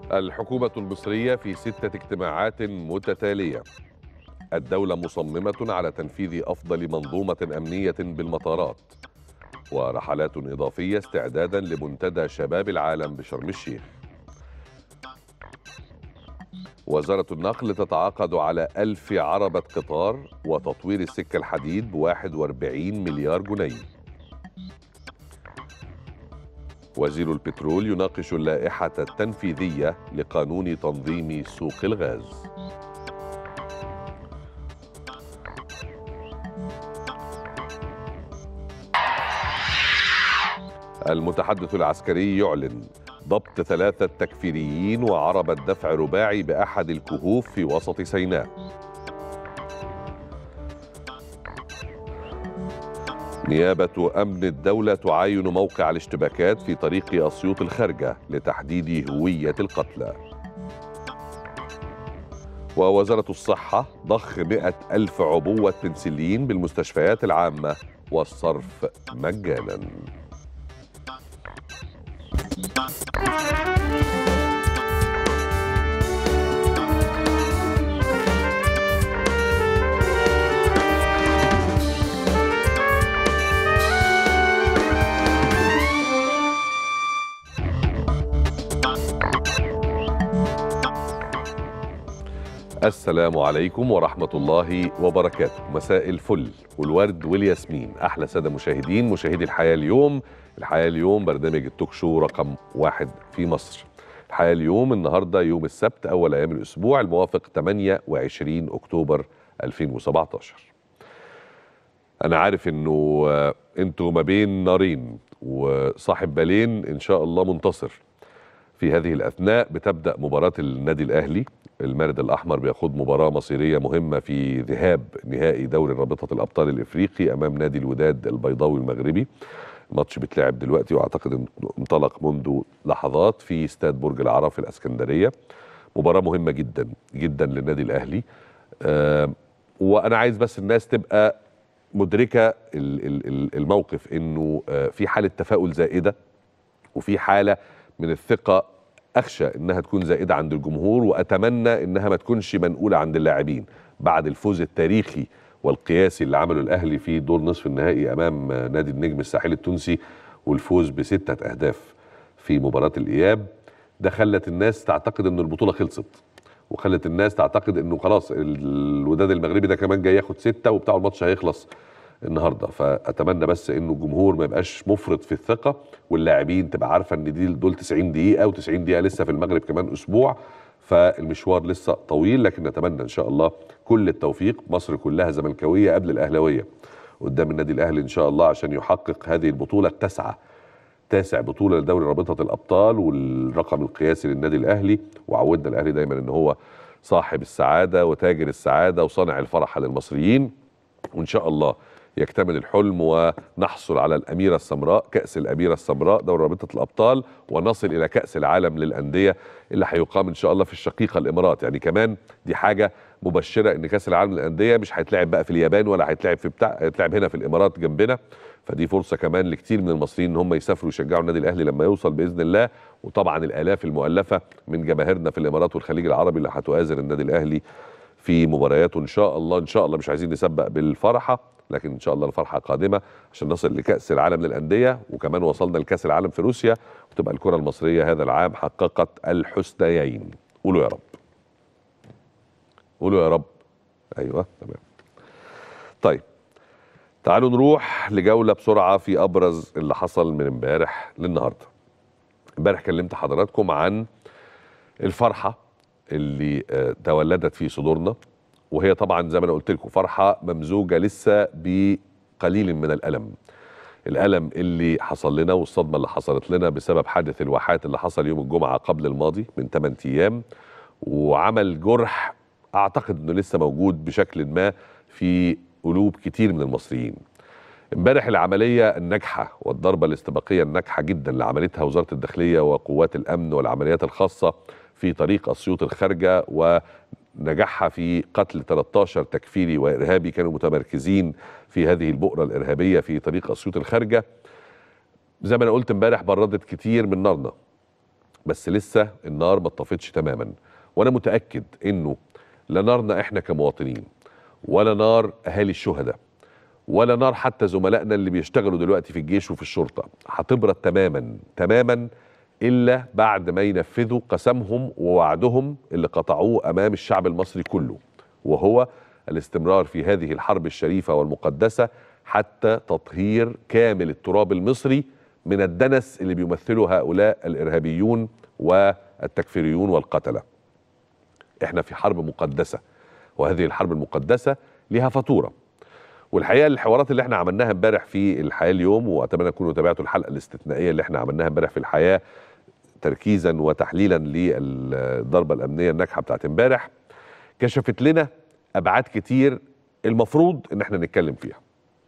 الحكومة المصرية في ستة اجتماعات متتالية الدولة مصممة على تنفيذ أفضل منظومة أمنية بالمطارات ورحلات إضافية استعدادا لمنتدى شباب العالم بشرم الشيخ وزارة النقل تتعاقد على ألف عربة قطار وتطوير السكة الحديد بواحد واربعين مليار جنيه وزير البترول يناقش اللائحة التنفيذية لقانون تنظيم سوق الغاز المتحدث العسكري يعلن ضبط ثلاثة تكفيريين وعربة دفع رباعي بأحد الكهوف في وسط سيناء نيابة أمن الدولة تعاين موقع الاشتباكات في طريق أسيوط الخارجة لتحديد هوية القتلى ووزارة الصحة ضخ مئة ألف عبوة بنسلين بالمستشفيات العامة والصرف مجاناً السلام عليكم ورحمة الله وبركاته مساء الفل والورد والياسمين أحلى سادة مشاهدين مشاهدي الحياة اليوم الحياة اليوم برنامج التوك شو رقم واحد في مصر الحياة اليوم النهاردة يوم السبت أول أيام الأسبوع الموافق 28 أكتوبر 2017 أنا عارف إنه آه، أنتوا ما بين نارين وصاحب بالين إن شاء الله منتصر في هذه الأثناء بتبدأ مباراة النادي الأهلي المارد الأحمر بيخوض مباراة مصيرية مهمة في ذهاب نهائي دوري رابطة الأبطال الإفريقي أمام نادي الوداد البيضاوي المغربي ماتش بيتلعب دلوقتي واعتقد انه انطلق منذ لحظات في استاد برج العرب في الاسكندريه مباراه مهمه جدا جدا للنادي الاهلي آه وانا عايز بس الناس تبقى مدركه ال- ال- ال- الموقف انه آه في حاله تفاؤل زائده وفي حاله من الثقه اخشى انها تكون زائده عند الجمهور واتمنى انها ما تكونش منقوله عند اللاعبين بعد الفوز التاريخي والقياسي اللي عمله الاهلي في دور نصف النهائي امام آه، نادي النجم الساحلي التونسي والفوز بسته اهداف في مباراه الاياب ده خلت الناس تعتقد ان البطوله خلصت وخلت الناس تعتقد انه خلاص الوداد المغربي ده كمان جاي ياخد سته وبتاع الماتش هيخلص النهارده فاتمنى بس انه الجمهور ما يبقاش مفرط في الثقه واللاعبين تبقى عارفه ان دي دول 90 دقيقه و90 دقيقه لسه في المغرب كمان اسبوع فالمشوار لسه طويل لكن نتمنى ان شاء الله كل التوفيق مصر كلها زملكاويه قبل الاهلاويه قدام النادي الاهلي ان شاء الله عشان يحقق هذه البطوله التاسعه تاسع بطوله لدوري رابطه الابطال والرقم القياسي للنادي الاهلي وعودنا الاهلي دايما ان هو صاحب السعاده وتاجر السعاده وصانع الفرحه للمصريين وان شاء الله يكتمل الحلم ونحصل على الاميره السمراء كاس الاميره السمراء دوري رابطه الابطال ونصل الى كاس العالم للانديه اللي هيقام ان شاء الله في الشقيقه الامارات يعني كمان دي حاجه مبشره ان كاس العالم للانديه مش هيتلعب بقى في اليابان ولا هيتلعب في بتاع هيتلعب هنا في الامارات جنبنا فدي فرصه كمان لكتير من المصريين ان هم يسافروا يشجعوا النادي الاهلي لما يوصل باذن الله وطبعا الالاف المؤلفه من جماهيرنا في الامارات والخليج العربي اللي هتؤازر النادي الاهلي في مبارياته ان شاء الله ان شاء الله مش عايزين نسبق بالفرحه لكن ان شاء الله الفرحه قادمه عشان نصل لكاس العالم للانديه وكمان وصلنا لكاس العالم في روسيا وتبقى الكره المصريه هذا العام حققت الحسنيين قولوا يا رب قولوا يا رب ايوه تمام طيب تعالوا نروح لجوله بسرعه في ابرز اللي حصل من امبارح للنهارده امبارح كلمت حضراتكم عن الفرحه اللي آه، تولدت في صدورنا وهي طبعا زي ما انا قلت لكم فرحه ممزوجه لسه بقليل من الالم الالم اللي حصل لنا والصدمه اللي حصلت لنا بسبب حادث الواحات اللي حصل يوم الجمعه قبل الماضي من 8 ايام وعمل جرح اعتقد انه لسه موجود بشكل ما في قلوب كتير من المصريين امبارح العمليه الناجحه والضربه الاستباقيه الناجحه جدا اللي عملتها وزاره الداخليه وقوات الامن والعمليات الخاصه في طريق اسيوط الخارجه ونجاحها في قتل 13 تكفيري وارهابي كانوا متمركزين في هذه البؤره الارهابيه في طريق اسيوط الخارجه زي ما انا قلت امبارح بردت كتير من نارنا بس لسه النار ما اتطفتش تماما وانا متاكد انه لا نارنا احنا كمواطنين ولا نار اهالي الشهداء ولا نار حتى زملائنا اللي بيشتغلوا دلوقتي في الجيش وفي الشرطه هتبرد تماما تماما الا بعد ما ينفذوا قسمهم ووعدهم اللي قطعوه امام الشعب المصري كله وهو الاستمرار في هذه الحرب الشريفه والمقدسه حتى تطهير كامل التراب المصري من الدنس اللي بيمثله هؤلاء الارهابيون والتكفيريون والقتله. احنا في حرب مقدسه وهذه الحرب المقدسه لها فاتوره. والحقيقه الحوارات اللي احنا عملناها امبارح في الحياه اليوم واتمنى تكونوا تابعتوا الحلقه الاستثنائيه اللي احنا عملناها امبارح في الحياه تركيزا وتحليلا للضربه الامنيه الناجحه بتاعت امبارح كشفت لنا ابعاد كتير المفروض ان احنا نتكلم فيها.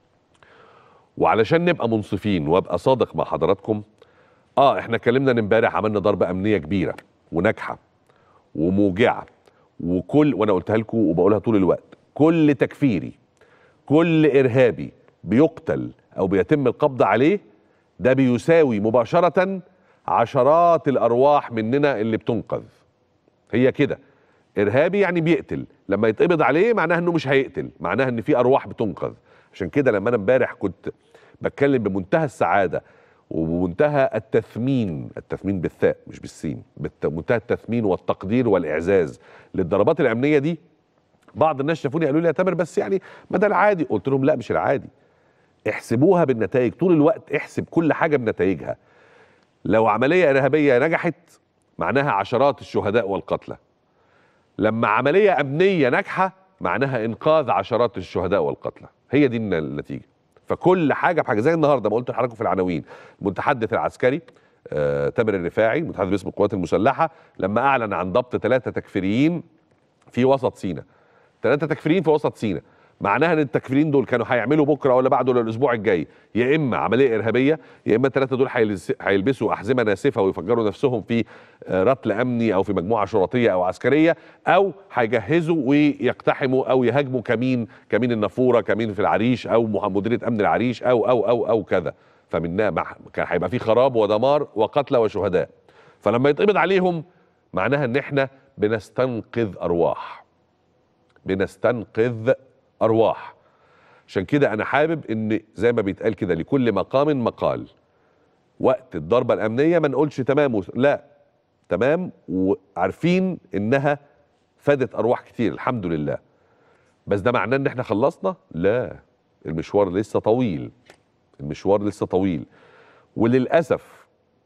وعلشان نبقى منصفين وابقى صادق مع حضراتكم اه احنا اتكلمنا امبارح عملنا ضربه امنيه كبيره وناجحه وموجعه وكل وانا قلتها لكم وبقولها طول الوقت كل تكفيري كل ارهابي بيقتل او بيتم القبض عليه ده بيساوي مباشره عشرات الارواح مننا اللي بتنقذ هي كده ارهابي يعني بيقتل لما يتقبض عليه معناها انه مش هيقتل معناها ان في ارواح بتنقذ عشان كده لما انا امبارح كنت بتكلم بمنتهى السعاده وبمنتهى التثمين التثمين بالثاء مش بالسين بمنتهى التثمين والتقدير والاعزاز للضربات الامنيه دي بعض الناس شافوني قالوا لي يا تامر بس يعني ما ده العادي قلت لهم لا مش العادي احسبوها بالنتائج طول الوقت احسب كل حاجه بنتائجها لو عمليه ارهابيه نجحت معناها عشرات الشهداء والقتلى لما عمليه امنيه ناجحه معناها انقاذ عشرات الشهداء والقتلى هي دي النتيجه فكل حاجه بحاجه زي النهارده ما قلت لحضراتكم في العناوين المتحدث العسكري آه تامر الرفاعي المتحدث باسم القوات المسلحه لما اعلن عن ضبط ثلاثه تكفيريين في وسط سيناء ثلاثه تكفيريين في وسط سيناء معناها ان التكفيرين دول كانوا هيعملوا بكره ولا بعده ولا الاسبوع الجاي يا اما عمليه ارهابيه يا اما الثلاثه دول هيلبسوا احزمه ناسفه ويفجروا نفسهم في رتل امني او في مجموعه شرطيه او عسكريه او هيجهزوا ويقتحموا او يهاجموا كمين كمين النافوره كمين في العريش او مديريه امن العريش او او او او كذا فمنها كان هيبقى في خراب ودمار وقتلى وشهداء فلما يتقبض عليهم معناها ان احنا بنستنقذ ارواح بنستنقذ ارواح عشان كده انا حابب ان زي ما بيتقال كده لكل مقام مقال وقت الضربه الامنيه ما نقولش تمام لا تمام وعارفين انها فادت ارواح كتير الحمد لله بس ده معناه ان احنا خلصنا لا المشوار لسه طويل المشوار لسه طويل وللاسف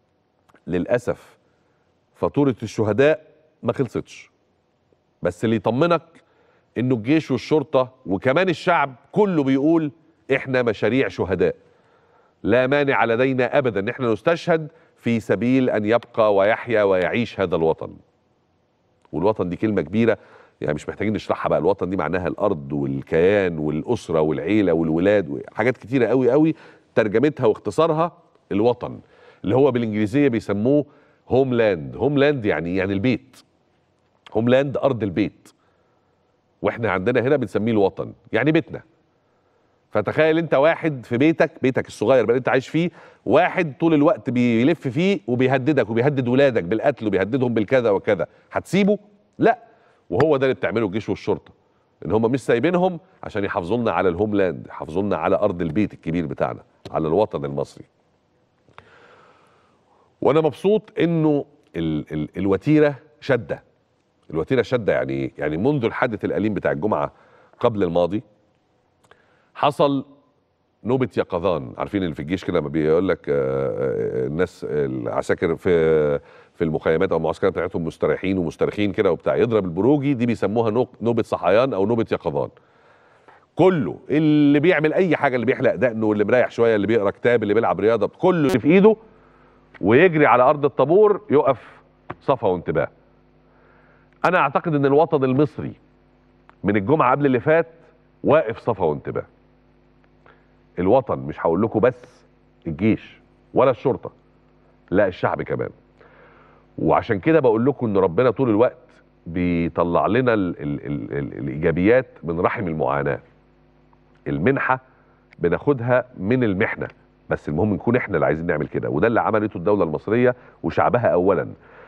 للاسف فاتوره الشهداء ما خلصتش بس اللي يطمنك انه الجيش والشرطه وكمان الشعب كله بيقول احنا مشاريع شهداء لا مانع لدينا ابدا ان احنا نستشهد في سبيل ان يبقى ويحيا ويعيش هذا الوطن والوطن دي كلمه كبيره يعني مش محتاجين نشرحها بقى الوطن دي معناها الارض والكيان والاسره والعيله والولاد وحاجات كتيره قوي قوي ترجمتها واختصارها الوطن اللي هو بالانجليزيه بيسموه هوملاند هوملاند يعني يعني البيت هوملاند ارض البيت واحنا عندنا هنا بنسميه الوطن يعني بيتنا فتخيل انت واحد في بيتك بيتك الصغير بقى انت عايش فيه واحد طول الوقت بيلف فيه وبيهددك وبيهدد ولادك بالقتل وبيهددهم بالكذا وكذا هتسيبه لا وهو ده اللي بتعمله الجيش والشرطه ان هم مش سايبينهم عشان يحافظوا لنا على الهوملاند يحافظوا لنا على ارض البيت الكبير بتاعنا على الوطن المصري وانا مبسوط انه ال ال الوتيره شده الوتيره شده يعني ايه؟ يعني منذ الحادث الاليم بتاع الجمعه قبل الماضي حصل نوبه يقظان عارفين اللي في الجيش كده لما بيقول لك الناس العساكر في في المخيمات او المعسكرات بتاعتهم مستريحين ومسترخين كده وبتاع يضرب البروجي دي بيسموها نوبه صحيان او نوبه يقظان كله اللي بيعمل اي حاجه اللي بيحلق دقنه واللي مريح شويه اللي بيقرا كتاب اللي بيلعب رياضه كله اللي في ايده ويجري على ارض الطابور يقف صفا وانتباه انا اعتقد ان الوطن المصري من الجمعه قبل اللي فات واقف صفا وانتباه الوطن مش هقول لكم بس الجيش ولا الشرطه لا الشعب كمان وعشان كده بقول لكم ان ربنا طول الوقت بيطلع لنا ال ال ال ال الايجابيات من رحم المعاناه المنحه بناخدها من المحنه بس المهم نكون احنا اللي عايزين نعمل كده وده اللي عملته الدوله المصريه وشعبها اولا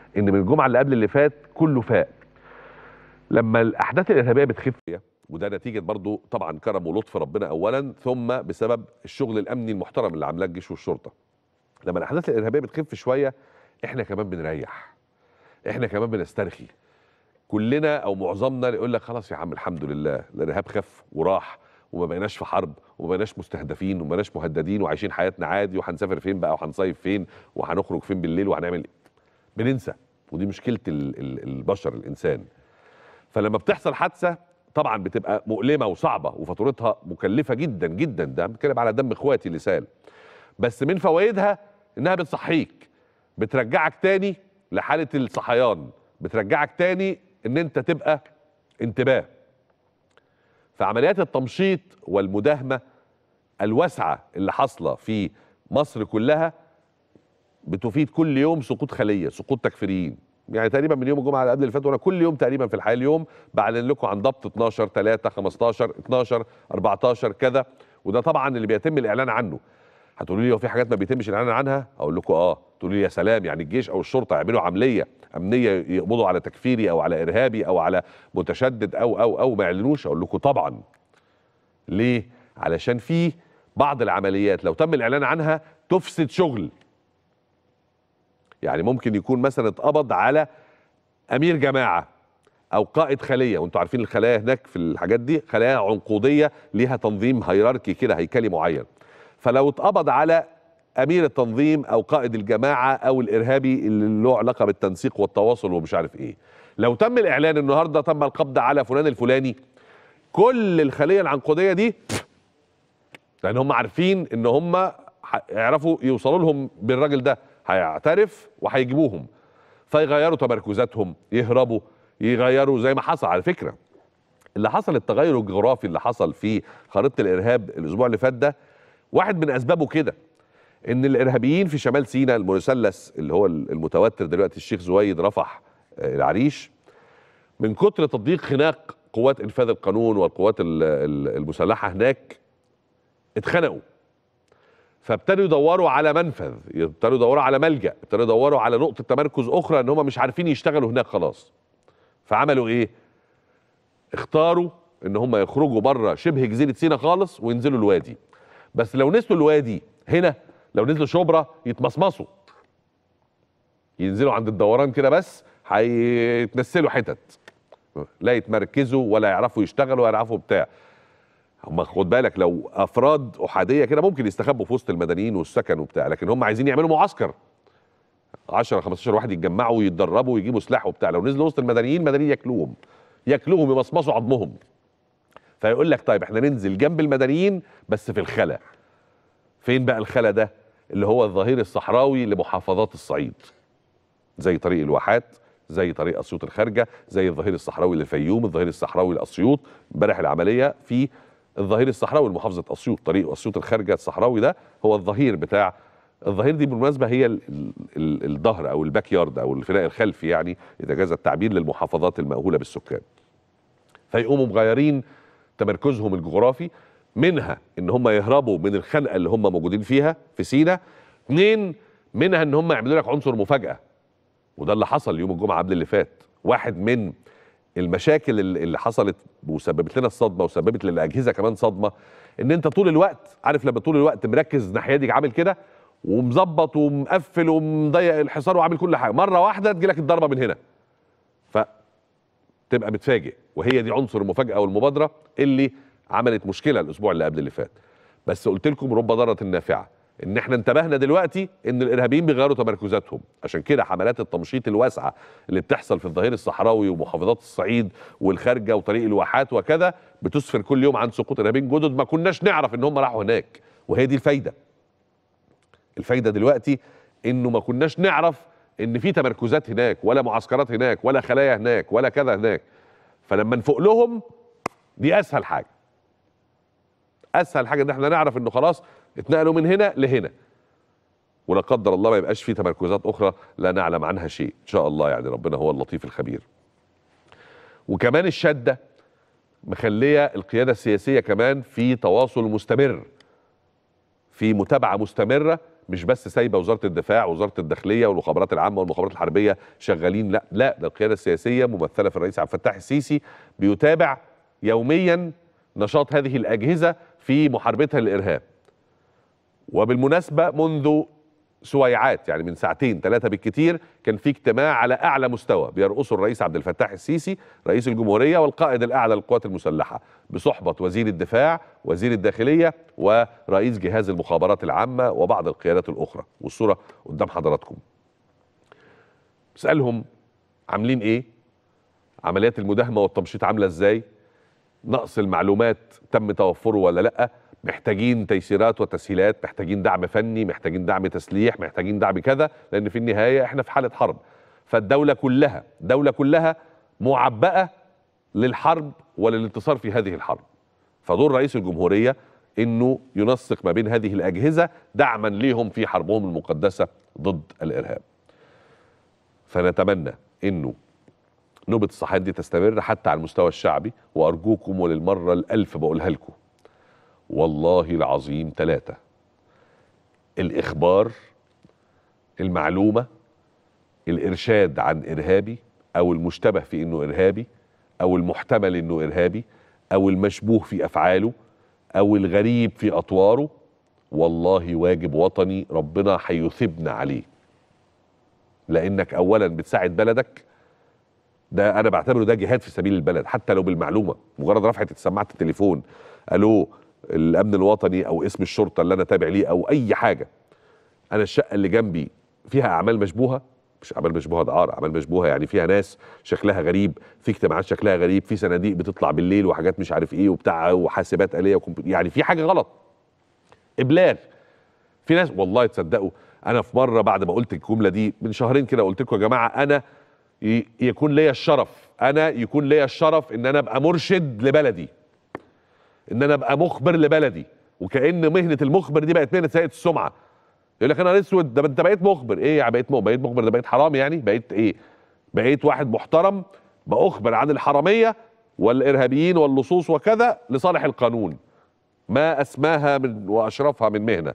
ان من الجمعه اللي قبل اللي فات كله فاق لما الاحداث الارهابيه بتخف وده نتيجه برضو طبعا كرم ولطف ربنا اولا ثم بسبب الشغل الامني المحترم اللي عاملاه الجيش والشرطه لما الاحداث الارهابيه بتخف شويه احنا كمان بنريح احنا كمان بنسترخي كلنا او معظمنا يقول لك خلاص يا عم الحمد لله الارهاب خف وراح وما بقيناش في حرب وما بقيناش مستهدفين وما بقيناش مهددين وعايشين حياتنا عادي وهنسافر فين بقى وهنصيف فين وهنخرج فين بالليل وهنعمل ايه بننسى ودي مشكله ال- ال- البشر الانسان فلما بتحصل حادثه طبعا بتبقى مؤلمه وصعبه وفاتورتها مكلفه جدا جدا ده بتكلم على دم اخواتي اللي سال بس من فوائدها انها بتصحيك بترجعك تاني لحاله الصحيان بترجعك تاني ان انت تبقى انتباه فعمليات التمشيط والمداهمه الواسعه اللي حاصله في مصر كلها بتفيد كل يوم سقوط خليه سقوط تكفيريين يعني تقريبا من يوم الجمعه اللي قبل اللي فات وانا كل يوم تقريبا في الحياه اليوم بعلن لكم عن ضبط 12 3 15 12 14 كذا وده طبعا اللي بيتم الاعلان عنه هتقولوا لي هو في حاجات ما بيتمش الاعلان عنها اقول لكم اه تقولوا لي يا سلام يعني الجيش او الشرطه يعملوا عمليه امنيه يقبضوا على تكفيري او على ارهابي او على متشدد او او او ما يعلنوش اقول لكم طبعا ليه علشان في بعض العمليات لو تم الاعلان عنها تفسد شغل يعني ممكن يكون مثلا اتقبض على امير جماعه او قائد خليه وانتوا عارفين الخلايا هناك في الحاجات دي خلايا عنقوديه ليها تنظيم هيراركي كده هيكلي معين فلو اتقبض على امير التنظيم او قائد الجماعه او الارهابي اللي له علاقه بالتنسيق والتواصل ومش عارف ايه لو تم الاعلان النهارده تم القبض على فلان الفلاني كل الخليه العنقوديه دي لان هم عارفين ان هم يعرفوا يوصلوا لهم بالراجل ده هيعترف وهيجيبوهم فيغيروا تمركزاتهم يهربوا يغيروا زي ما حصل على فكره اللي حصل التغير الجغرافي اللي حصل في خريطه الارهاب الاسبوع اللي فات ده واحد من اسبابه كده ان الارهابيين في شمال سيناء المثلث اللي هو المتوتر دلوقتي الشيخ زويد رفح آه، العريش من كتر تضييق خناق قوات انفاذ القانون والقوات ال- ال- المسلحه هناك اتخنقوا فابتدوا يدوروا على منفذ ابتدوا يدوروا على ملجا ابتدوا يدوروا على نقطه تمركز اخرى ان هم مش عارفين يشتغلوا هناك خلاص فعملوا ايه اختاروا ان هم يخرجوا بره شبه جزيره سيناء خالص وينزلوا الوادي بس لو نزلوا الوادي هنا لو نزلوا شبرا يتمصمصوا ينزلوا عند الدوران كده بس هيتنسلوا حتت لا يتمركزوا ولا يعرفوا يشتغلوا ولا يعرفوا بتاع هم خد بالك لو افراد احاديه كده ممكن يستخبوا في وسط المدنيين والسكن وبتاع لكن هم عايزين يعملوا معسكر 10 15 واحد يتجمعوا ويتدربوا ويجيبوا سلاح وبتاع لو نزلوا وسط المدنيين المدنيين ياكلوهم ياكلوهم يمصمصوا عظمهم فيقول لك طيب احنا ننزل جنب المدنيين بس في الخلا فين بقى الخلا ده اللي هو الظهير الصحراوي لمحافظات الصعيد زي طريق الواحات زي طريق اسيوط الخارجه زي الظهير الصحراوي للفيوم الظهير الصحراوي لاسيوط امبارح العمليه في الظهير الصحراوي لمحافظه اسيوط طريق اسيوط الخارجه الصحراوي ده هو الظهير بتاع الظهير دي بالمناسبه هي ال- ال- ال- الظهر او الباك يارد او الفناء الخلفي يعني اذا جاز التعبير للمحافظات المأهوله بالسكان فيقوموا مغيرين تمركزهم الجغرافي منها ان هم يهربوا من الخنقه اللي هم موجودين فيها في سينا اثنين منها ان هم يعملوا لك عنصر مفاجاه وده اللي حصل يوم الجمعه قبل اللي فات واحد من المشاكل اللي اللي حصلت وسببت لنا الصدمه وسببت للاجهزه كمان صدمه ان انت طول الوقت عارف لما طول الوقت مركز ناحيه دي عامل كده ومظبط ومقفل ومضيق الحصار وعامل كل حاجه مره واحده تجيلك الضربه من هنا فتبقى متفاجئ وهي دي عنصر المفاجاه والمبادره اللي عملت مشكله الاسبوع اللي قبل اللي فات بس قلت لكم رب ضاره نافعه ان احنا انتبهنا دلوقتي ان الارهابيين بيغيروا تمركزاتهم عشان كده حملات التمشيط الواسعه اللي بتحصل في الظهير الصحراوي ومحافظات الصعيد والخارجه وطريق الواحات وكذا بتسفر كل يوم عن سقوط ارهابيين جدد ما كناش نعرف ان هم راحوا هناك وهي دي الفايده الفايده دلوقتي انه ما كناش نعرف ان في تمركزات هناك ولا معسكرات هناك ولا خلايا هناك ولا كذا هناك فلما نفوق لهم دي اسهل حاجه اسهل حاجه ان احنا نعرف انه خلاص اتنقلوا من هنا لهنا ولا قدر الله ما يبقاش في تمركزات اخرى لا نعلم عنها شيء ان شاء الله يعني ربنا هو اللطيف الخبير وكمان الشده مخليه القياده السياسيه كمان في تواصل مستمر في متابعه مستمره مش بس سايبه وزاره الدفاع ووزاره الداخليه والمخابرات العامه والمخابرات الحربيه شغالين لا لا ده القياده السياسيه ممثله في الرئيس عبد الفتاح السيسي بيتابع يوميا نشاط هذه الاجهزه في محاربتها للارهاب وبالمناسبه منذ سويعات يعني من ساعتين ثلاثه بالكثير كان في اجتماع على اعلى مستوى بيرقصه الرئيس عبد الفتاح السيسي رئيس الجمهوريه والقائد الاعلى للقوات المسلحه بصحبه وزير الدفاع وزير الداخليه ورئيس جهاز المخابرات العامه وبعض القيادات الاخرى والصوره قدام حضراتكم اسالهم عاملين ايه عمليات المداهمه والتمشيط عامله ازاي نقص المعلومات تم توفره ولا لا محتاجين تيسيرات وتسهيلات محتاجين دعم فني محتاجين دعم تسليح محتاجين دعم كذا لان في النهايه احنا في حاله حرب فالدوله كلها الدوله كلها معبأه للحرب وللانتصار في هذه الحرب فدور رئيس الجمهوريه انه ينسق ما بين هذه الاجهزه دعما ليهم في حربهم المقدسه ضد الارهاب فنتمنى انه نوبه الصحيان دي تستمر حتى على المستوى الشعبي وارجوكم وللمره الالف بقولها لكم والله العظيم ثلاثة الإخبار المعلومة الإرشاد عن إرهابي أو المشتبه في إنه إرهابي أو المحتمل إنه إرهابي أو المشبوه في أفعاله أو الغريب في أطواره والله واجب وطني ربنا هيثبنا عليه لأنك أولا بتساعد بلدك ده أنا بعتبره ده جهاد في سبيل البلد حتى لو بالمعلومة مجرد رفعة سماعة التليفون ألو الامن الوطني او اسم الشرطه اللي انا تابع ليه او اي حاجه انا الشقه اللي جنبي فيها اعمال مشبوهه مش اعمال مشبوهه ده عار اعمال مشبوهه يعني فيها ناس شكلها غريب في اجتماعات شكلها غريب في صناديق بتطلع بالليل وحاجات مش عارف ايه وبتاع وحاسبات اليه يعني في حاجه غلط ابلاغ في ناس والله تصدقوا انا في مره بعد ما قلت الجمله دي من شهرين كده قلت لكم يا جماعه انا يكون ليا الشرف انا يكون ليا الشرف ان انا ابقى مرشد لبلدي ان انا ابقى مخبر لبلدي وكان مهنه المخبر دي بقت مهنه سيئه السمعه يقول لك انا اسود ده انت بقيت مخبر ايه يعني بقيت مخبر بقيت مخبر ده بقيت حرام يعني بقيت ايه بقيت واحد محترم باخبر عن الحراميه والارهابيين واللصوص وكذا لصالح القانون ما اسماها من واشرفها من مهنه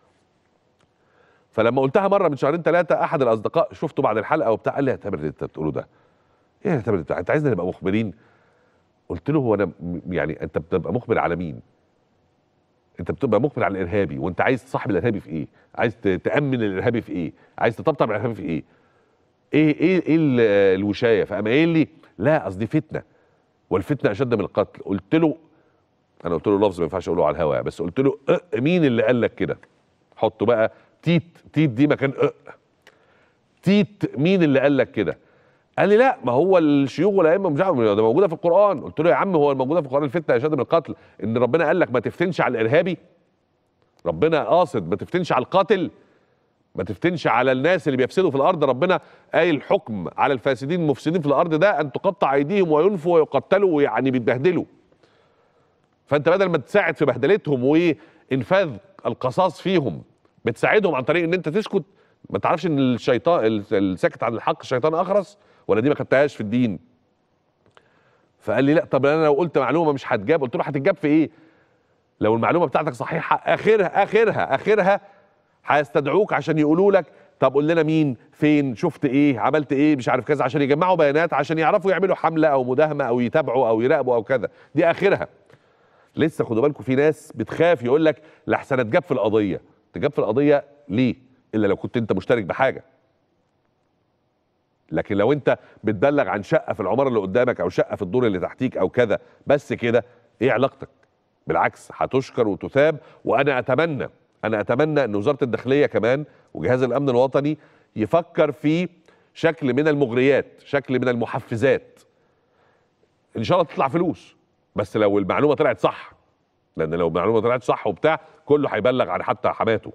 فلما قلتها مره من شهرين ثلاثه احد الاصدقاء شفته بعد الحلقه وبتاع قال لي يا تامر اللي انت بتقوله ده ايه يا تامر انت عايزنا نبقى مخبرين قلت له هو انا يعني انت بتبقى مخبر على مين انت بتبقى مخبر على الارهابي وانت عايز تصاحب الارهابي في ايه عايز تامن الارهابي في ايه عايز تطبطب على الارهابي في ايه ايه ايه ايه الوشايه فقام قايل لي لا قصدي فتنه والفتنه اشد من القتل قلت له انا قلت له لفظ ما ينفعش اقوله على الهواء بس قلت له أه مين اللي قال لك كده حطه بقى تيت تيت دي مكان أه تيت مين اللي قال لك كده قال لي لا ما هو الشيوخ والائمه مش ده موجوده في القران قلت له يا عم هو موجوده في القران الفتنه اشد من القتل ان ربنا قال لك ما تفتنش على الارهابي ربنا قاصد ما تفتنش على القاتل ما تفتنش على الناس اللي بيفسدوا في الارض ربنا قايل الحكم على الفاسدين المفسدين في الارض ده ان تقطع ايديهم وينفوا ويقتلوا ويعني بيتبهدلوا فانت بدل ما تساعد في بهدلتهم وانفاذ القصاص فيهم بتساعدهم عن طريق ان انت تسكت ما تعرفش ان الشيطان الساكت عن الحق الشيطان اخرس ولا دي ما خدتهاش في الدين فقال لي لا طب انا لو قلت معلومه مش هتجاب قلت له هتتجاب في ايه لو المعلومه بتاعتك صحيحه اخرها اخرها اخرها هيستدعوك عشان يقولوا لك طب قول لنا مين فين شفت ايه عملت ايه مش عارف كذا عشان يجمعوا بيانات عشان يعرفوا يعملوا حمله او مداهمه او يتابعوا او يراقبوا او كذا دي اخرها لسه خدوا بالكم في ناس بتخاف يقول لك لحسن اتجاب في القضيه تجاب في القضيه ليه الا لو كنت انت مشترك بحاجه لكن لو انت بتبلغ عن شقه في العماره اللي قدامك او شقه في الدور اللي تحتيك او كذا بس كده ايه علاقتك بالعكس هتشكر وتثاب وانا اتمنى انا اتمنى ان وزاره الداخليه كمان وجهاز الامن الوطني يفكر في شكل من المغريات شكل من المحفزات ان شاء الله تطلع فلوس بس لو المعلومه طلعت صح لان لو المعلومه طلعت صح وبتاع كله هيبلغ عن حتى حماته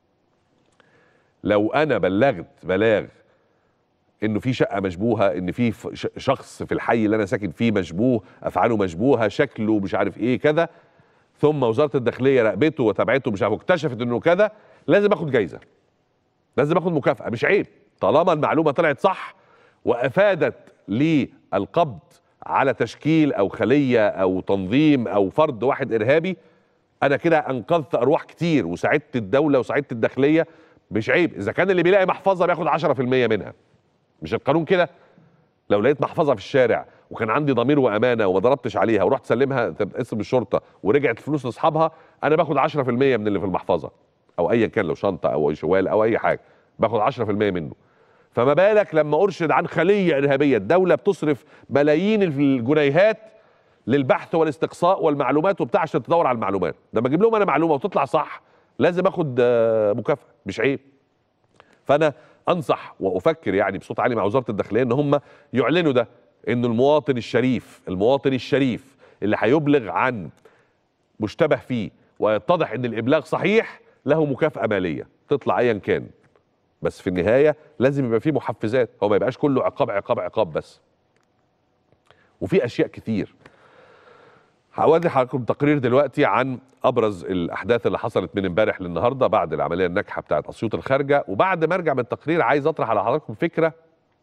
لو انا بلغت بلاغ انه في شقه مشبوهه ان في شخص في الحي اللي انا ساكن فيه مشبوه افعاله مشبوهه شكله مش عارف ايه كذا ثم وزاره الداخليه راقبته وتابعته مش عارف اكتشفت انه كذا لازم اخد جايزه لازم اخد مكافاه مش عيب طالما المعلومه طلعت صح وافادت للقبض على تشكيل او خليه او تنظيم او فرد واحد ارهابي انا كده انقذت ارواح كتير وساعدت الدوله وساعدت الداخليه مش عيب اذا كان اللي بيلاقي محفظه بياخد 10% منها مش القانون كده لو لقيت محفظه في الشارع وكان عندي ضمير وامانه وما ضربتش عليها ورحت سلمها اسم الشرطه ورجعت الفلوس لاصحابها انا باخد 10% من اللي في المحفظه او ايا كان لو شنطه او شوال او اي حاجه باخد 10% منه فما بالك لما ارشد عن خليه ارهابيه الدوله بتصرف ملايين الجنيهات للبحث والاستقصاء والمعلومات وبتاع عشان تدور على المعلومات لما اجيب لهم انا معلومه وتطلع صح لازم اخد آه، مكافاه مش عيب فانا انصح وافكر يعني بصوت عالي مع وزاره الداخليه ان هم يعلنوا ده انه المواطن الشريف المواطن الشريف اللي هيبلغ عن مشتبه فيه ويتضح ان الابلاغ صحيح له مكافاه ماليه تطلع ايا كان بس في النهايه لازم يبقى فيه محفزات هو ما يبقاش كله عقاب عقاب عقاب بس وفي اشياء كتير هودي حضراتكم تقرير دلوقتي عن ابرز الاحداث اللي حصلت من امبارح للنهارده بعد العمليه الناجحه بتاعت اسيوط الخارجه وبعد ما ارجع من التقرير عايز اطرح على حضراتكم فكره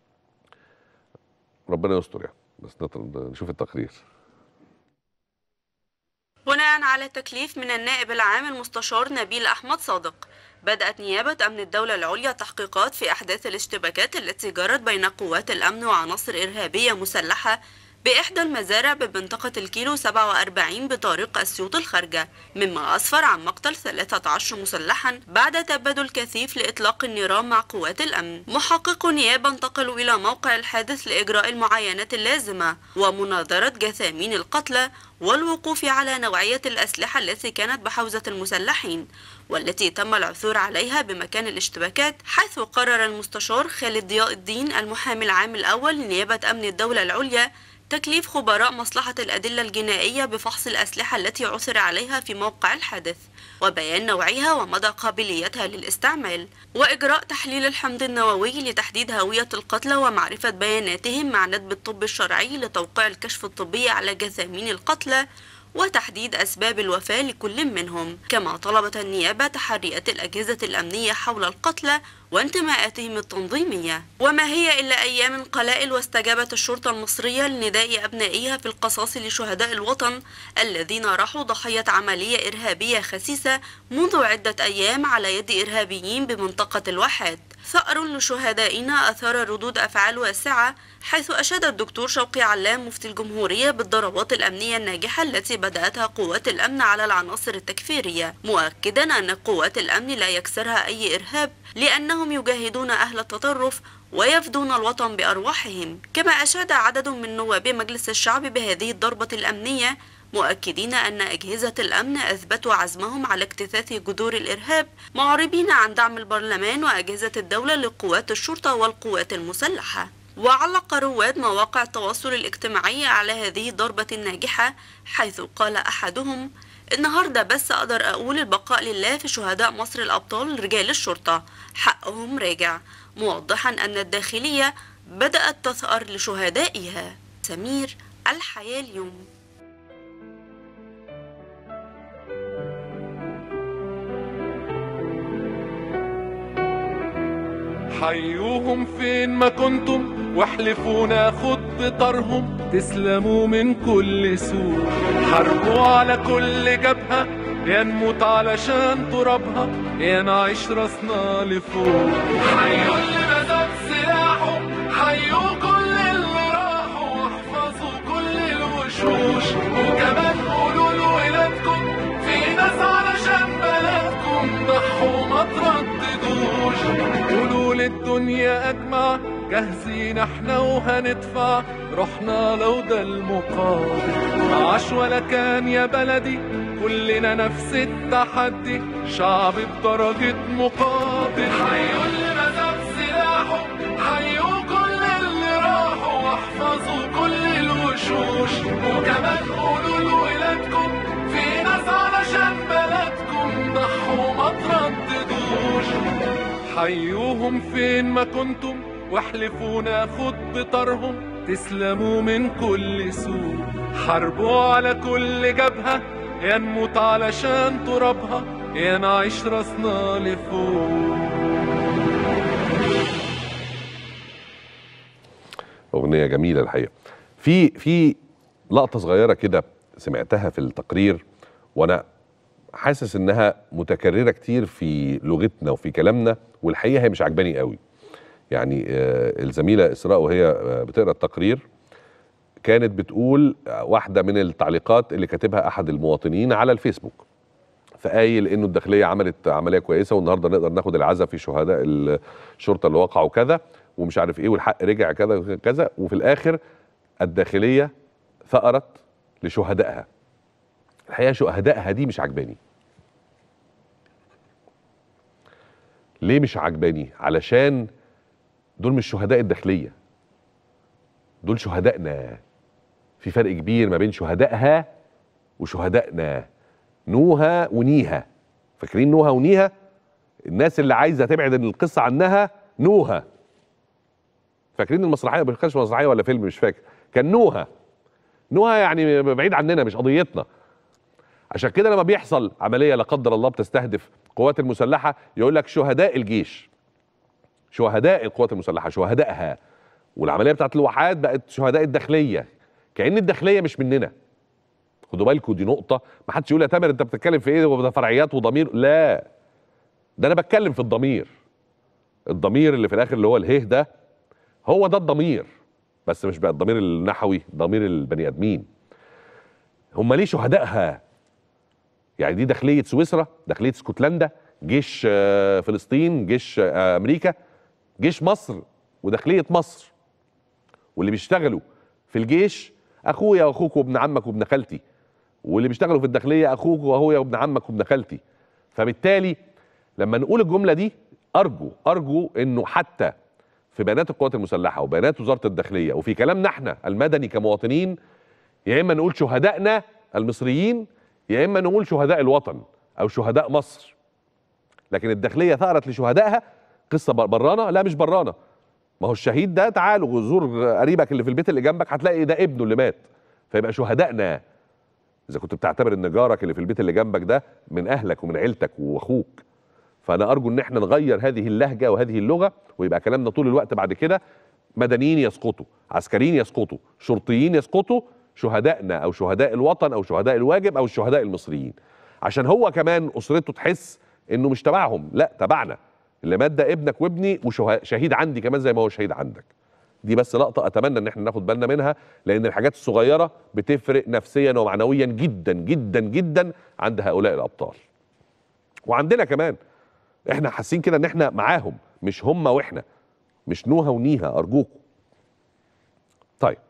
ربنا يستر يعني بس نشوف التقرير بناء على تكليف من النائب العام المستشار نبيل أحمد صادق بدأت نيابة أمن الدولة العليا تحقيقات في أحداث الاشتباكات التي جرت بين قوات الأمن وعناصر إرهابية مسلحة بإحدى المزارع بمنطقة الكيلو 47 بطريق أسيوط الخارجة مما أسفر عن مقتل 13 مسلحا بعد تبادل كثيف لإطلاق النيران مع قوات الأمن محقق نيابة انتقلوا إلى موقع الحادث لإجراء المعاينات اللازمة ومناظرة جثامين القتلى والوقوف على نوعية الأسلحة التي كانت بحوزة المسلحين والتي تم العثور عليها بمكان الاشتباكات حيث قرر المستشار خالد ضياء الدين المحامي العام الأول لنيابة أمن الدولة العليا تكليف خبراء مصلحة الأدلة الجنائية بفحص الأسلحة التي عثر عليها في موقع الحادث وبيان نوعها ومدى قابليتها للاستعمال وإجراء تحليل الحمض النووي لتحديد هوية القتلى ومعرفة بياناتهم مع ندب الطب الشرعي لتوقيع الكشف الطبي على جثامين القتلى وتحديد أسباب الوفاة لكل منهم كما طلبت النيابة تحريات الأجهزة الأمنية حول القتلى وانتماءاتهم التنظيمية وما هي إلا أيام قلائل واستجابت الشرطة المصرية لنداء أبنائها في القصاص لشهداء الوطن الذين راحوا ضحية عملية إرهابية خسيسة منذ عدة أيام على يد إرهابيين بمنطقة الواحات ثأر لشهدائنا أثار ردود أفعال واسعة حيث أشاد الدكتور شوقي علام مفتي الجمهورية بالضربات الأمنية الناجحة التي بدأتها قوات الأمن على العناصر التكفيرية مؤكدا أن قوات الأمن لا يكسرها أي إرهاب لأنهم يجاهدون أهل التطرف ويفدون الوطن بأرواحهم كما أشاد عدد من نواب مجلس الشعب بهذه الضربة الأمنية مؤكدين أن أجهزة الأمن أثبتوا عزمهم على اكتثاث جذور الإرهاب معربين عن دعم البرلمان وأجهزة الدولة لقوات الشرطة والقوات المسلحة وعلق رواد مواقع التواصل الاجتماعي على هذه الضربة الناجحة حيث قال أحدهم النهاردة بس أقدر أقول البقاء لله في شهداء مصر الأبطال رجال الشرطة حقهم راجع موضحا أن الداخلية بدأت تثأر لشهدائها سمير الحياة اليوم حيوهم فين ما كنتم واحلفوا ناخد بطرهم تسلموا من كل سوء حاربوا على كل جبهة يا نموت علشان ترابها يا نعيش راسنا لفوق حيوا اللي مسك سلاحه حيوا كل اللي راحوا واحفظوا كل الوشوش وكمان قولوا لولادكم في ناس علشان بلدكم ضحوا ما ترددوش قولوا للدنيا اجمع جاهزين احنا وهندفع روحنا لو ده المقابل عاش ولا كان يا بلدي كلنا نفس التحدي شعب بدرجة مقاتل حيوا اللي مسك سلاحه حيوا كل اللي راحوا واحفظوا كل الوشوش وكمان قولوا لولادكم في ناس علشان بلدكم ضحوا ما ترددوش حيوهم فين ما كنتم واحلفوا ناخد بطرهم تسلموا من كل سوء حاربوا على كل جبهة يا نموت علشان ترابها يا نعيش راسنا لفوق اغنيه جميله الحقيقه في في لقطه صغيره كده سمعتها في التقرير وانا حاسس انها متكرره كتير في لغتنا وفي كلامنا والحقيقه هي مش عجباني قوي يعني آه، الزميله اسراء وهي آه، بتقرا التقرير كانت بتقول آه، واحده من التعليقات اللي كاتبها احد المواطنين على الفيسبوك فقايل انه الداخليه عملت عمليه كويسه والنهارده نقدر ناخد العزاء في شهداء الشرطه اللي وقعوا كذا ومش عارف ايه والحق رجع كذا كذا وفي الاخر الداخليه ثأرت لشهدائها الحقيقه شهدائها دي مش عجباني ليه مش عجباني علشان دول مش شهداء الداخليه دول شهدائنا في فرق كبير ما بين شهدائها وشهدائنا نوها ونيها فاكرين نوها ونيها الناس اللي عايزه تبعد القصه عنها نوها فاكرين المسرحيه ما كانش مسرحيه ولا فيلم مش فاكر كان نوها نوها يعني بعيد عننا مش قضيتنا عشان كده لما بيحصل عمليه لا قدر الله بتستهدف القوات المسلحه يقول لك شهداء الجيش شهداء القوات المسلحه شهدائها والعمليه بتاعت الواحات بقت شهداء الداخليه كأن الداخليه مش مننا خدوا بالكم دي نقطه ما حدش يقول يا تامر انت بتتكلم في ايه وده فرعيات وضمير لا ده انا بتكلم في الضمير الضمير اللي في الاخر اللي هو اله ده هو ده الضمير بس مش بقى الضمير النحوي ضمير البني ادمين هم ليه شهدائها يعني دي داخليه سويسرا داخليه اسكتلندا جيش آه، فلسطين جيش آه، امريكا جيش مصر وداخليه مصر واللي بيشتغلوا في الجيش اخويا واخوك وابن عمك وابن خالتي واللي بيشتغلوا في الداخليه اخوك واخويا وابن عمك وابن خالتي فبالتالي لما نقول الجمله دي ارجو ارجو انه حتى في بيانات القوات المسلحه وبيانات وزاره الداخليه وفي كلامنا احنا المدني كمواطنين يا اما نقول شهدائنا المصريين يا اما نقول شهداء الوطن او شهداء مصر لكن الداخليه ثارت لشهدائها قصه بر- برانه لا مش برانه ما هو الشهيد ده تعالوا زور قريبك اللي في البيت اللي جنبك هتلاقي ده ابنه اللي مات فيبقى شهدائنا اذا كنت بتعتبر ان جارك اللي في البيت اللي جنبك ده من اهلك ومن عيلتك واخوك فانا ارجو ان احنا نغير هذه اللهجه وهذه اللغه ويبقى كلامنا طول الوقت بعد كده مدنيين يسقطوا عسكريين يسقطوا شرطيين يسقطوا شهدائنا او شهداء الوطن او شهداء الواجب او الشهداء المصريين عشان هو كمان اسرته تحس انه مش تبعهم لا تبعنا اللي مات ده ابنك وابني وشهيد عندي كمان زي ما هو شهيد عندك دي بس لقطه اتمنى ان احنا ناخد بالنا منها لان الحاجات الصغيره بتفرق نفسيا ومعنويا جدا جدا جدا عند هؤلاء الابطال وعندنا كمان احنا حاسين كده ان احنا معاهم مش هم واحنا مش نوها ونيها ارجوكم طيب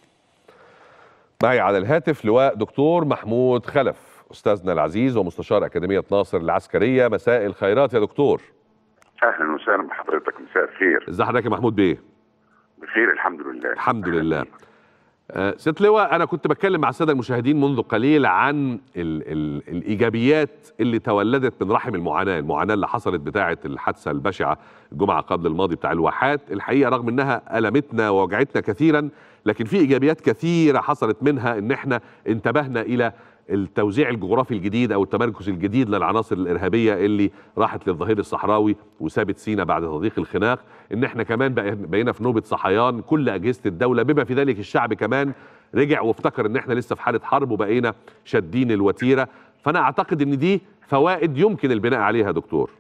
معي على الهاتف لواء دكتور محمود خلف استاذنا العزيز ومستشار اكاديميه ناصر العسكريه مساء الخيرات يا دكتور اهلا وسهلا بحضرتك مساء الخير ازي حضرتك يا محمود بيه بخير الحمد لله الحمد لله آه، ست لواء انا كنت بتكلم مع الساده المشاهدين منذ قليل عن ال ال الايجابيات اللي تولدت من رحم المعاناه المعاناه اللي حصلت بتاعه الحادثه البشعه الجمعه قبل الماضي بتاع الواحات الحقيقه رغم انها المتنا ووجعتنا كثيرا لكن في ايجابيات كثيره حصلت منها ان احنا انتبهنا الى التوزيع الجغرافي الجديد او التمركز الجديد للعناصر الارهابيه اللي راحت للظهير الصحراوي وسابت سينا بعد تضييق الخناق ان احنا كمان بقى- بقينا في نوبه صحيان كل اجهزه الدوله بما في ذلك الشعب كمان رجع وافتكر ان احنا لسه في حاله حرب وبقينا شادين الوتيره فانا اعتقد ان دي فوائد يمكن البناء عليها يا دكتور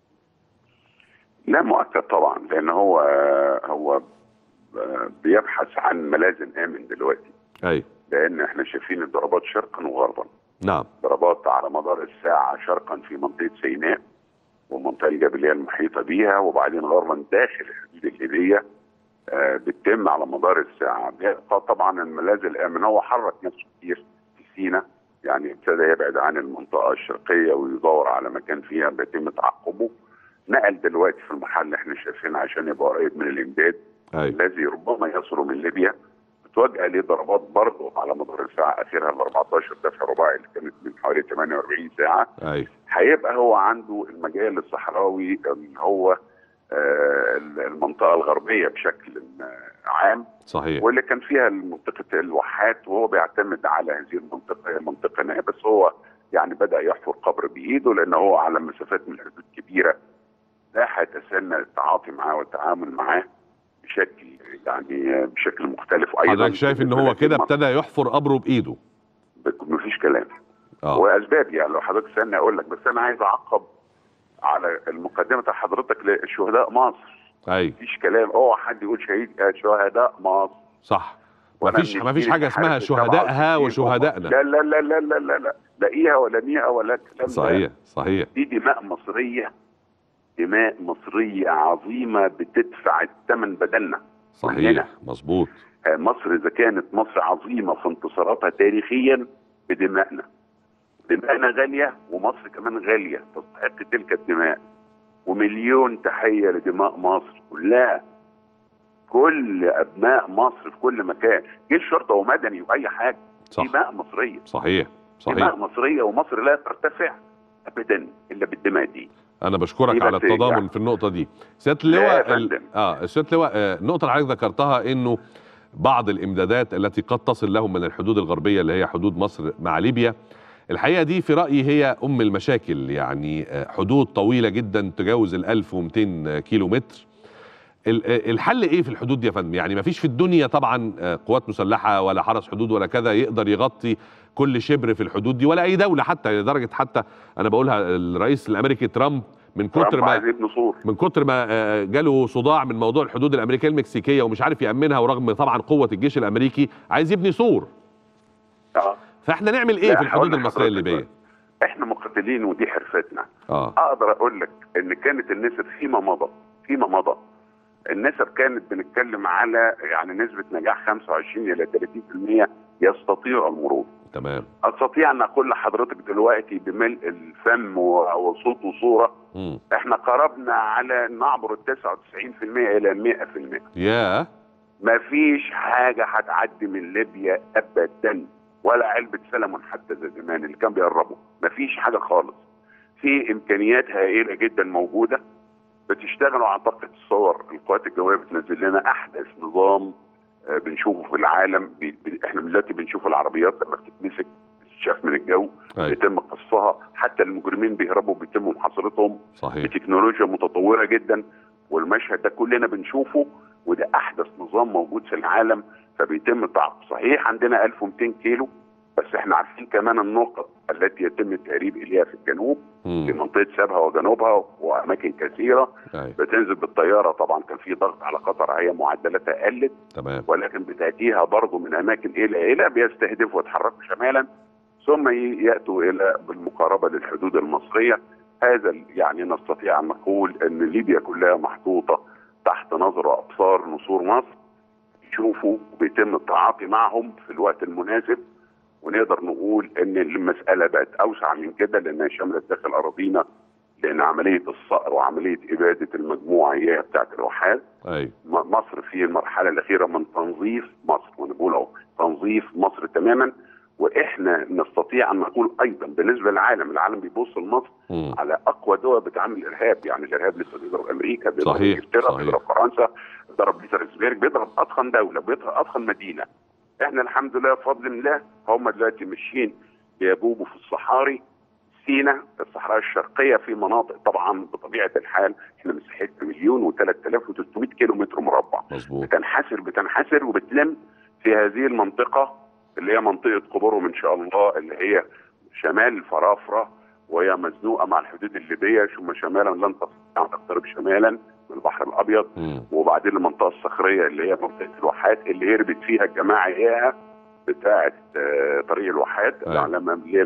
لا مؤكد طبعا لان هو هو بيبحث عن ملاذ امن دلوقتي اي لان احنا شايفين الضربات شرقا وغربا نعم ضربات على مدار الساعه شرقا في منطقه سيناء والمنطقه الجبليه المحيطه بيها وبعدين غربا داخل الحدود الليبيه آه، بتتم على مدار الساعه بيبقى طبعا الملاذ الامن هو حرك نفسه كتير في سيناء يعني ابتدى يبعد عن المنطقه الشرقيه ويدور على مكان فيها بيتم تعقبه نقل دلوقتي في المرحله اللي احنا شايفينها عشان يبقى قريب من الامداد اي الذي ربما يصل من ليبيا بتوجه عليه ضربات برضه على مدار الساعه اخرها ال 14 دفع رباعي اللي كانت من حوالي 48 ساعه اي هيبقى هو عنده المجال الصحراوي اللي هو آه، المنطقه الغربيه بشكل آه، عام صحيح واللي كان فيها منطقه الواحات وهو بيعتمد على هذه المنطقه منطقه نائيه بس هو يعني بدا يحفر قبر بايده لان هو على مسافات من الحدود كبيره لا هيتسنى التعاطي معاه والتعامل معاه بشكل يعني بشكل مختلف ايضا حضرتك شايف ان هو كده ابتدى يحفر قبره بايده مفيش كلام اه واسباب يعني لو حضرتك سالني اقول لك بس انا عايز اعقب على المقدمه بتاع حضرتك لشهداء مصر اي مفيش كلام اوعى حد يقول شهيد آه، شهداء مصر صح وأنا مفيش من مفيش الجيل حاجه اللي اسمها حارب شهدائها 67 وشهدائنا لا لا لا لا لا لا لا لا ايها ولا نيئه ولا الكلام ده. صحيح صحيح دي دماء مصريه دماء مصريه عظيمه بتدفع الثمن بدلنا صحيح كلنا. مظبوط آه، مصر اذا كانت مصر عظيمه في انتصاراتها تاريخيا بدمائنا دمائنا غاليه ومصر كمان غاليه تستحق تلك الدماء ومليون تحيه لدماء مصر كلها كل ابناء مصر في كل مكان جيش شرطه ومدني واي حاجه صح دماء مصريه صحيح دماء صحيح مصريه ومصر لا ترتفع ابدا الا بالدماء دي انا بشكرك دي على بس التضامن يعني. في النقطه دي سياده لا يا اللواء ال- فندم. اه سياده اللواء آه، النقطه اللي حضرتك ذكرتها انه بعض الامدادات التي قد تصل لهم من الحدود الغربيه اللي هي حدود مصر مع ليبيا الحقيقه دي في رايي هي ام المشاكل يعني آه، حدود طويله جدا تجاوز ال 1200 كيلو متر ال- آه، الحل ايه في الحدود دي يا فندم يعني ما فيش في الدنيا طبعا آه، قوات مسلحه ولا حرس حدود ولا كذا يقدر يغطي كل شبر في الحدود دي ولا اي دوله حتى لدرجه حتى انا بقولها الرئيس الامريكي ترامب من كتر ترامب ما عايز يبني سور من كتر ما آه، جاله صداع من موضوع الحدود الامريكيه المكسيكيه ومش عارف يامنها ورغم طبعا قوه الجيش الامريكي عايز يبني سور اه فاحنا نعمل ايه لا، في الحدود هقول المصريه لحضرتك الليبيه احنا مقاتلين ودي حرفتنا اه اقدر اقول لك ان كانت النسب فيما مضى فيما مضى النسب كانت بنتكلم على يعني نسبه نجاح 25 الى 30% يستطيع المرور تمام استطيع ان اقول لحضرتك دلوقتي بملء الفم و- وصوت وصوره مم. احنا قربنا على نعبر ال 99% الى 100% يا ما فيش حاجه هتعدي من ليبيا ابدا ولا علبه سلمون حتى زي زمان اللي كان بيقربوا ما فيش حاجه خالص في امكانيات هائله جدا موجوده بتشتغلوا اعتقد الصور القوات الجويه بتنزل لنا احدث نظام آه، بنشوفه في العالم بي بي احنا دلوقتي بنشوف العربيات لما بتتمسك بتتشاف من الجو أيوة. بيتم قصها حتى المجرمين بيهربوا بيتم محاصرتهم صحيح بتكنولوجيا متطوره جدا والمشهد ده كلنا بنشوفه وده احدث نظام موجود في العالم فبيتم تعقيد صحيح عندنا 1200 كيلو بس احنا عارفين كمان النقط التي يتم التهريب اليها في الجنوب في مم. منطقه سابها وجنوبها واماكن كثيره أيوة. بتنزل بالطياره طبعا كان في ضغط على قطر هي معدلاتها قلت تمام ولكن بتاتيها برضه من اماكن الى الى بيستهدفوا ويتحركوا شمالا ثم ي- ياتوا الى بالمقاربه للحدود المصريه هذا ال- يعني نستطيع ان نقول ان ليبيا كلها محطوطه تحت نظر وابصار نسور مصر يشوفوا وبيتم التعاطي معهم في الوقت المناسب ونقدر نقول ان المساله بقت اوسع من كده لانها شملت داخل اراضينا لان عمليه الصقر وعمليه اباده المجموعه هي بتاعت الواحات ايوه م- مصر في المرحله الاخيره من تنظيف مصر وانا بقول اهو تنظيف مصر تماما واحنا نستطيع ان نقول ايضا بالنسبه للعالم العالم بيبص لمصر مم. على اقوى دول بتعمل الارهاب يعني الارهاب لسه بيضرب امريكا بيضرب صحيح، انجلترا صحيح. بيضرب فرنسا بيضرب بيترسبيرج بيضرب اضخم دوله بيضرب اضخم مدينه احنا الحمد لله بفضل الله هم دلوقتي ماشيين بيجوبوا في الصحاري سينا الصحراء الشرقيه في مناطق طبعا بطبيعه الحال احنا مساحتنا مليون و3300 كيلو متر مربع مظبوط بتنحسر بتنحسر وبتلم في هذه المنطقه اللي هي منطقه قبورهم ان شاء الله اللي هي شمال فرافره وهي مزنوقه مع الحدود الليبيه ثم شمالا لن تستطيع ان تقترب شمالا من البحر الابيض مم. وبعدين المنطقه الصخريه اللي هي منطقه الواحات اللي هربت فيها الجماعه اياها بتاعه آه، طريق الواحات أيوة. على اللي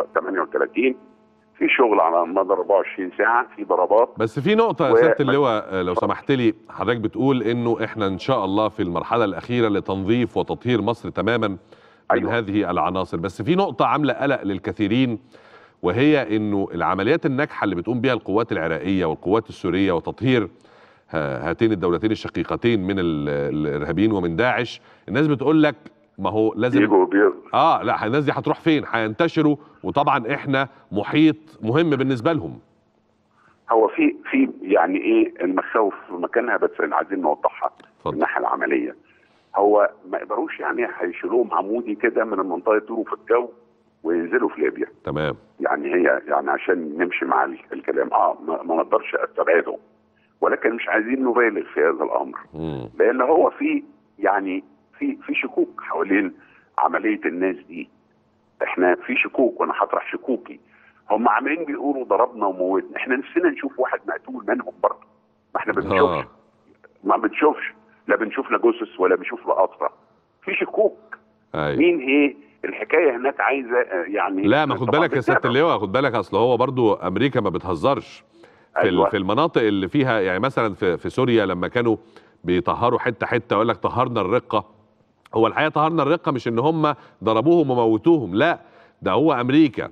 138 في شغل على مدى 24 ساعه في ضربات بس في نقطة يا و- سيادة اللواء آه، لو سمحت لي حضرتك بتقول انه احنا ان شاء الله في المرحلة الأخيرة لتنظيف وتطهير مصر تماما من أيوة. هذه العناصر بس في نقطة عاملة قلق للكثيرين وهي انه العمليات الناجحة اللي بتقوم بها القوات العراقية والقوات السورية وتطهير ها- هاتين الدولتين الشقيقتين من ال- الارهابيين ومن داعش الناس بتقول لك ما هو لازم بيجوا بي- اه لا الناس دي هتروح فين هينتشروا وطبعا احنا محيط مهم بالنسبة لهم هو في في يعني ايه المخاوف في مكانها بس عايزين نوضحها من اتفضل الناحيه العمليه هو ما يقدروش يعني هيشيلوهم عمودي كده من المنطقه يطيروا في الجو وينزلوا في ليبيا تمام يعني هي يعني عشان نمشي مع ال- الكلام اه ما ما نقدرش استبعدهم ولكن مش عايزين نبالغ في هذا الامر مم. لان هو في يعني في في شكوك حوالين عمليه الناس دي احنا في شكوك وانا هطرح شكوكي هم عاملين بيقولوا ضربنا وموتنا احنا نفسنا نشوف واحد مقتول منهم برضه ما احنا ما بنشوفش اه ما بنشوفش لا بنشوف لا جثث ولا بنشوف لا قطره في شكوك ايوه مين ايه الحكايه هناك عايزه آه، يعني لا ما خد طبعاً بالك يا سياده بتعرف. اللواء خد بالك اصل هو برضو امريكا ما بتهزرش في ال- أيوة. في المناطق اللي فيها يعني مثلا في في سوريا لما كانوا بيطهروا حته حته يقول لك طهرنا الرقه هو الحقيقه طهرنا الرقه مش ان هم ضربوهم وموتوهم لا ده هو امريكا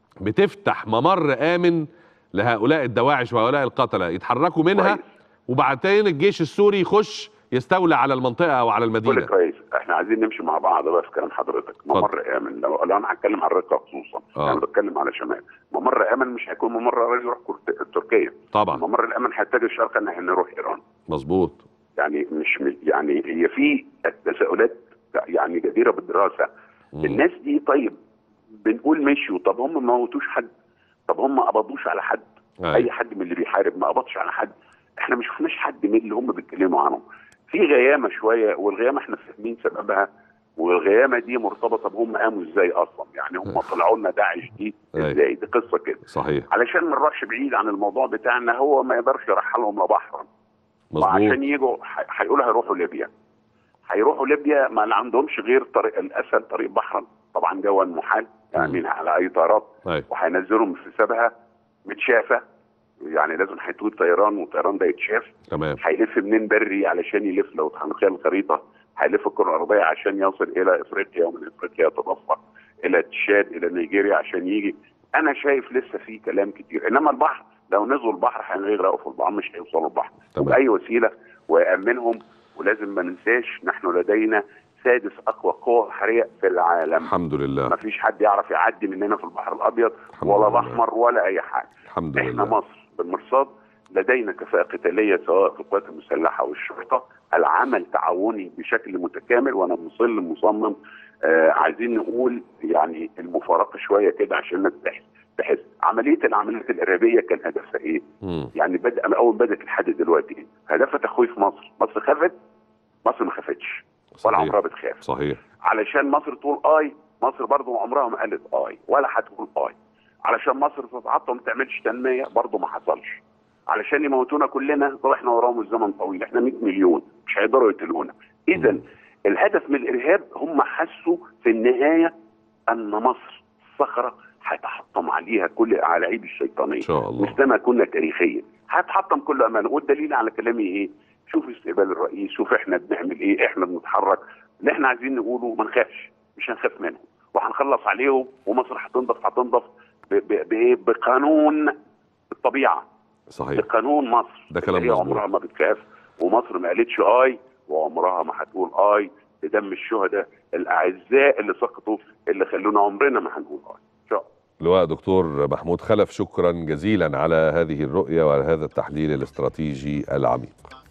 بتفتح ممر امن لهؤلاء الدواعش وهؤلاء القتله يتحركوا منها كويس. وبعدين الجيش السوري يخش يستولى على المنطقه او على كل المدينه كويس احنا عايزين نمشي مع بعض بقى في كلام حضرتك ممر امن لو, لو انا هتكلم عن الرقه خصوصا آه. انا بتكلم على شمال ممر امن مش هيكون ممر راجل يروح كورت- تركيا طبعا ممر الامن هيتجه شرقا ان احنا نروح ايران مظبوط يعني مش مش- يعني هي في تساؤلات يعني جديره بالدراسه مم. الناس دي طيب بنقول مشيوا طب هم ما موتوش حد طب هم ما قبضوش على حد أيوة. اي حد من اللي بيحارب ما قبضش على حد احنا ما شفناش حد من اللي هم بيتكلموا عنهم في غيامه شويه والغيامه احنا فاهمين سببها والغيامه دي مرتبطه بهم قاموا ازاي اصلا يعني هم طلعوا لنا داعش دي أيوة. ازاي دي قصه كده صحيح علشان ما نروحش بعيد عن الموضوع بتاعنا هو ما يقدرش يرحلهم لبحرا وعشان مظبوط يجوا ح- هيقولوا هيروحوا ليبيا هيروحوا ليبيا ما عندهمش غير طريق الاسهل طريق بحرا طبعا جوا محال يعني على اي طيارات ايوه وهينزلهم في سبها متشافه يعني لازم هيطول طيران والطيران ده يتشاف تمام هيلف منين بري علشان يلف لو هنخيل الخريطه هيلف الكره الارضيه عشان يصل الى افريقيا ومن افريقيا يتدفق الى تشاد الى نيجيريا عشان يجي انا شايف لسه في كلام كتير انما البحر لو نزلوا البحر هيغرقوا في البحر مش هيوصلوا البحر تمام. باي وسيله ويامنهم ولازم ما ننساش نحن لدينا سادس اقوى قوه بحريه في العالم الحمد لله ما فيش حد يعرف يعدي مننا في البحر الابيض الحمد ولا لله. الاحمر ولا اي حاجه الحمد احنا لله مصر بالمرصاد لدينا كفاءة قتالية سواء في القوات المسلحة والشرطة العمل تعاوني بشكل متكامل وانا مصل مصمم آه عايزين نقول يعني المفارقة شوية كده عشان الناس تحس تحس عملية العمليات الإرهابية كان هدفها إيه؟ مم. يعني بدأ من أول بدأت لحد دلوقتي إيه؟ هدفها تخويف مصر، مصر خافت؟ مصر ما خافتش ولا عمرها صحيح بتخاف صحيح علشان مصر تقول اي مصر برضه عمرها ما قالت اي ولا هتقول اي علشان مصر تتعطل وما تعملش تنميه برضه ما حصلش علشان يموتونا كلنا طب احنا وراهم الزمن طويل احنا 100 مليون مش هيقدروا يقتلونا اذا الهدف من الارهاب هم حسوا في النهايه ان مصر صخره هيتحطم عليها كل الاعاعيب الشيطانيه ان شاء الله مثلما كنا تاريخيا هتحطم كل امان والدليل على كلامي ايه شوف استقبال الرئيس شوف احنا بنعمل ايه احنا بنتحرك اللي احنا عايزين نقوله ما نخافش مش هنخاف منهم وهنخلص عليهم ومصر هتنضف هتنضف ب- ب- بايه بقانون الطبيعه صحيح بقانون مصر ده كلام هي مظبوط. عمرها ما بتخاف ومصر ما قالتش اي وعمرها ما هتقول اي بدم الشهداء الاعزاء اللي سقطوا اللي خلونا عمرنا ما هنقول اي ان شاء الله لواء دكتور محمود خلف شكرا جزيلا على هذه الرؤية وعلى هذا التحليل الاستراتيجي العميق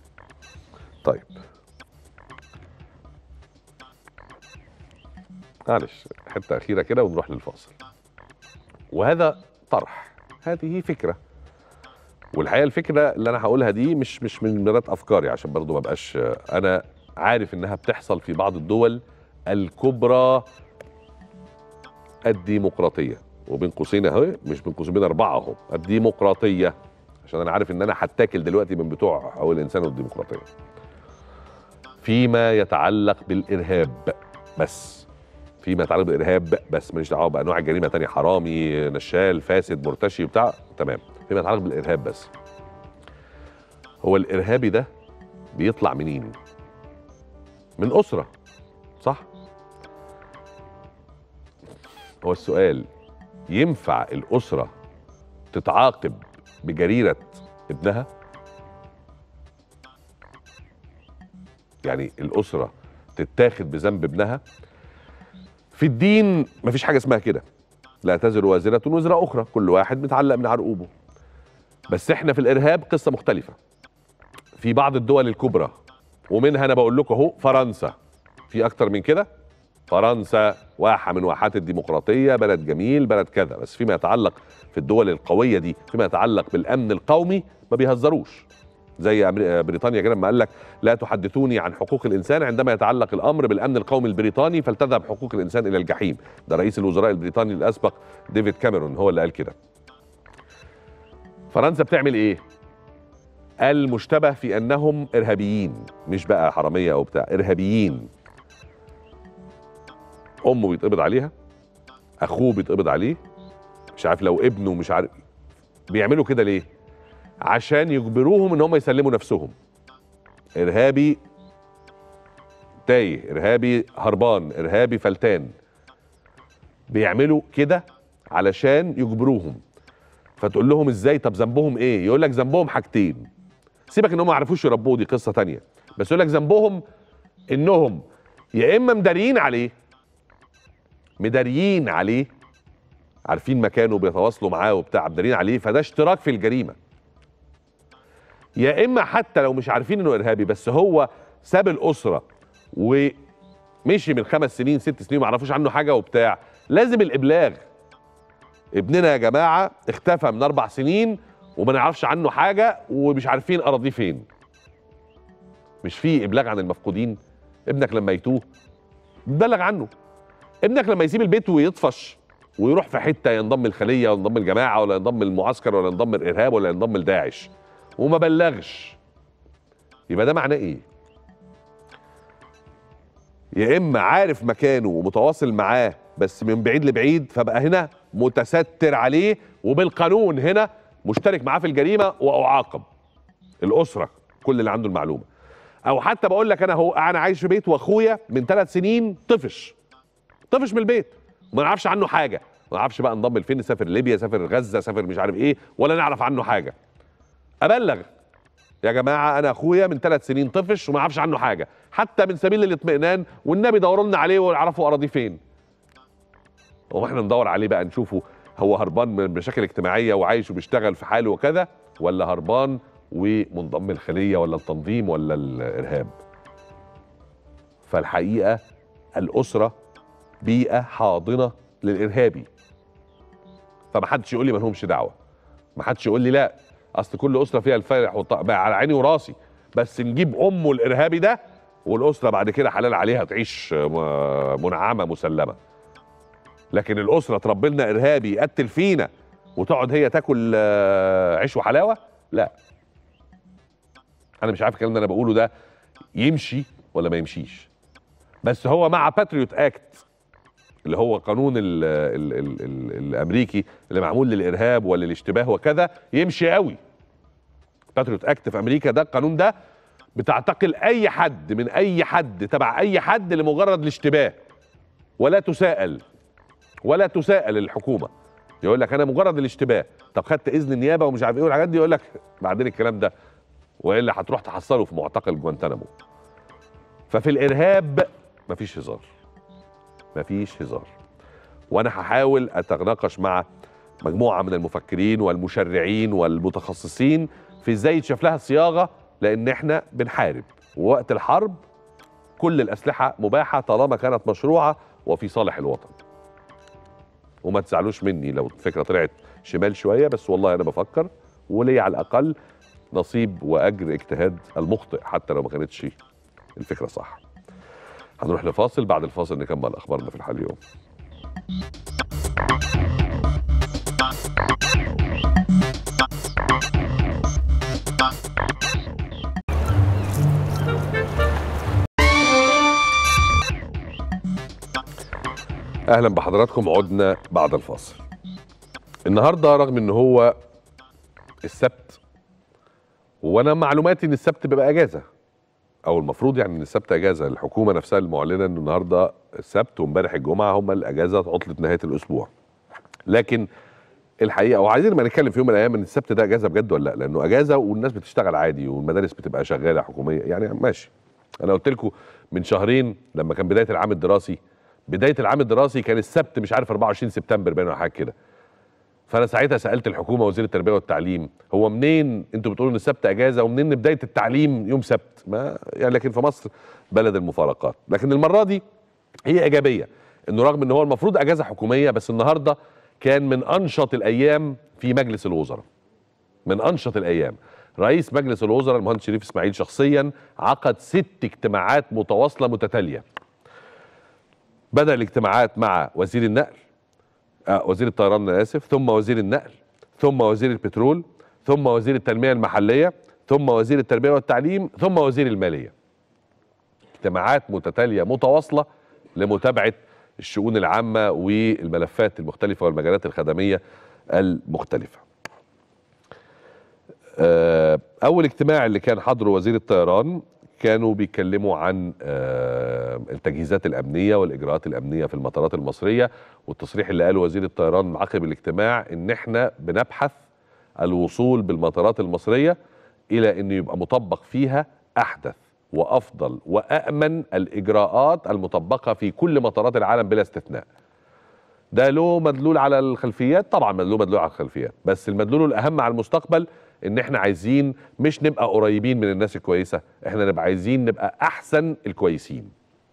طيب معلش حتة أخيرة كده ونروح للفاصل وهذا طرح هذه فكرة والحقيقة الفكرة اللي أنا هقولها دي مش مش من مرات أفكاري عشان برضو ما بقاش أنا عارف إنها بتحصل في بعض الدول الكبرى الديمقراطية وبين قوسين اهي مش بين قوسين بين أربعة أهو الديمقراطية عشان أنا عارف إن أنا هتاكل دلوقتي من بتوع أو الإنسان والديمقراطية فيما يتعلق بالإرهاب بس فيما يتعلق بالإرهاب بس ماليش دعوة بأنواع الجريمة تانية حرامي نشال فاسد مرتشي بتاع تمام فيما يتعلق بالإرهاب بس هو الإرهابي ده بيطلع منين؟ من أسرة صح؟ هو السؤال ينفع الأسرة تتعاقب بجريرة ابنها؟ يعني الأسرة تتاخد بذنب ابنها؟ في الدين مفيش حاجة اسمها كده لا تزر وازرة وزر أخرى كل واحد متعلق من عرقوبه بس احنا في الإرهاب قصة مختلفة في بعض الدول الكبرى ومنها أنا بقول لكم أهو فرنسا في أكتر من كده فرنسا واحة من واحات الديمقراطية بلد جميل بلد كذا بس فيما يتعلق في الدول القوية دي فيما يتعلق بالأمن القومي ما بيهزروش زي أمري- آه، بريطانيا كده لما قال لك لا تحدثوني عن حقوق الانسان عندما يتعلق الامر بالامن القومي البريطاني فلتذهب حقوق الانسان الى الجحيم ده رئيس الوزراء البريطاني الاسبق ديفيد كاميرون هو اللي قال كده فرنسا بتعمل ايه المشتبه في انهم ارهابيين مش بقى حراميه او بتاع ارهابيين امه بيتقبض عليها اخوه بيتقبض عليه مش عارف لو ابنه مش عارف بيعملوا كده ليه عشان يجبروهم ان هم يسلموا نفسهم ارهابي تايه ارهابي هربان ارهابي فلتان بيعملوا كده علشان يجبروهم فتقول لهم ازاي طب ذنبهم ايه يقول لك ذنبهم حاجتين سيبك ان هم ما عرفوش يربوه دي قصه تانية بس يقول لك ذنبهم انهم يا اما مداريين عليه مداريين عليه عارفين مكانه بيتواصلوا معاه وبتاع مداريين عليه فده اشتراك في الجريمه يا اما حتى لو مش عارفين انه ارهابي بس هو ساب الاسره ومشي من خمس سنين ست سنين ما عرفوش عنه حاجه وبتاع لازم الابلاغ ابننا يا جماعه اختفى من اربع سنين وما نعرفش عنه حاجه ومش عارفين اراضيه فين مش في ابلاغ عن المفقودين ابنك لما يتوه بتبلغ عنه ابنك لما يسيب البيت ويطفش ويروح في حته ينضم الخليه ولا ينضم الجماعه ولا ينضم المعسكر ولا ينضم الارهاب ولا ينضم لداعش وما بلغش يبقى ده معناه ايه يا اما عارف مكانه ومتواصل معاه بس من بعيد لبعيد فبقى هنا متستر عليه وبالقانون هنا مشترك معاه في الجريمه واعاقب الاسره كل اللي عنده المعلومه او حتى بقول لك انا هو انا عايش في بيت واخويا من ثلاث سنين طفش طفش من البيت وما نعرفش عنه حاجه ما نعرفش بقى انضم لفين سافر ليبيا سافر غزه سافر مش عارف ايه ولا نعرف عنه حاجه ابلغ يا جماعه انا اخويا من ثلاث سنين طفش وما اعرفش عنه حاجه حتى من سبيل الاطمئنان والنبي دوروا لنا عليه ونعرفوا اراضيه فين هو احنا ندور عليه بقى نشوفه هو هربان من مشاكل اجتماعيه وعايش وبيشتغل في حاله وكذا ولا هربان ومنضم الخليه ولا التنظيم ولا الارهاب فالحقيقه الاسره بيئه حاضنه للارهابي فما حدش يقول لي ما لهمش دعوه ما حدش يقول لي لا اصل كل اسره فيها الفرح والط... بقى على عيني وراسي بس نجيب امه الارهابي ده والاسره بعد كده حلال عليها تعيش م- منعمه مسلمه لكن الاسره تربي لنا ارهابي يقتل فينا وتقعد هي تاكل آه، عيش وحلاوه لا انا مش عارف الكلام اللي انا بقوله ده يمشي ولا ما يمشيش بس هو مع باتريوت اكت اللي هو قانون ال ال ال ال الامريكي اللي معمول للارهاب وللاشتباه وكذا يمشي قوي باتريوت اكت في امريكا ده القانون ده بتعتقل اي حد من اي حد تبع اي حد لمجرد الاشتباه ولا تساءل ولا تساءل الحكومه يقول لك انا مجرد الاشتباه طب خدت اذن النيابه ومش عارف ايه والحاجات دي يقول لك بعدين الكلام ده والا هتروح تحصله في معتقل جوانتانامو ففي الارهاب مفيش هزار مفيش هزار وانا هحاول اتناقش مع مجموعه من المفكرين والمشرعين والمتخصصين في ازاي يتشاف لها صياغه لان احنا بنحارب ووقت الحرب كل الاسلحه مباحه طالما كانت مشروعه وفي صالح الوطن وما تزعلوش مني لو الفكره طلعت شمال شويه بس والله انا بفكر ولي على الاقل نصيب واجر اجتهاد المخطئ حتى لو ما كانتش الفكره صح هنروح لفاصل بعد الفاصل نكمل اخبارنا في الحال اليوم اهلا بحضراتكم عدنا بعد الفاصل النهارده رغم ان هو السبت وانا معلوماتي ان السبت بيبقى اجازه او المفروض يعني ان السبت اجازه الحكومه نفسها المعلنه ان النهارده السبت وامبارح الجمعه هم الاجازه عطله نهايه الاسبوع لكن الحقيقه وعايزين ما نتكلم في يوم من الايام ان السبت ده اجازه بجد ولا لا لانه اجازه والناس بتشتغل عادي والمدارس بتبقى شغاله حكوميه يعني ماشي انا قلت لكم من شهرين لما كان بدايه العام الدراسي بدايه العام الدراسي كان السبت مش عارف 24 سبتمبر باين ولا حاجه كده فانا ساعتها سالت الحكومه وزير التربيه والتعليم هو منين انتوا بتقولوا ان السبت اجازه ومنين بدايه التعليم يوم سبت ما يعني لكن في مصر بلد المفارقات لكن المره دي هي ايجابيه انه رغم ان هو المفروض اجازه حكوميه بس النهارده كان من انشط الايام في مجلس الوزراء من انشط الايام رئيس مجلس الوزراء المهندس شريف اسماعيل شخصيا عقد ست اجتماعات متواصله متتاليه بدا الاجتماعات مع وزير النقل آه وزير الطيران انا اسف ثم وزير النقل ثم وزير البترول ثم وزير التنميه المحليه ثم وزير التربيه والتعليم ثم وزير الماليه اجتماعات متتاليه متواصله لمتابعه الشؤون العامه والملفات المختلفه والمجالات الخدميه المختلفه آه، اول اجتماع اللي كان حضره وزير الطيران كانوا بيتكلموا عن آه، التجهيزات الامنيه والاجراءات الامنيه في المطارات المصريه والتصريح اللي قاله وزير الطيران عقب الاجتماع ان احنا بنبحث الوصول بالمطارات المصريه الى انه يبقى مطبق فيها احدث وافضل وامن الاجراءات المطبقه في كل مطارات العالم بلا استثناء ده له مدلول على الخلفيات طبعا له مدلول على الخلفيات بس المدلول الاهم على المستقبل ان احنا عايزين مش نبقى قريبين من الناس الكويسه احنا نبقى عايزين نبقى احسن الكويسين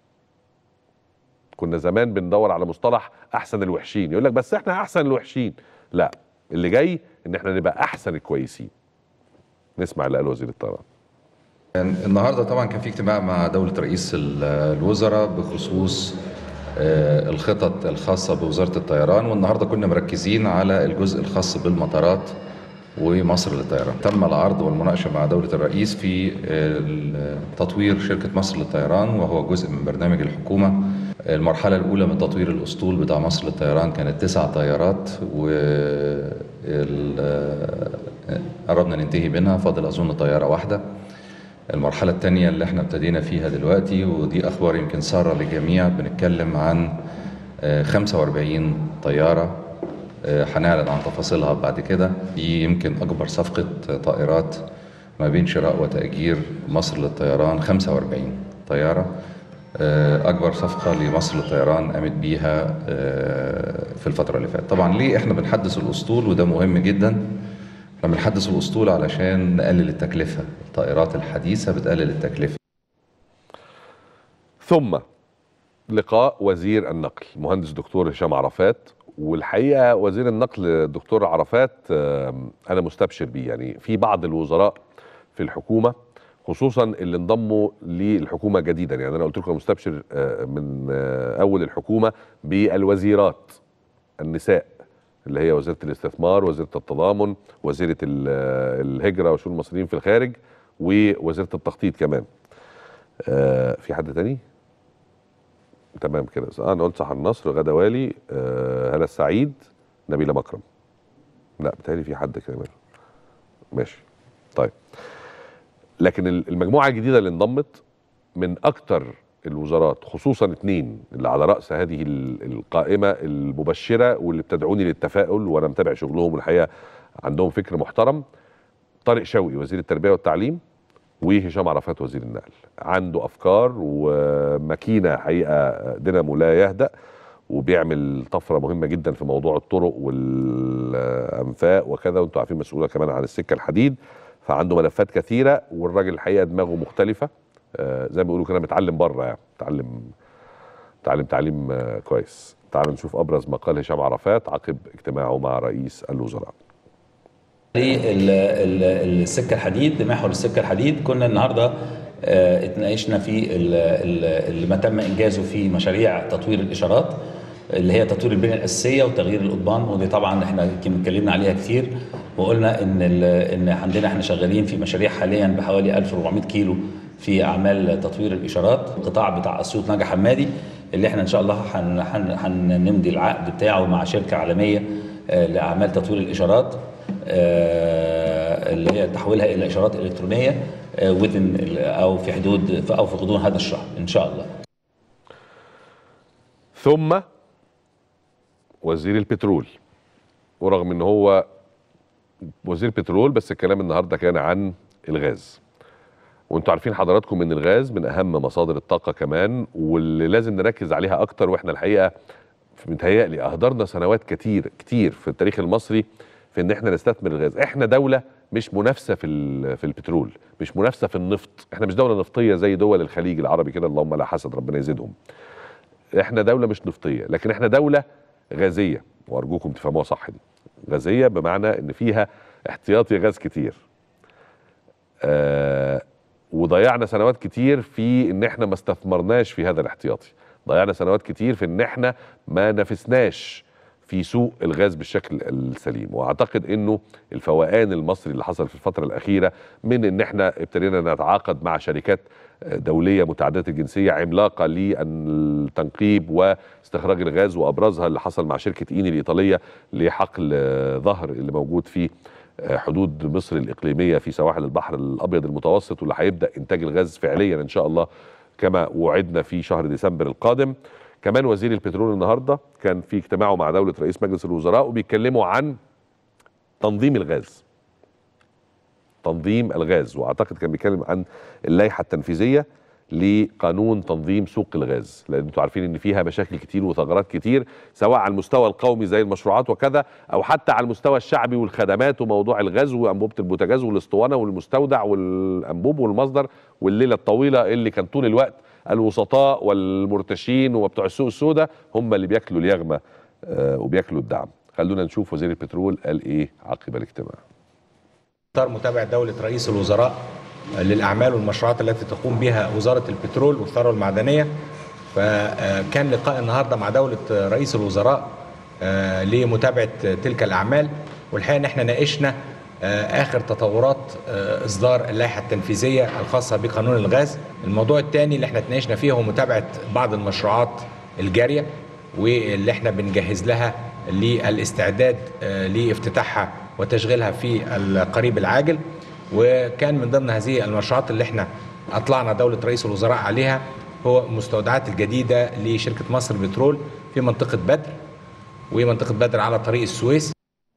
كنا زمان بندور على مصطلح احسن الوحشين يقول لك بس احنا احسن الوحشين لا اللي جاي ان احنا نبقى احسن الكويسين نسمع اللي قاله وزير الطيران النهارده طبعا كان في اجتماع مع دولة رئيس ال- الوزراء بخصوص آه، الخطط الخاصة بوزارة الطيران والنهارده كنا مركزين على الجزء الخاص بالمطارات ومصر للطيران تم العرض والمناقشة مع دولة الرئيس في آه، تطوير شركة مصر للطيران وهو جزء من برنامج الحكومة المرحلة الأولى من تطوير الأسطول بتاع مصر للطيران كانت تسع طيارات و ال- آه، قربنا ننتهي منها فاضل أظن طيارة واحدة المرحلة الثانية اللي احنا ابتدينا فيها دلوقتي ودي أخبار يمكن سارة للجميع بنتكلم عن آه، 45 طيارة آه، هنعلن عن تفاصيلها بعد كده دي يمكن أكبر صفقة طائرات ما بين شراء وتأجير مصر للطيران 45 طيارة آه، أكبر صفقة لمصر للطيران قامت بيها آه، في الفترة اللي فاتت طبعا ليه احنا بنحدث الأسطول وده مهم جدا احنا بنحدث الأسطول علشان نقلل التكلفة الطائرات الحديثة بتقلل التكلفة ثم لقاء وزير النقل المهندس دكتور هشام عرفات والحقيقه وزير النقل الدكتور عرفات آم، انا مستبشر بيه يعني في بعض الوزراء في الحكومه خصوصا اللي انضموا للحكومه جديدا يعني انا قلت لكم أنا مستبشر آه، من آه، اول الحكومه بالوزيرات النساء اللي هي وزيره الاستثمار وزيره التضامن وزيره ال- آه، الهجره وشؤون المصريين في الخارج ووزيره التخطيط كمان آه، في حد تاني تمام كده آه، انا قلت سحر النصر غدا والي آه، هلا السعيد نبيله مكرم لا بتهيألي في حد كمان ماشي طيب لكن ال- المجموعه الجديده اللي انضمت من اكتر الوزارات خصوصا اثنين اللي على راس هذه ال- القائمه المبشره واللي بتدعوني للتفاؤل وانا متابع شغلهم والحقيقه عندهم فكر محترم طارق شوقي وزير التربيه والتعليم وهشام عرفات وزير النقل عنده افكار وماكينه حقيقه دينامو لا يهدأ وبيعمل طفره مهمه جدا في موضوع الطرق والانفاق وكذا وانتم عارفين مسؤوله كمان عن السكه الحديد فعنده ملفات كثيره والراجل الحقيقه دماغه مختلفه آه، زي ما بيقولوا كده متعلم بره يعني متعلم تعليم تعليم آه، كويس تعالوا نشوف ابرز ما قال هشام عرفات عقب اجتماعه مع رئيس الوزراء السكه الحديد محور السكه الحديد كنا النهارده آه، اتناقشنا في ال- ال- اللي ما تم انجازه في مشاريع تطوير الاشارات اللي هي تطوير البنيه الاساسيه وتغيير القضبان ودي طبعا احنا يمكن اتكلمنا عليها كتير وقلنا ان ال- ان عندنا احنا شغالين في مشاريع حاليا بحوالي 1400 كيلو في اعمال تطوير الاشارات القطاع بتاع اسيوط نجا حمادي اللي احنا ان شاء الله هن- هن- هنمضي العقد بتاعه مع شركه عالميه آه، لاعمال تطوير الاشارات آه، اللي هي تحويلها الى اشارات الكترونيه وذن او في حدود او في غضون هذا الشهر ان شاء الله ثم وزير البترول ورغم ان هو وزير بترول بس الكلام النهارده كان عن الغاز وانتوا عارفين حضراتكم ان الغاز من اهم مصادر الطاقه كمان واللي لازم نركز عليها اكتر واحنا الحقيقه متهيألي اهدرنا سنوات كتير كتير في التاريخ المصري في ان احنا نستثمر الغاز احنا دوله مش منافسه في ال- في البترول مش منافسه في النفط احنا مش دوله نفطيه زي دول الخليج العربي كده اللهم لا حسد ربنا يزيدهم احنا دوله مش نفطيه لكن احنا دوله غازيه وارجوكم تفهموها صح دي غازيه بمعنى ان فيها احتياطي غاز كتير آه وضيعنا سنوات كتير في ان احنا ما استثمرناش في هذا الاحتياطي ضيعنا سنوات كتير في ان احنا ما نافسناش في سوق الغاز بالشكل السليم واعتقد انه الفوقان المصري اللي حصل في الفتره الاخيره من ان احنا ابتدينا نتعاقد مع شركات دوليه متعدده الجنسيه عملاقه للتنقيب واستخراج الغاز وابرزها اللي حصل مع شركه ايني الايطاليه لحقل ظهر اللي موجود في حدود مصر الاقليميه في سواحل البحر الابيض المتوسط واللي هيبدا انتاج الغاز فعليا ان شاء الله كما وعدنا في شهر ديسمبر القادم كمان وزير البترول النهارده كان في اجتماعه مع دوله رئيس مجلس الوزراء وبيتكلموا عن تنظيم الغاز تنظيم الغاز واعتقد كان بيتكلم عن اللائحه التنفيذيه لقانون تنظيم سوق الغاز لان انتوا عارفين ان فيها مشاكل كتير وثغرات كتير سواء على المستوى القومي زي المشروعات وكذا او حتى على المستوى الشعبي والخدمات وموضوع الغاز وانبوبه البوتاجاز والاسطوانه والمستودع والانبوب والمصدر والليله الطويله اللي كان طول الوقت الوسطاء والمرتشين وبتوع السوق السوداء هم اللي بياكلوا اليغمه آه وبياكلوا الدعم خلونا نشوف وزير البترول قال ايه عقب الاجتماع اطار متابعه دوله رئيس الوزراء للاعمال والمشروعات التي تقوم بها وزاره البترول والثروه المعدنيه فكان لقاء النهارده مع دوله رئيس الوزراء لمتابعه تلك الاعمال والحقيقه ان احنا ناقشنا اخر تطورات اصدار اللائحه التنفيذيه الخاصه بقانون الغاز الموضوع الثاني اللي احنا اتناقشنا فيه هو متابعه بعض المشروعات الجاريه واللي احنا بنجهز لها للاستعداد لافتتاحها وتشغيلها في القريب العاجل وكان من ضمن هذه المشروعات اللي احنا اطلعنا دوله رئيس الوزراء عليها هو المستودعات الجديده لشركه مصر بترول في منطقه بدر ومنطقه بدر على طريق السويس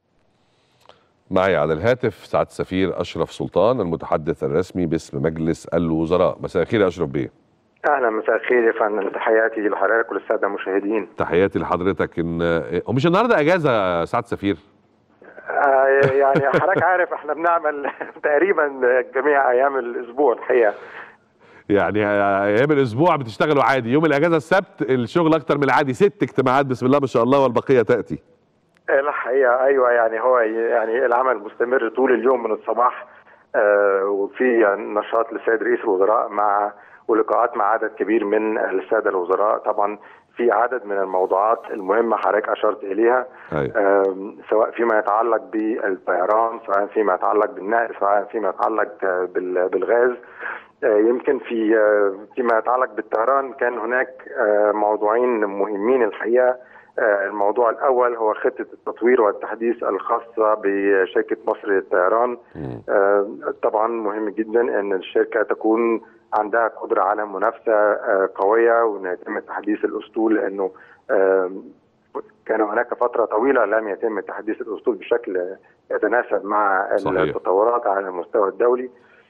معي على الهاتف سعاده السفير اشرف سلطان المتحدث الرسمي باسم مجلس الوزراء مساء الخير يا اشرف بيه اهلا مساء الخير يا فندم تحياتي لحضرتك وللساده المشاهدين تحياتي لحضرتك ان هو مش النهارده اجازه يا سعاده السفير آه يعني حضرتك عارف احنا بنعمل تقريبا جميع ايام الاسبوع الحقيقه يعني ايام الاسبوع بتشتغلوا عادي يوم الاجازه السبت الشغل اكتر من العادي ست اجتماعات بسم الله ما شاء الله والبقيه تاتي الحقيقه ايوه يعني هو يعني العمل مستمر طول اليوم من الصباح آه وفي نشاط للسيد رئيس الوزراء مع ولقاءات مع عدد كبير من الساده الوزراء طبعا في عدد من الموضوعات المهمه حضرتك اشرت اليها أيوة. سواء فيما يتعلق بالطيران سواء فيما يتعلق بالنقل سواء فيما يتعلق بالغاز يمكن في فيما يتعلق بالطيران كان هناك موضوعين مهمين الحقيقه الموضوع الاول هو خطه التطوير والتحديث الخاصه بشركه مصر للطيران طبعا مهم جدا ان الشركه تكون عندها قدره على منافسه قويه وان يتم تحديث الاسطول لانه كان هناك فتره طويله لم يتم تحديث الاسطول بشكل يتناسب مع صحيح. التطورات على المستوى الدولي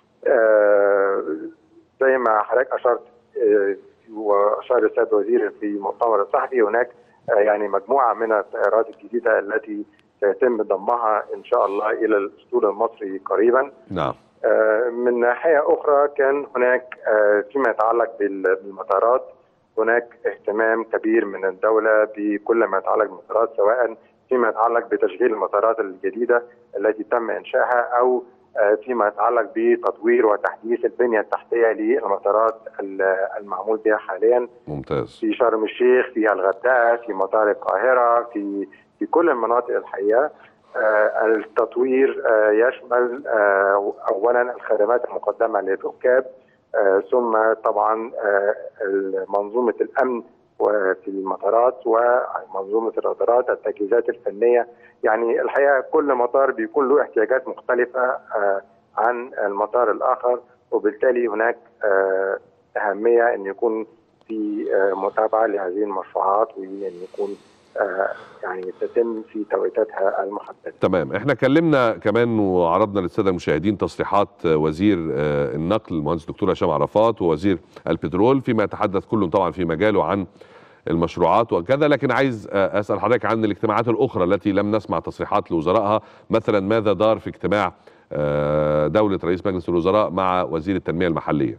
زي ما حضرتك اشرت واشار السيد الوزير في مؤتمر الصحفي هناك يعني مجموعه من الطائرات الجديده التي سيتم ضمها ان شاء الله الى الاسطول المصري قريبا. نعم. من ناحيه اخرى كان هناك فيما يتعلق بالمطارات هناك اهتمام كبير من الدوله بكل ما يتعلق بالمطارات سواء فيما يتعلق بتشغيل المطارات الجديده التي تم انشائها او فيما يتعلق بتطوير وتحديث البنيه التحتيه للمطارات المعمول بها حاليا ممتاز في شرم الشيخ في الغردقه في مطار القاهره في في كل المناطق الحقيقه التطوير يشمل اولا الخدمات المقدمه للركاب ثم طبعا منظومه الامن وفي المطارات ومنظومه الرادارات التجهيزات الفنيه يعني الحقيقه كل مطار بيكون له احتياجات مختلفه عن المطار الاخر وبالتالي هناك اهميه ان يكون في متابعه لهذه المشروعات وان يكون يعني تتم في توقيتاتها المحدده. تمام احنا كلمنا كمان وعرضنا للساده المشاهدين تصريحات وزير النقل المهندس الدكتور هشام عرفات ووزير البترول فيما يتحدث كل طبعا في مجاله عن المشروعات وكذا لكن عايز اسال حضرتك عن الاجتماعات الاخرى التي لم نسمع تصريحات لوزرائها مثلا ماذا دار في اجتماع دوله رئيس مجلس الوزراء مع وزير التنميه المحليه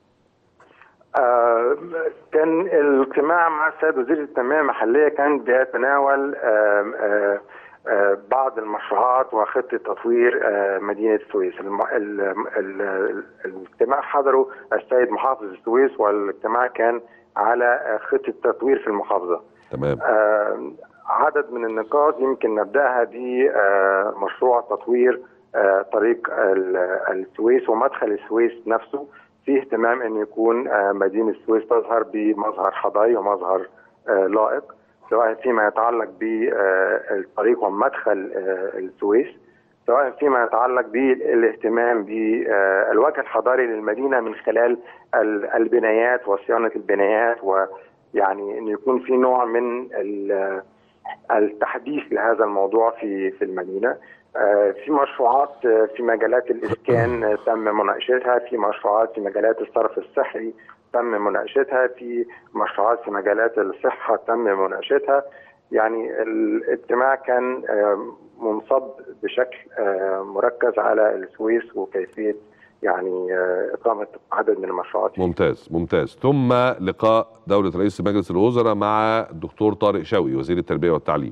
آه كان الاجتماع مع السيد وزير التنميه المحليه كان بيتناول آه آه آه، بعض المشروعات وخطه تطوير آه، مدينه السويس الم- ال- ال- ال- الاجتماع حضره السيد محافظ السويس والاجتماع كان على آه، خطه تطوير في المحافظه تمام آه، عدد من النقاط يمكن نبداها بمشروع تطوير آه، طريق ال- السويس ومدخل السويس نفسه في اهتمام ان يكون آه، مدينه السويس تظهر بمظهر حضاري ومظهر آه، لائق سواء فيما يتعلق بالطريق ومدخل آه، السويس سواء فيما يتعلق بالاهتمام بالوجه الحضاري للمدينه من خلال ال- البنايات وصيانه البنايات ويعني ان يكون في نوع من ال- التحديث لهذا الموضوع في في المدينه آه، في مشروعات آه، في مجالات الاسكان آه، تم مناقشتها في مشروعات في مجالات الصرف الصحي تم مناقشتها في مشروعات في مجالات الصحه تم مناقشتها يعني الاجتماع كان آه، منصب بشكل آه، مركز على السويس وكيفيه يعني آه، اقامه عدد من المشروعات فيه. ممتاز ممتاز ثم لقاء دولة رئيس مجلس الوزراء مع الدكتور طارق شوقي وزير التربية والتعليم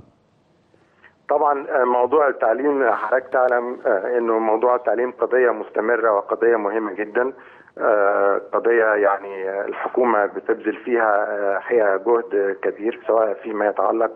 طبعا آه، موضوع التعليم حضرتك تعلم آه، انه موضوع التعليم قضيه مستمره وقضيه مهمه جدا آه، قضيه يعني آه، الحكومه بتبذل فيها آه، حقيقه جهد كبير سواء فيما يتعلق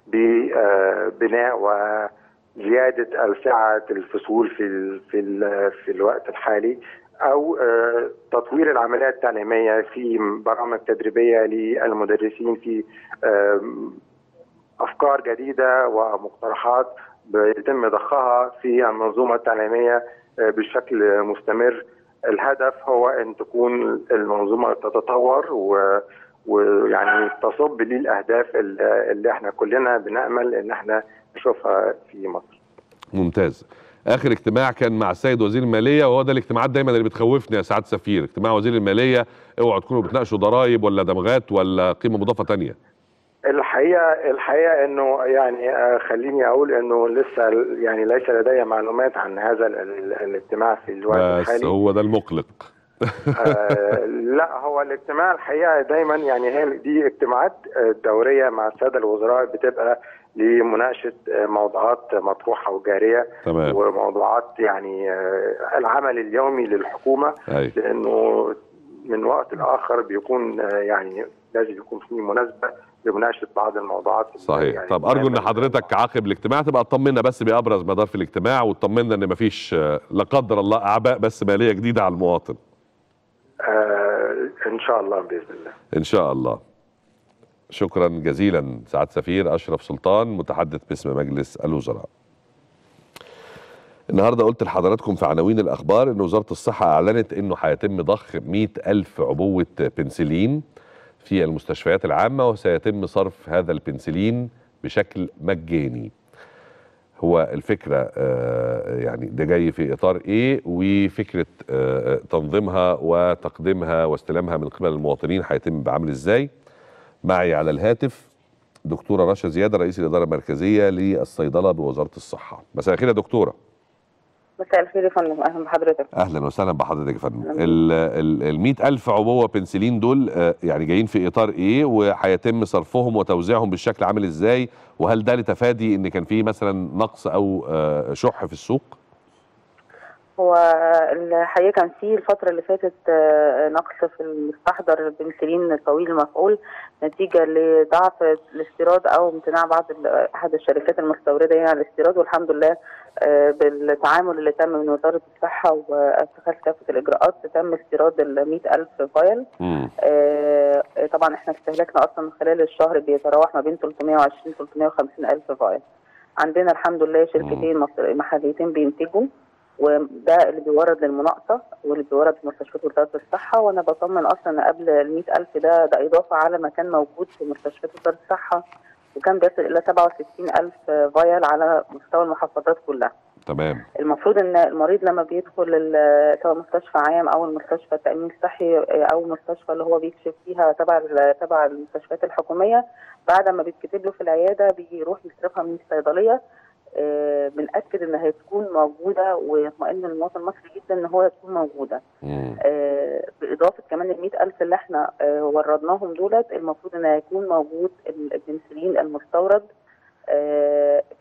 ببناء وزياده السعه الفصول في ال- في ال- في الوقت الحالي او آه، تطوير العمليه التعليميه في برامج تدريبيه للمدرسين في آم، افكار جديده ومقترحات بيتم ضخها في المنظومه التعليميه آه، بشكل مستمر الهدف هو ان تكون المنظومه تتطور و ويعني تصب للاهداف اللي اللي احنا كلنا بنامل ان احنا نشوفها في مصر. ممتاز اخر اجتماع كان مع السيد وزير الماليه وهو ده الاجتماعات دايما اللي بتخوفني يا سعاده سفير اجتماع وزير الماليه اوعوا تكونوا بتناقشوا ضرائب ولا دمغات ولا قيمه مضافه تانية الحقيقه الحقيقه انه يعني آه، خليني اقول انه لسه يعني ليس لدي معلومات عن هذا ال- ال- الاجتماع في الوقت بس الحالي هو ده المقلق آه، لا هو الاجتماع الحقيقه دايما يعني هي دي اجتماعات آه، دوريه مع الساده الوزراء بتبقى لمناقشه آه، موضوعات مطروحه وجاريه تمام وموضوعات يعني آه، العمل اليومي للحكومه اي لانه من وقت لاخر بيكون آه، يعني لازم يكون في مناسبه لمناقشه بعض الموضوعات صحيح يعني طب ارجو ان مهمة. حضرتك عقب الاجتماع تبقى تطمنا بس بابرز مدار في الاجتماع وتطمنا ان مفيش آه، لا قدر الله اعباء بس ماليه جديده على المواطن آه ان شاء الله باذن الله ان شاء الله شكرا جزيلا سعاده سفير اشرف سلطان متحدث باسم مجلس الوزراء النهارده قلت لحضراتكم في عناوين الاخبار ان وزاره الصحه اعلنت انه هيتم ضخ 100 الف عبوه بنسلين في المستشفيات العامه وسيتم صرف هذا البنسلين بشكل مجاني هو الفكره آه، يعني ده جاي في اطار ايه وفكره آه، تنظيمها وتقديمها واستلامها من قبل المواطنين هيتم بعمل ازاي معي على الهاتف دكتوره رشا زياده رئيس الاداره المركزيه للصيدله بوزاره الصحه مساء الخير يا دكتوره مساء الخير يا فندم اهلا بحضرتك اهلا وسهلا بحضرتك يا فندم أهلا بيك. ال 100 الف عبوه بنسلين دول آه، يعني جايين في اطار ايه وهيتم صرفهم وتوزيعهم بالشكل عامل ازاي وهل ده لتفادي ان كان في مثلا نقص او آه، شح في السوق هو الحقيقه كان في الفتره اللي فاتت آه، نقص في المستحضر البنسلين طويل المفعول نتيجه لضعف الاستيراد او امتناع بعض ال- احد الشركات المستورده يعني عن الاستيراد والحمد لله آه، بالتعامل اللي تم من وزاره الصحه واتخاذ كافه الاجراءات تم استيراد ال 100000 فايل مم. آه، طبعا احنا استهلاكنا اصلا خلال الشهر بيتراوح ما بين 320 350 الف فايل عندنا الحمد لله شركتين مصر- محليتين بينتجوا وده اللي بيورد للمناقصه واللي بيورد في مستشفيات وزاره الصحه وانا بطمن اصلا ان قبل ال 100000 ده ده اضافه على ما كان موجود في مستشفيات وزاره الصحه وكان بيصل الى 67000 فايل على مستوى المحافظات كلها. تمام المفروض ان المريض لما بيدخل ال- سواء مستشفى عام او المستشفى التامين الصحي او المستشفى اللي هو بيكشف فيها تبع ال- تبع المستشفيات الحكوميه بعد ما بيتكتب له في العياده بيروح يصرفها من الصيدليه آه، بنأكد انها تكون موجوده ويطمئن المواطن المصري جدا ان هو تكون موجوده مم. آه، باضافه كمان ال 100000 اللي احنا آه، وردناهم دولت المفروض ان هيكون موجود ال- البنسلين المستورد آه،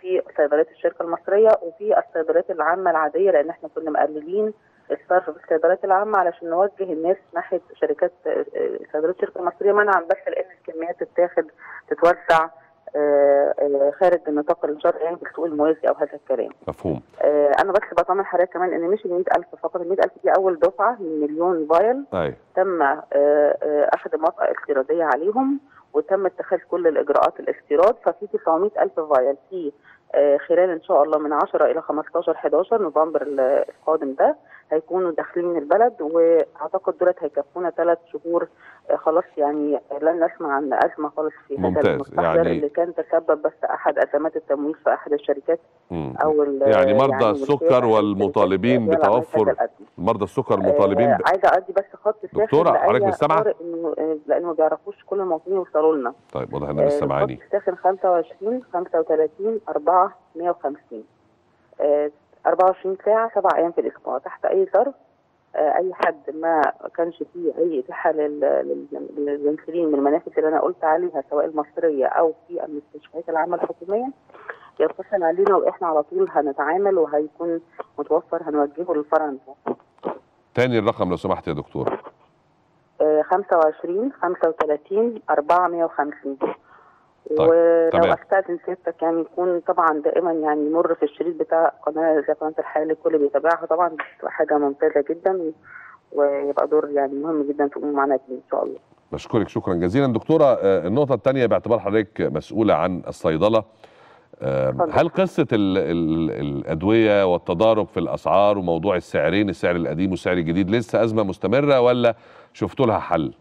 في صيدليات الشركه المصريه وفي الصيدليات العامه العاديه لان احنا كنا مقللين الصرف في الصيدليات العامه علشان نوجه الناس ناحيه شركات آه، آه، صيدليات الشركه المصريه منعا بس لان الكميات تتاخد تتوزع آه، آه، خارج النطاق الشرعي يعني في السوق الموازي او هذا الكلام. مفهوم آه، انا بس بطمن حضرتك كمان ان مش ال 100000 فقط ال 100000 دي اول دفعه من مليون فايل ايوه تم آه، آه، اخذ موافقه افتراضيه عليهم وتم اتخاذ كل الاجراءات الافتراض ففي 900 الف فايل في آه، خلال ان شاء الله من 10 الى 15 11 نوفمبر ال- القادم ده هيكونوا داخلين البلد واعتقد دولت هيكفونا ثلاث شهور آه، خلاص يعني لن نسمع عن ازمه خالص في هذا ممتاز. المستحضر يعني- اللي كان تسبب بس احد ازمات التمويل في احد الشركات مم. او ال- يعني مرضى مشكلة السكر أحد الشركات والمطالبين هي اللي عملت بتوفر هذا الأزمة. مرضى السكر المطالبين آه ب... عايزه ادي بس خط ساخن دكتورة، لأي حضرتك مش سامعة؟ طارئ إنه- آه، لانه ما بيعرفوش كل المواطنين يوصلوا لنا طيب واضح انها مش آه، سامعاني الخط الساخن 25 35 4 150 آه، 24 ساعه سبع ايام في الاسبوع تحت اي ظرف آه، اي حد ما كانش فيه اي اتاحه لل- لل- للانسولين من المنافذ اللي انا قلت عليها سواء المصريه او في المستشفيات العامه الحكوميه يتصل علينا واحنا على طول هنتعامل وهيكون متوفر هنوجهه للفرع المتوفر. تاني الرقم لو سمحت يا دكتور آه، 25 35 450 طيب، ولو تمام. استاذن سيادتك يعني يكون طبعا دائما يعني يمر في الشريط بتاع قناه زي قناه الحياه اللي الكل بيتابعها طبعا بتبقى حاجه ممتازه جدا ويبقى دور يعني مهم جدا تقوموا معانا بيه ان شاء الله. بشكرك شكرا جزيلا دكتوره آه، النقطه الثانيه باعتبار حضرتك مسؤوله عن الصيدله آه، اتفضل. هل قصه ال ال الادويه والتضارب في الاسعار وموضوع السعرين السعر القديم والسعر الجديد لسه ازمه مستمره ولا شفتوا لها حل؟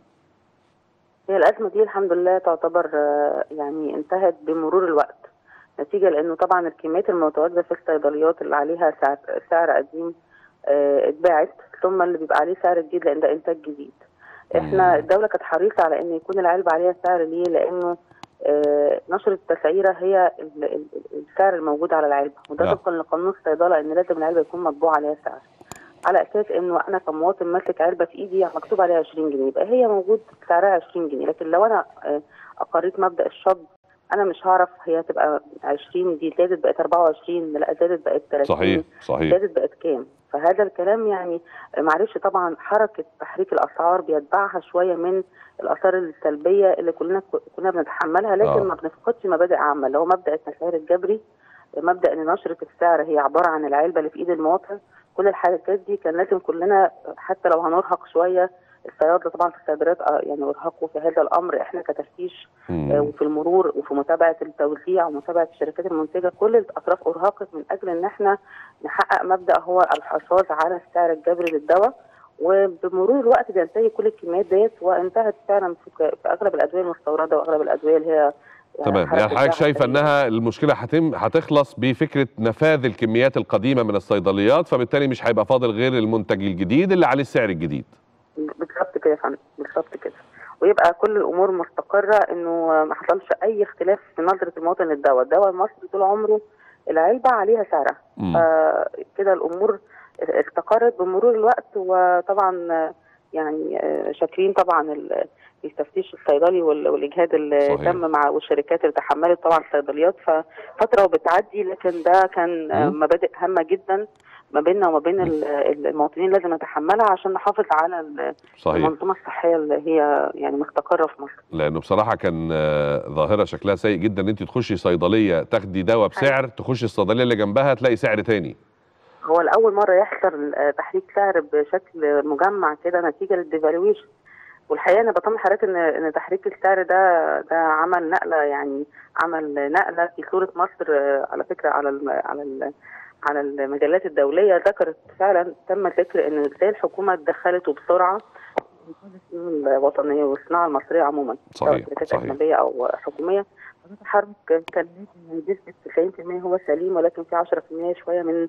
هي الأزمة دي الحمد لله تعتبر آه، يعني انتهت بمرور الوقت نتيجة لأنه طبعا الكميات المتواجدة في الصيدليات اللي عليها سعر, سعر قديم آه، اتباعت ثم اللي بيبقى عليه سعر جديد لأن ده إنتاج جديد احنا مم. الدولة كانت حريصة على أن يكون العلبة عليها سعر ليه لأنه آه، نشر التسعيرة هي ال- ال- السعر الموجود على العلبة وده نعم. طبقا لقانون الصيدلة أن لازم العلبة يكون مطبوع عليها سعر على اساس انه انا كمواطن ماسك علبه في ايدي مكتوب عليها 20 جنيه يبقى هي موجود سعرها 20 جنيه لكن لو انا آه، اقريت مبدا الشطب انا مش هعرف هي هتبقى 20 دي زادت بقت 24 لا زادت بقت 30 صحيح صحيح زادت بقت كام فهذا الكلام يعني معلش طبعا حركه تحريك الاسعار بيتبعها شويه من الاثار السلبيه اللي كلنا كنا بنتحملها لكن آه. ما بنفقدش مبادئ عامه اللي هو مبدا التسعير الجبري مبدا ان نشره السعر هي عباره عن العلبه اللي في ايد المواطن كل الحاجات دي كان لازم كلنا حتى لو هنرهق شويه الصيادله طبعا في الصيدليات آه، يعني ارهقوا في هذا الامر احنا كتفتيش آه، مم. وفي المرور وفي متابعه التوزيع ومتابعه الشركات المنتجه كل الاطراف ارهقت من اجل ان احنا نحقق مبدا هو الحفاظ على السعر الجبري للدواء وبمرور الوقت بينتهي كل الكميات ديت وانتهت فعلا في في اغلب الادويه المستورده واغلب الادويه اللي هي تمام حركة يعني حضرتك البيع شايفه السريع. انها المشكله هتم هتخلص بفكره نفاذ الكميات القديمه من الصيدليات فبالتالي مش هيبقى فاضل غير المنتج الجديد اللي عليه السعر الجديد بالظبط كده يا فندم بالظبط كده ويبقى كل الامور مستقره انه ما حصلش اي اختلاف في نظره المواطن للدواء الدواء المصري طول عمره العلبه عليها سعرها مم. آه كده الامور استقرت بمرور الوقت وطبعا آه، يعني آه، شاكرين طبعا ال- التفتيش الصيدلي وال- والاجهاد اللي صحيح. تم مع والشركات اللي تحملت طبعا الصيدليات ففتره وبتعدي لكن ده كان آه، مم. مبادئ هامه جدا ما بيننا وما بين ال- ال- المواطنين لازم نتحملها عشان نحافظ على ال- صحيح المنظومه الصحيه اللي هي يعني مستقره في مصر لانه بصراحه كان آه، ظاهره شكلها سيء جدا ان انت تخشي صيدليه تاخدي دواء بسعر تخشي الصيدليه اللي جنبها تلاقي سعر تاني هو لاول مره يحصل آه، تحريك سعر بشكل مجمع كده نتيجه للديفالويشن والحقيقه انا بطمن حضرتك ان ان تحريك السعر ده ده عمل نقله يعني عمل نقله في صوره مصر آه، على فكره على الم على ال على المجلات الدوليه ذكرت فعلا تم ذكر ان ازاي الحكومه اتدخلت وبسرعه في كل السنين الوطنيه والصناعه المصريه عموما سواء صحيح شركات صحيح اجنبيه او حكوميه فده تحرك كان لازم بنسبه 90% هو سليم ولكن في 10% شويه من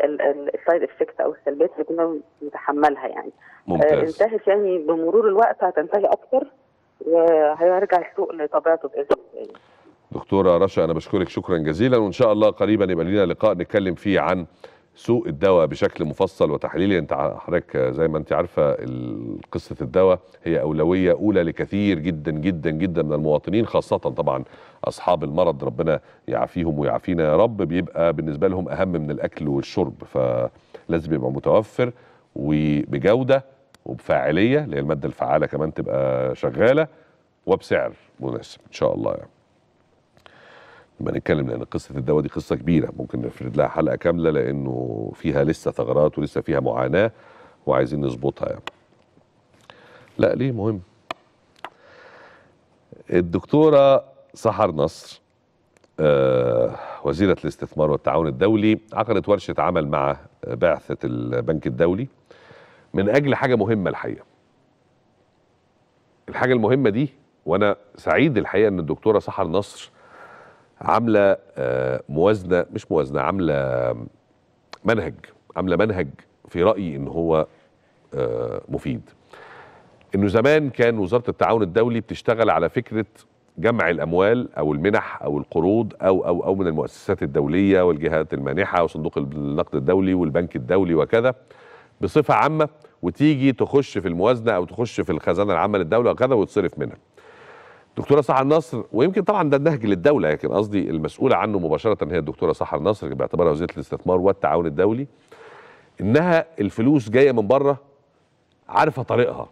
السايد افكت او السلبيات اللي كنا بنتحملها يعني آه، ممتاز انتهت يعني بمرور الوقت هتنتهي اكتر وهيرجع السوق لطبيعته باذن الله دكتوره رشا انا بشكرك شكرا جزيلا وان شاء الله قريبا يبقى لنا لقاء نتكلم فيه عن سوق الدواء بشكل مفصل وتحليلي انت ع- حضرتك زي ما انت عارفه ال- قصه الدواء هي اولويه اولى لكثير جدا جدا جدا من المواطنين خاصه طبعا اصحاب المرض ربنا يعافيهم ويعافينا يا رب بيبقى بالنسبه لهم اهم من الاكل والشرب فلازم يبقى متوفر وبجوده وبفاعليه اللي هي الماده الفعاله كمان تبقى شغاله وبسعر مناسب ان شاء الله يعني. لما نتكلم لان قصه الدواء دي قصه كبيره ممكن نفرد لها حلقه كامله لانه فيها لسه ثغرات ولسه فيها معاناه وعايزين نظبطها يعني. لا ليه مهم الدكتوره سحر نصر آه وزيره الاستثمار والتعاون الدولي عقدت ورشه عمل مع بعثه البنك الدولي من اجل حاجه مهمه الحقيقه الحاجه المهمه دي وانا سعيد الحقيقه ان الدكتوره سحر نصر عامله آه، موازنه مش موازنه عامله منهج عامله منهج في رايي ان هو آه، مفيد انه زمان كان وزاره التعاون الدولي بتشتغل على فكره جمع الاموال او المنح او القروض او او او من المؤسسات الدوليه والجهات المانحه وصندوق النقد الدولي والبنك الدولي وكذا بصفه عامه وتيجي تخش في الموازنه او تخش في الخزانه العامه للدوله وكذا وتصرف منها. دكتوره سحر نصر ويمكن طبعا ده النهج للدوله لكن قصدي المسؤوله عنه مباشره هي الدكتوره سحر نصر باعتبارها وزيره الاستثمار والتعاون الدولي انها الفلوس جايه من بره عارفه طريقها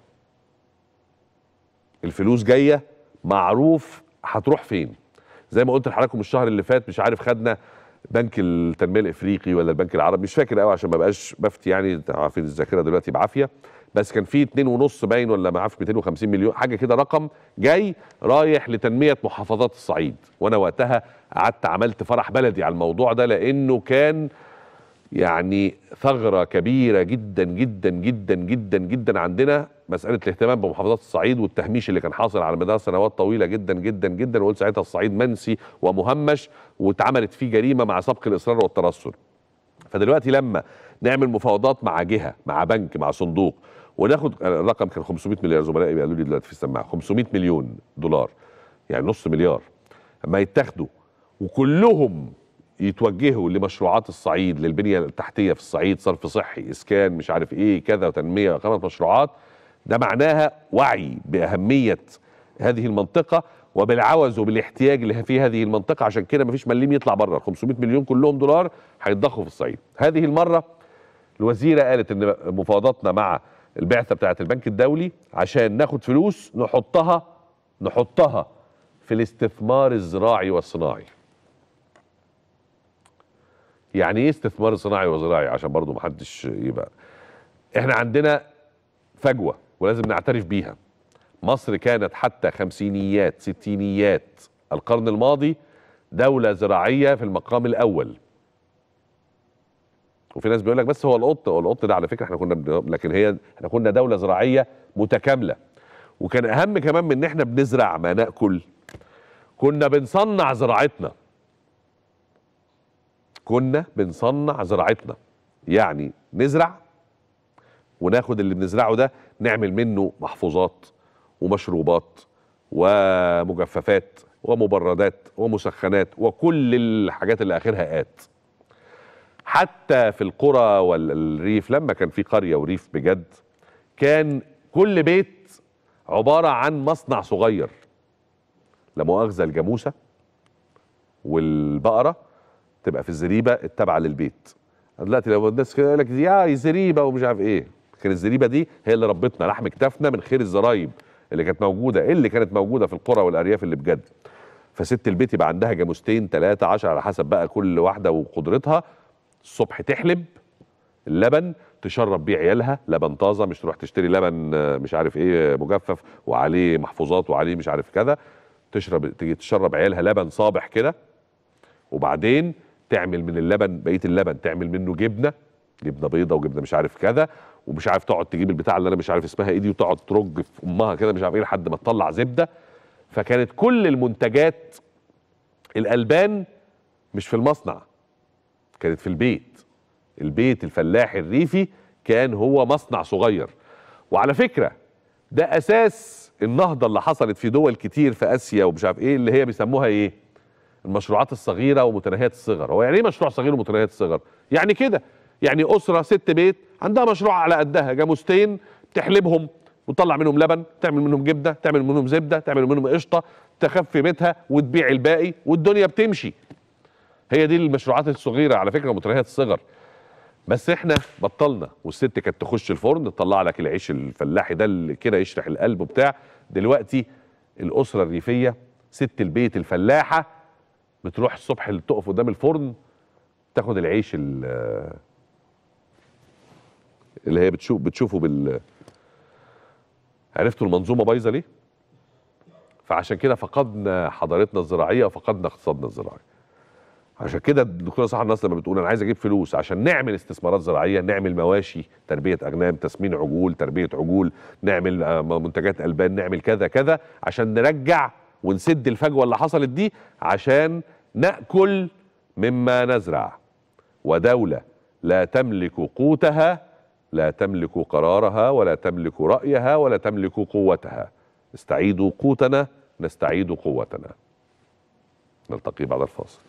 الفلوس جايه معروف هتروح فين زي ما قلت لحضراتكم الشهر اللي فات مش عارف خدنا بنك التنميه الافريقي ولا البنك العربي مش فاكر قوي عشان ما بقاش بفتي يعني انتوا عارفين الذاكره دلوقتي بعافيه بس كان في اتنين ونص باين ولا ما اعرفش 250 مليون حاجه كده رقم جاي رايح لتنميه محافظات الصعيد وانا وقتها قعدت عملت فرح بلدي على الموضوع ده لانه كان يعني ثغرة كبيرة جدا جدا جدا جدا جدا عندنا مسألة الاهتمام بمحافظات الصعيد والتهميش اللي كان حاصل على مدار سنوات طويلة جدا جدا جدا وقلت ساعتها الصعيد منسي ومهمش واتعملت فيه جريمة مع سبق الإصرار والترصد فدلوقتي لما نعمل مفاوضات مع جهة مع بنك مع صندوق وناخد الرقم كان 500 مليار زملائي قالوا لي دلوقتي في السماعة 500 مليون دولار يعني نص مليار اما يتاخدوا وكلهم يتوجهوا لمشروعات الصعيد للبنيه التحتيه في الصعيد صرف صحي اسكان مش عارف ايه كذا وتنميه خمس مشروعات ده معناها وعي باهميه هذه المنطقه وبالعوز وبالاحتياج اللي في هذه المنطقه عشان كده مفيش مليم يطلع بره ال 500 مليون كلهم دولار هيتضخوا في الصعيد هذه المره الوزيره قالت ان مفاوضاتنا مع البعثه بتاعه البنك الدولي عشان ناخد فلوس نحطها نحطها في الاستثمار الزراعي والصناعي يعني ايه استثمار صناعي وزراعي عشان برضو محدش يبقى احنا عندنا فجوه ولازم نعترف بيها مصر كانت حتى خمسينيات ستينيات القرن الماضي دولة زراعية في المقام الأول وفي ناس بيقول لك بس هو القط هو القط ده على فكرة احنا كنا بن... لكن هي احنا كنا دولة زراعية متكاملة وكان أهم كمان من إن احنا بنزرع ما ناكل كنا بنصنع زراعتنا كنا بنصنع زراعتنا يعني نزرع وناخد اللي بنزرعه ده نعمل منه محفوظات ومشروبات ومجففات ومبردات ومسخنات وكل الحاجات اللي اخرها ات حتى في القرى والريف لما كان في قريه وريف بجد كان كل بيت عباره عن مصنع صغير لا مؤاخذه الجاموسه والبقره تبقى في الزريبه التابعه للبيت دلوقتي لو الناس كده يقول لك يا زريبه ومش عارف ايه كان الزريبه دي هي اللي ربتنا لحم كتافنا من خير الزرايب اللي كانت موجوده اللي كانت موجوده في القرى والارياف اللي بجد فست البيت يبقى عندها جاموستين ثلاثة عشر على حسب بقى كل واحدة وقدرتها الصبح تحلب اللبن تشرب بيه عيالها لبن طازة مش تروح تشتري لبن آه، مش عارف ايه مجفف وعليه محفوظات وعليه مش عارف كذا تشرب تيجي تشرب عيالها لبن صابح كده وبعدين تعمل من اللبن بقيه اللبن تعمل منه جبنه جبنه بيضه وجبنه مش عارف كذا ومش عارف تقعد تجيب البتاع اللي انا مش عارف اسمها ايه دي وتقعد ترج في امها كده مش عارف ايه لحد ما تطلع زبده فكانت كل المنتجات الالبان مش في المصنع كانت في البيت البيت الفلاحي الريفي كان هو مصنع صغير وعلى فكره ده اساس النهضه اللي حصلت في دول كتير في اسيا ومش عارف ايه اللي هي بيسموها ايه المشروعات الصغيره ومتناهيه الصغر هو يعني ايه مشروع صغير ومتناهيه الصغر يعني كده يعني اسره ست بيت عندها مشروع على قدها جاموستين تحلبهم وتطلع منهم لبن تعمل منهم جبنه تعمل منهم زبده تعمل منهم قشطه تخفي بيتها وتبيع الباقي والدنيا بتمشي هي دي المشروعات الصغيره على فكره متناهيه الصغر بس احنا بطلنا والست كانت تخش الفرن تطلع لك العيش الفلاحي ده اللي كده يشرح القلب وبتاع دلوقتي الاسره الريفيه ست البيت الفلاحه بتروح الصبح اللي تقف قدام الفرن تاخد العيش ال- اللي هي بتشوف بتشوفه بال عرفتوا المنظومه بايظه ليه؟ فعشان كده فقدنا حضارتنا الزراعيه وفقدنا اقتصادنا الزراعي. عشان كده الدكتوره صح الناس لما بتقول انا عايز اجيب فلوس عشان نعمل استثمارات زراعيه نعمل مواشي تربيه اغنام تسمين عجول تربيه عجول نعمل آه، منتجات البان نعمل كذا كذا عشان نرجع ونسد الفجوه اللي حصلت دي عشان ناكل مما نزرع ودوله لا تملك قوتها لا تملك قرارها ولا تملك رايها ولا تملك قوتها استعيدوا قوتنا نستعيد قوتنا نلتقي بعد الفاصل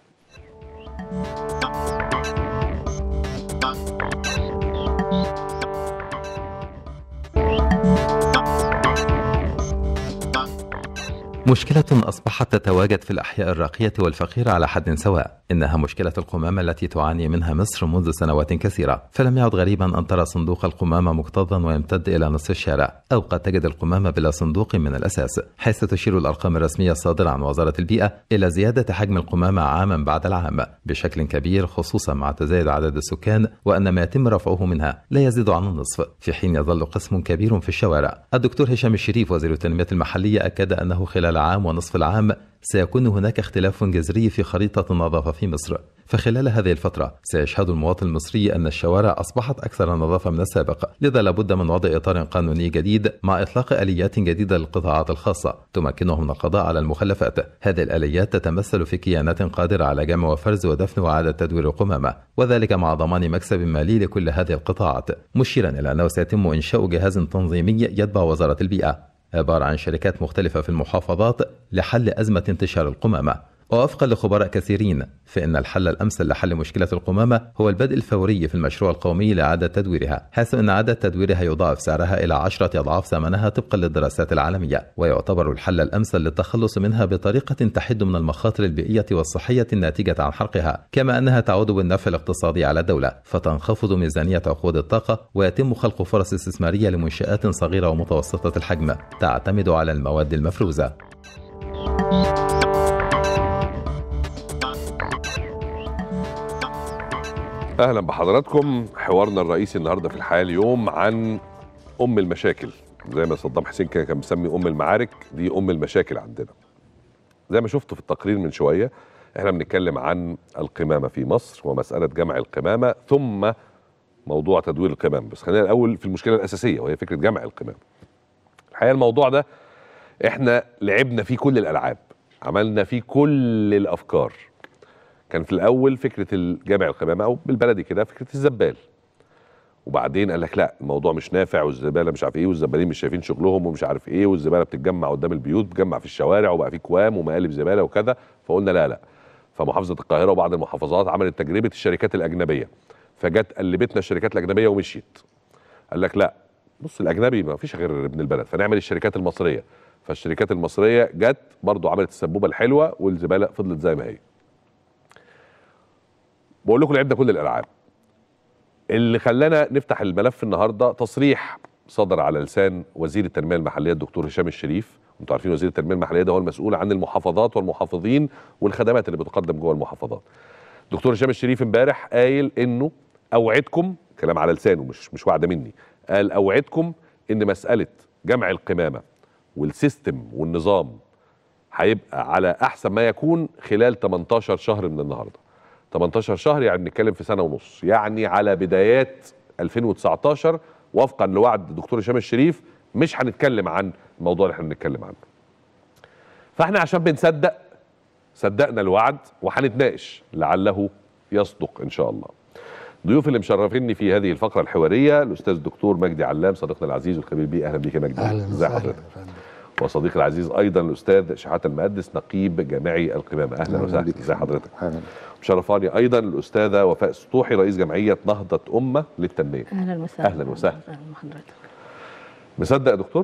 مشكلة أصبحت تتواجد في الأحياء الراقية والفقيرة على حد سواء إنها مشكلة القمامة التي تعاني منها مصر منذ سنوات كثيرة فلم يعد غريبا أن ترى صندوق القمامة مكتظا ويمتد إلى نصف الشارع أو قد تجد القمامة بلا صندوق من الأساس حيث تشير الأرقام الرسمية الصادرة عن وزارة البيئة إلى زيادة حجم القمامة عاما بعد العام بشكل كبير خصوصا مع تزايد عدد السكان وأن ما يتم رفعه منها لا يزيد عن النصف في حين يظل قسم كبير في الشوارع الدكتور هشام الشريف وزير التنمية المحلية أكد أنه خلال عام ونصف العام سيكون هناك اختلاف جذري في خريطة النظافة في مصر فخلال هذه الفترة سيشهد المواطن المصري أن الشوارع أصبحت أكثر نظافة من السابق لذا لابد من وضع إطار قانوني جديد مع إطلاق آليات جديدة للقطاعات الخاصة تمكنهم من القضاء على المخلفات هذه الآليات تتمثل في كيانات قادرة على جمع وفرز ودفن وإعادة تدوير القمامة وذلك مع ضمان مكسب مالي لكل هذه القطاعات مشيرا إلى أنه سيتم إنشاء جهاز تنظيمي يتبع وزارة البيئة عبارة عن شركات مختلفة في المحافظات لحل أزمة انتشار القمامة ووفقا لخبراء كثيرين فإن الحل الأمثل لحل مشكلة القمامة هو البدء الفوري في المشروع القومي لإعادة تدويرها حيث أن إعادة تدويرها يضاعف سعرها إلى عشرة أضعاف ثمنها طبقا للدراسات العالمية ويعتبر الحل الأمثل للتخلص منها بطريقة تحد من المخاطر البيئية والصحية الناتجة عن حرقها كما أنها تعود بالنفع الاقتصادي على الدولة فتنخفض ميزانية عقود الطاقة ويتم خلق فرص استثمارية لمنشآت صغيرة ومتوسطة الحجم تعتمد على المواد المفروزة اهلا بحضراتكم حوارنا الرئيسي النهارده في الحياه اليوم عن ام المشاكل زي ما صدام حسين كان كان مسمي ام المعارك دي ام المشاكل عندنا زي ما شفتوا في التقرير من شويه احنا بنتكلم عن القمامه في مصر ومساله جمع القمامه ثم موضوع تدوير القمام بس خلينا الاول في المشكله الاساسيه وهي فكره جمع القمامه الحقيقه الموضوع ده احنا لعبنا فيه كل الالعاب عملنا فيه كل الافكار كان في الاول فكره جمع القمامه او بالبلدي كده فكره الزبال وبعدين قال لك لا الموضوع مش نافع والزباله مش عارف ايه والزبالين مش شايفين شغلهم ومش عارف ايه والزباله بتتجمع قدام البيوت بتتجمع في الشوارع وبقى في كوام ومقالب زباله وكذا فقلنا لا لا فمحافظه القاهره وبعض المحافظات عملت تجربه الشركات الاجنبيه فجت قلبتنا الشركات الاجنبيه ومشيت قال لك لا بص الاجنبي ما فيش غير ابن البلد فنعمل الشركات المصريه فالشركات المصريه جت برضو عملت السبوبه الحلوه والزباله فضلت زي ما هي بقول لكم لعبنا كل الالعاب اللي خلانا نفتح الملف النهارده تصريح صدر على لسان وزير التنميه المحليه الدكتور هشام الشريف انتوا عارفين وزير التنميه المحليه ده هو المسؤول عن المحافظات والمحافظين والخدمات اللي بتقدم جوه المحافظات دكتور هشام الشريف امبارح قايل انه اوعدكم كلام على لسانه مش مش وعد مني قال اوعدكم ان مساله جمع القمامه والسيستم والنظام هيبقى على احسن ما يكون خلال 18 شهر من النهارده 18 شهر يعني بنتكلم في سنه ونص يعني على بدايات 2019 وفقا لوعد الدكتور هشام الشريف مش هنتكلم عن الموضوع اللي احنا بنتكلم عنه فاحنا عشان بنصدق صدقنا الوعد وهنتناقش لعله يصدق ان شاء الله ضيوف اللي مشرفيني في هذه الفقره الحواريه الاستاذ الدكتور مجدي علام صديقنا العزيز والخبير بيه اهلا بيك يا مجدي اهلا ازي وسهلا حضرتك يا فندم. وصديقي العزيز ايضا الاستاذ شحاته المقدس نقيب جامعي القمامه اهلا أهلاً وسهلا بيك. ازي حضرتك أهلاً. مشرفاني ايضا الاستاذه وفاء سطوحي رئيس جمعيه نهضه امه للتنميه اهلا وسهلا اهلا وسهلا اهلا بحضرتك مصدق يا دكتور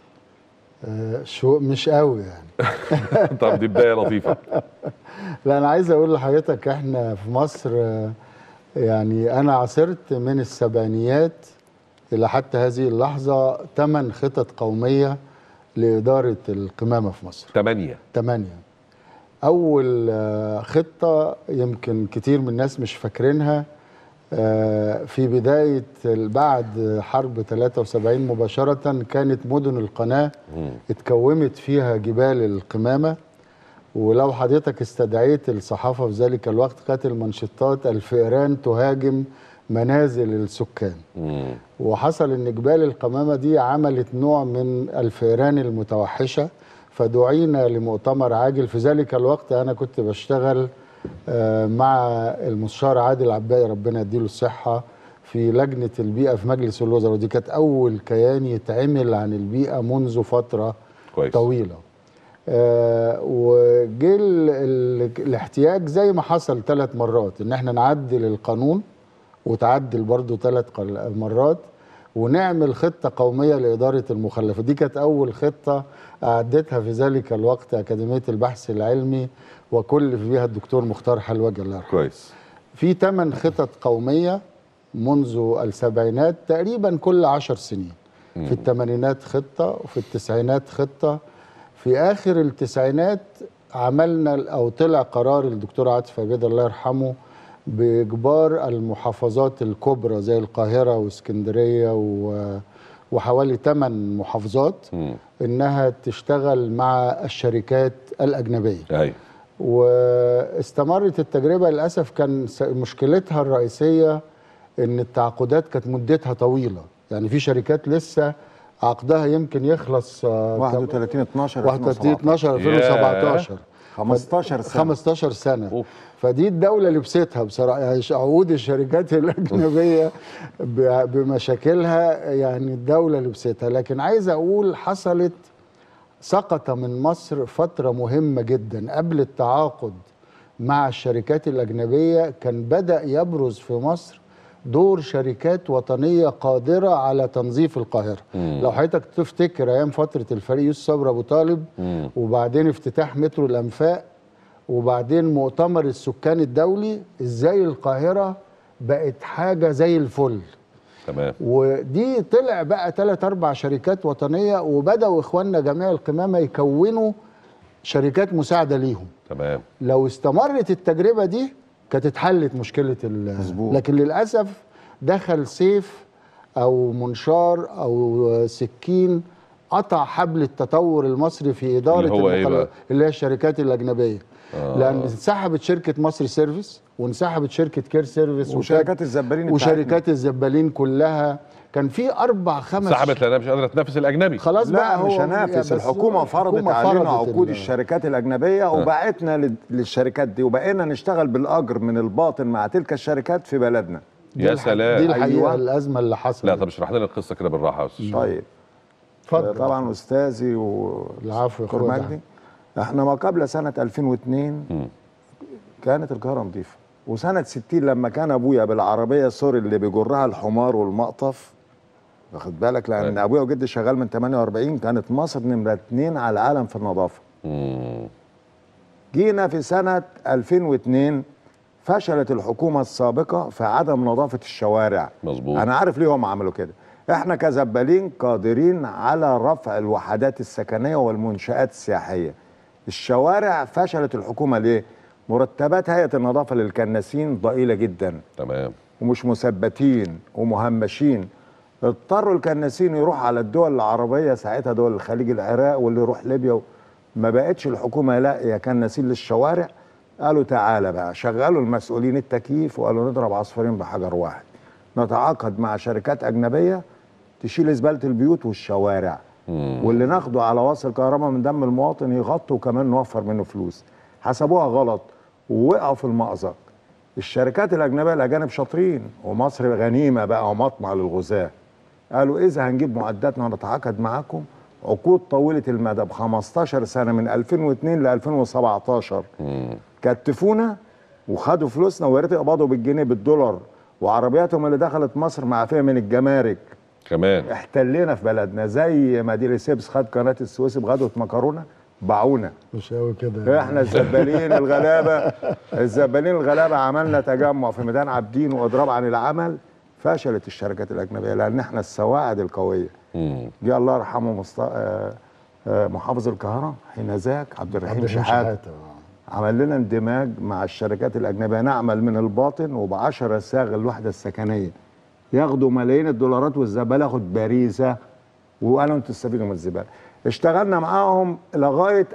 آه، شو مش قوي يعني طب دي بدايه لطيفه لا انا عايز اقول لحضرتك احنا في مصر آه، يعني انا عاصرت من السبعينيات الى حتى هذه اللحظه ثمان خطط قوميه لاداره القمامه في مصر ثمانيه ثمانيه اول آه، خطه يمكن كتير من الناس مش فاكرينها آه، في بدايه ال- بعد حرب 73 مباشره كانت مدن القناه اتكومت فيها جبال القمامه ولو حضرتك استدعيت الصحافه في ذلك الوقت كانت المنشطات الفئران تهاجم منازل السكان وحصل ان جبال القمامه دي عملت نوع من الفئران المتوحشه فدعينا لمؤتمر عاجل في ذلك الوقت انا كنت بشتغل آه، مع المستشار عادل عباقي ربنا يديله الصحه في لجنه البيئه في مجلس الوزراء ودي كانت اول كيان يتعمل عن البيئه منذ فتره كويس. طويله آه وجه ال- ال- الاحتياج زي ما حصل ثلاث مرات ان احنا نعدل القانون وتعدل برضو ثلاث مرات ونعمل خطة قومية لإدارة المخلفات دي كانت أول خطة أعدتها في ذلك الوقت أكاديمية البحث العلمي وكلف بها الدكتور مختار حلوجة الله يرحمه كويس في ثمان خطط قومية منذ السبعينات تقريبا كل عشر سنين في الثمانينات خطة وفي التسعينات خطة في آخر التسعينات عملنا أو طلع قرار الدكتور عاطف عبيد الله يرحمه بإجبار المحافظات الكبرى زي القاهرة واسكندرية و- وحوالي ثمان محافظات إنها تشتغل مع الشركات الأجنبية ايوه واستمرت التجربة للأسف كان س- مشكلتها الرئيسية إن التعاقدات كانت مدتها طويلة يعني في شركات لسه عقدها يمكن يخلص آه، 31 12 31 12 2017 15 سنة 15 سنة فدي الدولة لبستها بصراحة يعني ش- عقود الشركات الأجنبية ب- بمشاكلها يعني الدولة لبستها لكن عايز أقول حصلت سقط من مصر فترة مهمة جدا قبل التعاقد مع الشركات الأجنبية كان بدأ يبرز في مصر دور شركات وطنية قادرة على تنظيف القاهرة مم. لو حضرتك تفتكر أيام فترة الفريق يوسف صبري أبو طالب مم. وبعدين افتتاح مترو الأنفاق وبعدين مؤتمر السكان الدولي ازاي القاهرة بقت حاجة زي الفل تمام ودي طلع بقى ثلاث اربع شركات وطنيه وبداوا اخواننا جميع القمامه يكونوا شركات مساعده ليهم تمام لو استمرت التجربه دي كانت اتحلت مشكله ال- لكن للاسف دخل سيف او منشار او سكين قطع حبل التطور المصري في اداره اللي هو إيه المخل- بقى؟ اللي هي الشركات الاجنبيه آه. لان انسحبت شركه مصر سيرفيس وانسحبت شركه كير سيرفيس وشركات الزبالين وشركات الزبالين كلها كان في اربع خمس سحبت لانها مش قادره تنافس الاجنبي خلاص لا بقى هو مش هنافس بس الحكومه فرضت الحكومة علينا فرضت عقود ال- الشركات الاجنبيه وبعتنا لل- للشركات دي وبقينا نشتغل بالاجر من الباطن مع تلك الشركات في بلدنا يا سلام دي الحقيقه أيوة. الازمه اللي حصلت لا طب اشرح لنا القصه كده بالراحه يا استاذ طيب اتفضل. طبعا استاذي و العفو يا دكتور أخويا مجدي احنا ما قبل سنه 2002 كانت القاهره نظيفه وسنه 60 لما كان ابويا بالعربيه سوري اللي بيجرها الحمار والمقطف واخد بالك لان ابويا وجدي شغال من 48 كانت مصر نمره اثنين على العالم في النظافه جينا في سنه 2002 فشلت الحكومه السابقه في عدم نظافه الشوارع مظبوط انا عارف ليه هم عملوا كده احنا كزبالين قادرين على رفع الوحدات السكنيه والمنشات السياحيه الشوارع فشلت الحكومه ليه مرتبات هيئه النظافه للكناسين ضئيله جدا تمام ومش مثبتين ومهمشين اضطروا الكناسين يروح على الدول العربيه ساعتها دول الخليج العراق واللي يروح ليبيا ما بقتش الحكومه لاقيه كناسين للشوارع قالوا تعالى بقى شغلوا المسؤولين التكييف وقالوا نضرب عصفورين بحجر واحد نتعاقد مع شركات اجنبيه تشيل زباله البيوت والشوارع واللي ناخده على وصل كهرباء من دم المواطن يغطي وكمان نوفر منه فلوس حسبوها غلط ووقعوا في المأزق الشركات الأجنبية الأجانب شاطرين ومصر غنيمة بقى ومطمع للغزاة قالوا إذا هنجيب معداتنا ونتعاقد معاكم عقود طويله المدى ب 15 سنه من 2002 ل 2017 كتفونا وخدوا فلوسنا ويا ريت يقبضوا بالجنيه بالدولار وعربياتهم اللي دخلت مصر معفيه من الجمارك كمان احتلينا في بلدنا زي ما ديلي سيبس خد قناه السويس بغدوه مكرونه باعونا مش قوي كده احنا الزبالين الغلابه الزبالين الغلابه عملنا تجمع في ميدان عابدين واضراب عن العمل فشلت الشركات الاجنبيه لان احنا السواعد القويه جه الله يرحمه مست... آه، آه، محافظ القاهره حين ذاك عبد الرحيم الرحيم شحاته شحاتة، آه. عمل لنا اندماج مع الشركات الاجنبيه نعمل من الباطن وب10 ساغ الوحده السكنيه ياخدوا ملايين الدولارات والزباله ياخد باريزه وقالوا انتوا تستفيدوا من الزباله اشتغلنا معاهم لغايه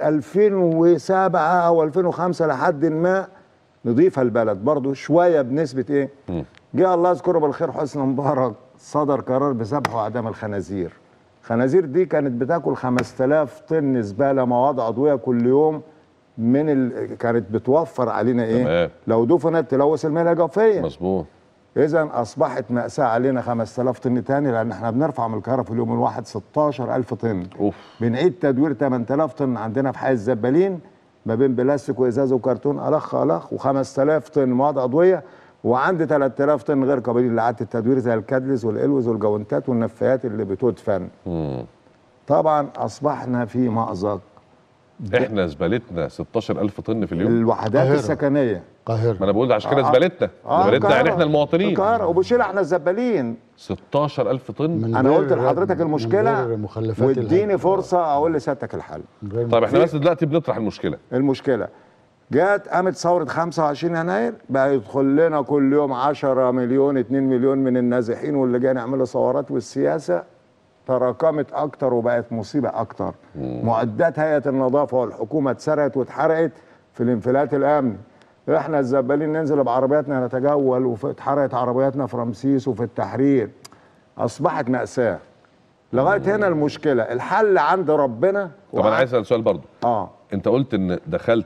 2007 او 2005 لحد ما نضيف البلد برضو شويه بنسبه ايه جه الله يذكره بالخير حسني مبارك صدر قرار بذبح واعدام الخنازير الخنازير دي كانت بتاكل 5000 طن زباله مواد عضويه كل يوم من ال... كانت بتوفر علينا ايه تمام. لو دفنت تلوث المياه الجوفيه مظبوط اذا اصبحت ماساه علينا 5000 طن تاني لان احنا بنرفع من القاهره في اليوم الواحد 16000 طن اوف بنعيد تدوير 8000 طن عندنا في حي الزبالين ما بين بلاستيك وازاز وكرتون الخ الخ و5000 طن مواد عضويه وعندي 3000 طن غير قابلين لاعاده التدوير زي الكادلز والالوز والجوانتات والنفايات اللي بتدفن طبعا اصبحنا في مأزق احنا زبالتنا 16000 طن في اليوم الوحدات القاهرة. السكنيه القاهره ما انا بقول عشان كده آه. زبالتنا آه، زبالتنا يعني القاهرة. احنا المواطنين القاهره وبشيل احنا الزبالين 16000 طن من انا غير- قلت لحضرتك من المشكله غير مخلفات واديني الهدر. فرصه اقول لسيادتك الحل من غير طيب احنا في- بس دلوقتي بنطرح المشكله المشكله جت قامت ثوره 25 يناير بقى يدخل لنا كل يوم 10 مليون 2 مليون من النازحين واللي جايين يعملوا ثورات والسياسه تراكمت اكتر وبقت مصيبه اكتر معدات هيئه النظافه والحكومه اتسرقت واتحرقت في الانفلات الامني احنا الزبالين ننزل بعربياتنا نتجول واتحرقت عربياتنا في رمسيس وفي التحرير اصبحت ماساه لغايه هنا المشكله الحل عند ربنا طب انا عايز اسال سؤال برضو اه انت قلت ان دخلت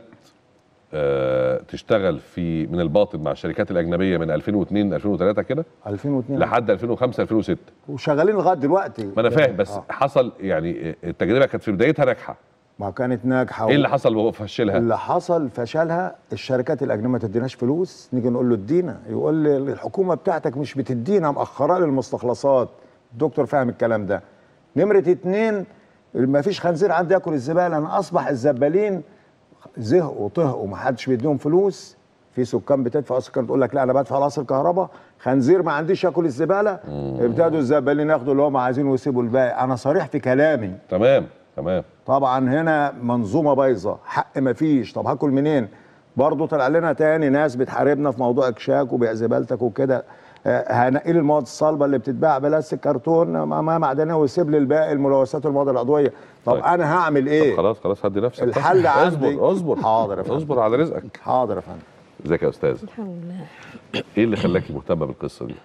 آه تشتغل في من الباطن مع الشركات الاجنبيه من 2002 2003 كده 2002 لحد 2005 2006 وشغالين لغايه دلوقتي ما انا فاهم بس آه. حصل يعني التجربه كانت في بدايتها ناجحه ما كانت ناجحه ايه اللي حصل وهو فشلها اللي حصل فشلها الشركات الاجنبيه ما تديناش فلوس نيجي نقول له ادينا يقول لي الحكومه بتاعتك مش بتدينا مأخرة للمستخلصات الدكتور فاهم الكلام ده نمره اتنين ما فيش خنزير عندي ياكل الزباله انا اصبح الزبالين زهقوا طهقوا ما حدش بيديهم فلوس في سكان بتدفع سكان تقول لك لا انا بدفع راس الكهرباء خنزير ما عنديش ياكل الزباله ابتدوا الزبالين ياخدوا اللي هم عايزينه ويسيبوا الباقي انا صريح في كلامي تمام تمام طبعا هنا منظومه بايظه حق مفيش طب هاكل منين برضه طلع لنا تاني ناس بتحاربنا في موضوع اكشاك وبيع زبالتك وكده آه، هنقي لي المواد الصلبه اللي بتتباع بلاستيك كرتون ما ما معدنيه ويسيب لي الباقي الملوثات والمواد العضويه طب طيب. انا هعمل ايه طب خلاص خلاص هدي نفسك الحل عندي اصبر اصبر حاضر يا فندم اصبر على رزقك حاضر يا فندم ازيك يا استاذ الحمد لله ايه اللي خلاكي مهتمه بالقصه دي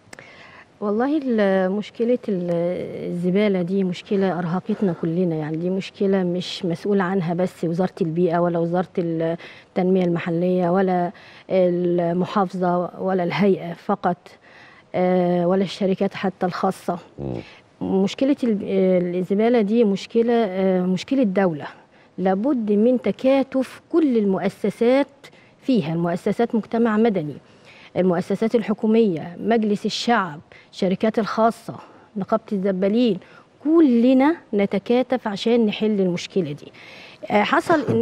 والله ال- مشكلة ال- الزبالة دي مشكلة أرهقتنا كلنا يعني دي مشكلة مش مسؤول عنها بس وزارة البيئة ولا وزارة التنمية المحلية ولا المحافظة ولا الهيئة فقط آه، ولا الشركات حتى الخاصة مشكلة ال- الزبالة دي مشكلة آه، مشكلة دولة لابد من تكاتف كل المؤسسات فيها المؤسسات مجتمع مدني المؤسسات الحكومية مجلس الشعب الشركات الخاصة نقابة الزبالين كلنا نتكاتف عشان نحل المشكلة دي آه، حصل ان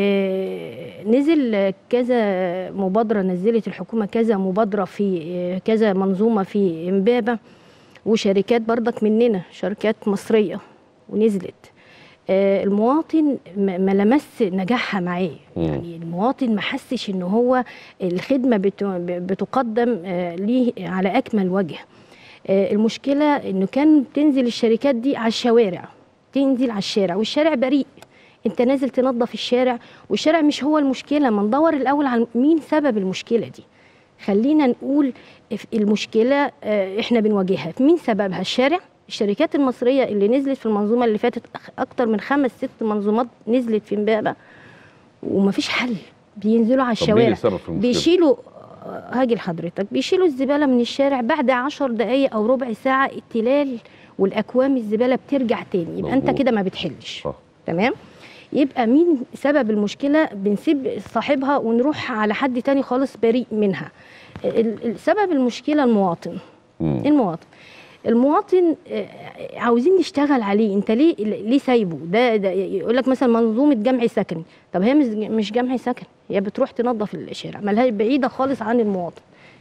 آه، نزل كذا مبادرة نزلت الحكومة كذا مبادرة في آه، كذا منظومة في امبابة وشركات برضك مننا شركات مصرية ونزلت آه، المواطن ما ما لمس نجاحها معاه يعني المواطن ما حسش ان هو الخدمه بت- بتقدم آه، ليه على اكمل وجه آه، المشكله انه كان تنزل الشركات دي على الشوارع تنزل على الشارع والشارع بريء انت نازل تنظف الشارع والشارع مش هو المشكله ما ندور الاول على مين سبب المشكله دي خلينا نقول في المشكله آه، احنا بنواجهها مين سببها الشارع الشركات المصريه اللي نزلت في المنظومه اللي فاتت أخ- اكتر من خمس ست منظومات نزلت في امبابه ومفيش حل بينزلوا على طب مين اللي الشوارع سبب في المشكلة؟ بيشيلوا هاجي لحضرتك بيشيلوا الزباله من الشارع بعد عشر دقايق او ربع ساعه التلال والاكوام الزباله بترجع تاني يبقى انت مظبوط. كده ما بتحلش صح. تمام يبقى مين سبب المشكله بنسيب صاحبها ونروح على حد تاني خالص بريء منها ال- ال- سبب المشكله المواطن مم. المواطن المواطن آه، عاوزين نشتغل عليه انت ليه ليه سايبه ده, ده يقول لك مثلا منظومه جمع سكني طب هي مش مش جمع سكني هي بتروح تنظف الشارع مالها بعيده خالص عن المواطن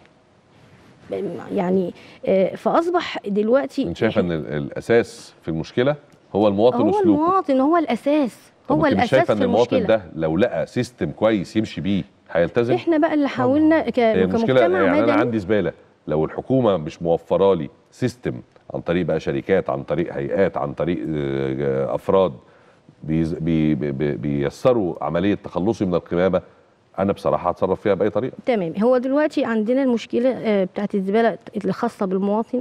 يعني آه، فاصبح دلوقتي انت شايف ان ال- الاساس في المشكله هو المواطن هو وسلوكه المواطن هو الاساس طب هو انت مش الاساس شايفه في ان المواطن المشكله ده لو لقى سيستم كويس يمشي بيه هيلتزم احنا بقى اللي حاولنا ك- هي المشكله كمجتمع يعني انا مدني عندي زباله لو الحكومه مش موفره لي سيستم عن طريق بقى شركات عن طريق هيئات عن طريق آه، آه، افراد بيز- بي بي بي بييسروا عمليه تخلصي من القمامه انا بصراحه هتصرف فيها باي طريقه تمام هو دلوقتي عندنا المشكله آه، بتاعت الزباله اللي خاصه بالمواطن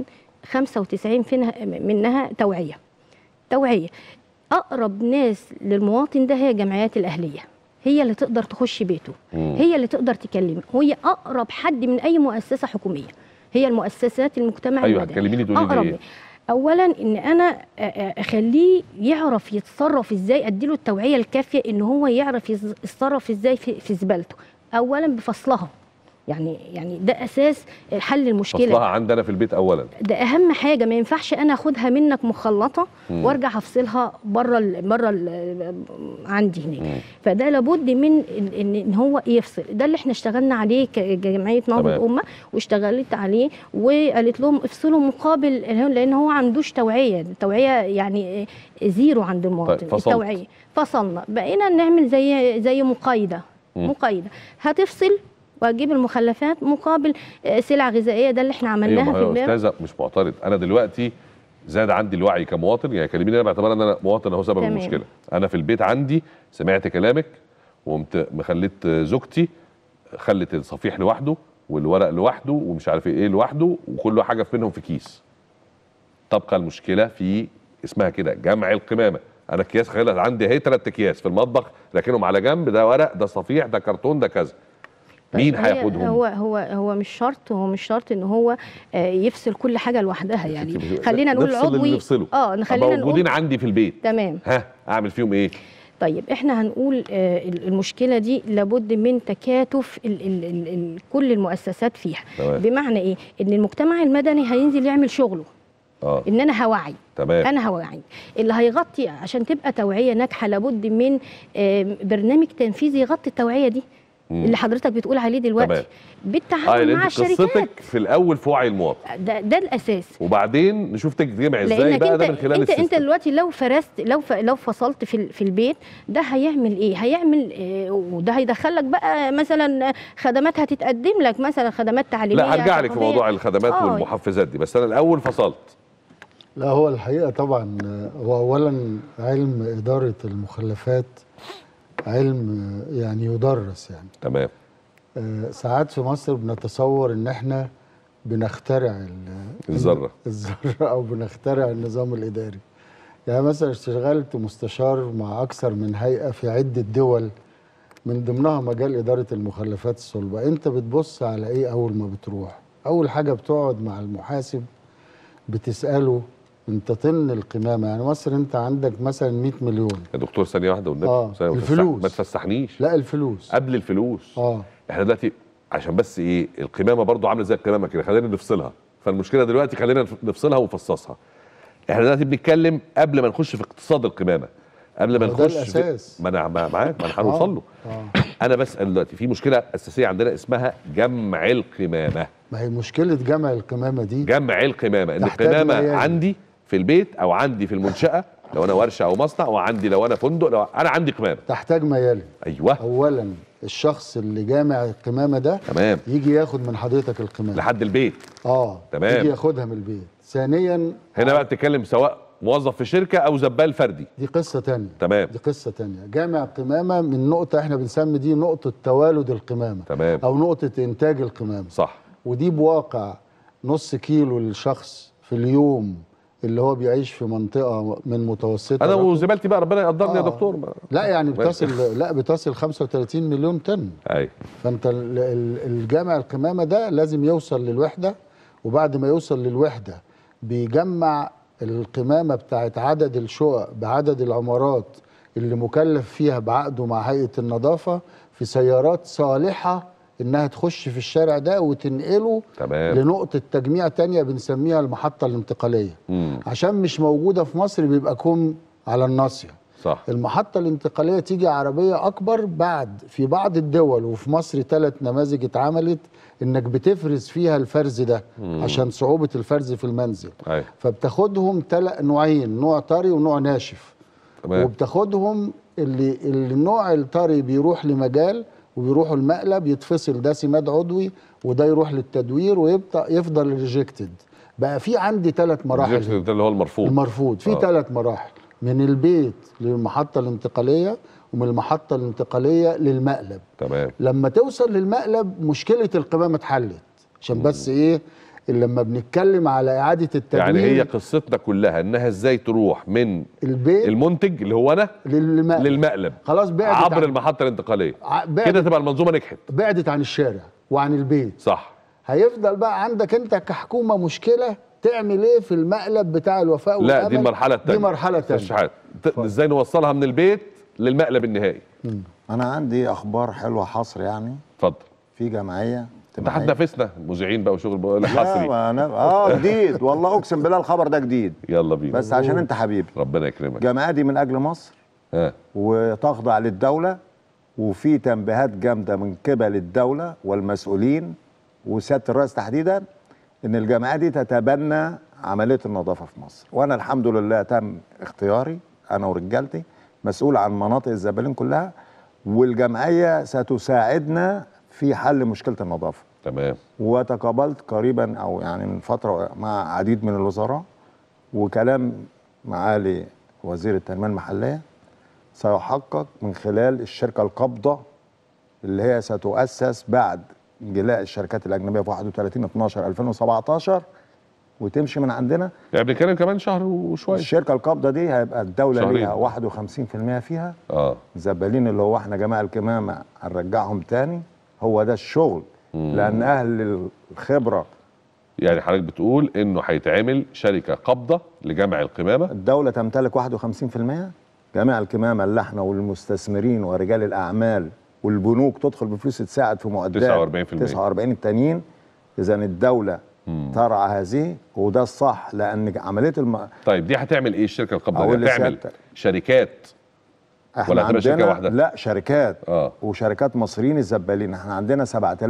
95 فينها منها توعيه توعيه اقرب ناس للمواطن ده هي الجمعيات الاهليه هي اللي تقدر تخش بيته مم. هي اللي تقدر تكلمه هي اقرب حد من اي مؤسسه حكوميه هي المؤسسات المجتمع ايوه المدني هتكلميني تقولي لي اقرب ايه اولا ان انا أ- أ- اخليه يعرف يتصرف ازاي اديله التوعيه الكافيه ان هو يعرف يز- يتصرف ازاي في, في زبالته اولا بفصلها يعني يعني ده اساس حل المشكله فصلها عندنا في البيت اولا ده اهم حاجه ما ينفعش انا اخدها منك مخلطه مم. وارجع افصلها بره ال بره ال عندي هناك مم. فده لابد من ان ان إن هو يفصل ده اللي احنا اشتغلنا عليه كجمعيه نهضه تمام. الامه واشتغلت عليه وقالت لهم افصلوا مقابل لان هو عندوش توعيه التوعيه يعني زيرو عند المواطن فصلت. التوعيه فصلنا بقينا نعمل زي زي مقايده مم. مقايده هتفصل وهتجيب المخلفات مقابل آه، سلع غذائيه ده اللي احنا ايوه عملناها ما في هو امبارح استاذه مش معترض انا دلوقتي زاد عندي الوعي كمواطن يعني كلميني انا باعتبار ان انا مواطن اهو سبب تمام. المشكله انا في البيت عندي سمعت كلامك وقمت مخليت زوجتي خلت الصفيح لوحده والورق لوحده ومش عارف ايه لوحده وكل حاجه في منهم في كيس تبقى المشكله في اسمها كده جمع القمامه انا اكياس خلت عندي اهي ثلاث اكياس في المطبخ راكنهم على جنب ده ورق ده صفيح ده كرتون ده كذا مين هي- هياخدهم هو هو هو مش شرط هو مش شرط ان هو آه، يفصل كل حاجه لوحدها يعني خلينا نقول نفصل اللي عضوي نفصله اه خلينا موجودين نقول عندي في البيت تمام ها اعمل فيهم ايه طيب احنا هنقول آه، المشكله دي لابد من تكاتف ال ال ال ال كل المؤسسات فيها تمام. بمعنى ايه ان المجتمع المدني هينزل يعمل شغله اه ان انا هوعي تمام. انا هوعي اللي هيغطي عشان تبقى توعيه ناجحه لابد من آه، برنامج تنفيذي يغطي التوعيه دي مم. اللي حضرتك بتقول عليه دلوقتي تمام. بالتعاون اه مع انت الشركات قصتك في الاول في وعي المواطن ده, ده الاساس وبعدين نشوف تجمع ازاي لانك بقى انت ده من خلال انت انت السيستم دلوقتي لو فرست لو ف لو فصلت في ال- في البيت ده هيعمل ايه هيعمل إيه وده هيدخلك بقى مثلا خدمات هتتقدم لك مثلا خدمات تعليميه لا هرجع لك في ثقافية. موضوع الخدمات آه، والمحفزات دي بس انا الاول فصلت لا هو الحقيقة طبعا هو أولا علم إدارة المخلفات علم يعني يدرس يعني تمام آه، ساعات في مصر بنتصور إن إحنا بنخترع ال- الذره الذرة أو بنخترع النظام الإداري يعني مثلا اشتغلت مستشار مع أكثر من هيئة في عدة دول من ضمنها مجال إدارة المخلفات الصلبة أنت بتبص على إيه أول ما بتروح أول حاجة بتقعد مع المحاسب بتسأله أنت طن القمامة يعني مصر أنت عندك مثلا 100 مليون يا دكتور ثانيه واحده والنبي آه، ثانية ما تفسح- الفلوس. ما تفسحنيش لا الفلوس قبل الفلوس اه احنا دلوقتي عشان بس ايه القمامه برضو عامله زي القمامه كده خلينا نفصلها فالمشكله دلوقتي خلينا نف- نفصلها ونفصصها احنا دلوقتي بنتكلم قبل ما نخش في اقتصاد القمامه قبل ما ما هو ده نخش الأساس. في ما انا مع- معاك ما انا هنوصل له آه. انا بسال دلوقتي في مشكله اساسيه عندنا اسمها جمع القمامه ما هي مشكلة جمع القمامة دي جمع القمامه ان تحتاج القمامه ليالي. عندي في البيت او عندي في المنشاه لو انا ورشه او مصنع وعندي لو انا فندق لو انا عندي قمامه تحتاج ما يلي ايوه أولا الشخص اللي جامع القمامة ده تمام يجي ياخد من حضرتك القمامة لحد البيت اه تمام. يجي ياخدها من البيت ثانيا هنا بقى بتتكلم سواء موظف في شركه او زبال فردي دي قصة تانية تمام دي قصة تانية جامع قمامة من نقطة احنا بنسمي دي نقطة توالد القمامة تمام أو نقطة إنتاج القمامة صح ودي بواقع نص كيلو للشخص في اليوم اللي هو بيعيش في منطقة من متوسطة انا الرقم. وزميلتي بقى ربنا يقدرني يا آه. دكتور ما. لا يعني ماشي. بتصل لا بتصل 35 مليون طن ايوه فانت ال- ال- الجامع القمامه ده لازم يوصل للوحده وبعد ما يوصل للوحده بيجمع القمامه بتاعت عدد الشقق بعدد العمارات اللي مكلف فيها بعقده مع هيئه النظافه في سيارات صالحه انها تخش في الشارع ده وتنقله تمام لنقطه تجميع تانية بنسميها المحطه الانتقاليه مم. عشان مش موجوده في مصر بيبقى كوم على الناصيه صح المحطة الانتقالية تيجي عربية أكبر بعد في بعض الدول وفي مصر ثلاث نماذج اتعملت إنك بتفرز فيها الفرز ده مم. عشان صعوبة الفرز في المنزل ايوه فبتاخدهم تل... نوعين نوع طري ونوع ناشف تمام وبتاخدهم اللي, اللي النوع الطري بيروح لمجال وبيروحوا المقلب يتفصل ده سماد عضوي وده يروح للتدوير ويبقى يفضل ريجكتد بقى في عندي ثلاث مراحل الريجكت ده اللي هو المرفوض المرفوض في آه. ثلاث مراحل من البيت للمحطة الانتقالية ومن المحطة الانتقالية للمقلب تمام لما توصل للمقلب مشكلة القمامة اتحلت عشان بس ايه لما بنتكلم على إعادة التدوير يعني هي قصتنا كلها انها ازاي تروح من البيت المنتج اللي هو انا للمقلب للمقلب خلاص بعدت عبر عن- المحطه الانتقاليه ع- بعدت- كده تبقى المنظومه نجحت بعدت عن الشارع وعن البيت صح هيفضل بقى عندك انت كحكومة مشكلة تعمل ايه في المقلب بتاع الوفاء لا والأمل دي المرحله الثانيه دي مرحلة تانية تانية ازاي نوصلها من البيت للمقلب النهائي انا عندي اخبار حلوه حصر يعني اتفضل في جمعيه انت هتنافسنا مذيعين بقى وشغل بقى لا حصري ما أنا اه جديد والله اقسم بالله الخبر ده جديد يلا بينا بس عشان انت حبيبي ربنا يكرمك الجمعيه دي من اجل مصر ها وتخضع للدوله وفي تنبيهات جامده من قبل الدوله والمسؤولين وسياده الرئيس تحديدا ان الجمعيه دي تتبنى عمليه النظافه في مصر وانا الحمد لله تم اختياري انا ورجالتي مسؤول عن مناطق الزبالين كلها والجمعيه ستساعدنا في حل مشكله النظافه تمام وتقابلت قريبا او يعني من فتره مع عديد من الوزراء وكلام معالي وزير التنميه المحليه سيحقق من خلال الشركه القابضه اللي هي ستؤسس بعد انجلاء الشركات الاجنبيه في 31 12 2017 وتمشي من عندنا يعني بنتكلم كمان شهر وشويه الشركه القابضه دي هيبقى الدوله شهرين. ليها 51% فيها اه زبالين اللي هو احنا جماعه الكمامه هنرجعهم تاني هو ده الشغل لان اهل الخبره يعني حضرتك بتقول انه هيتعمل شركه قابضه لجمع القمامه الدوله تمتلك 51% جميع الكمامه اللي احنا والمستثمرين ورجال الاعمال والبنوك تدخل بفلوس تساعد في معدات 49% 49 التانيين اذا الدوله ترعى هذه وده الصح لان عمليه الم... طيب دي هتعمل ايه الشركه القابضه أقول دي هتعمل لسيادتك. شركات احنا ولا هتبقى شركة عندنا واحدة؟ لا شركات اه وشركات مصريين الزبالين احنا عندنا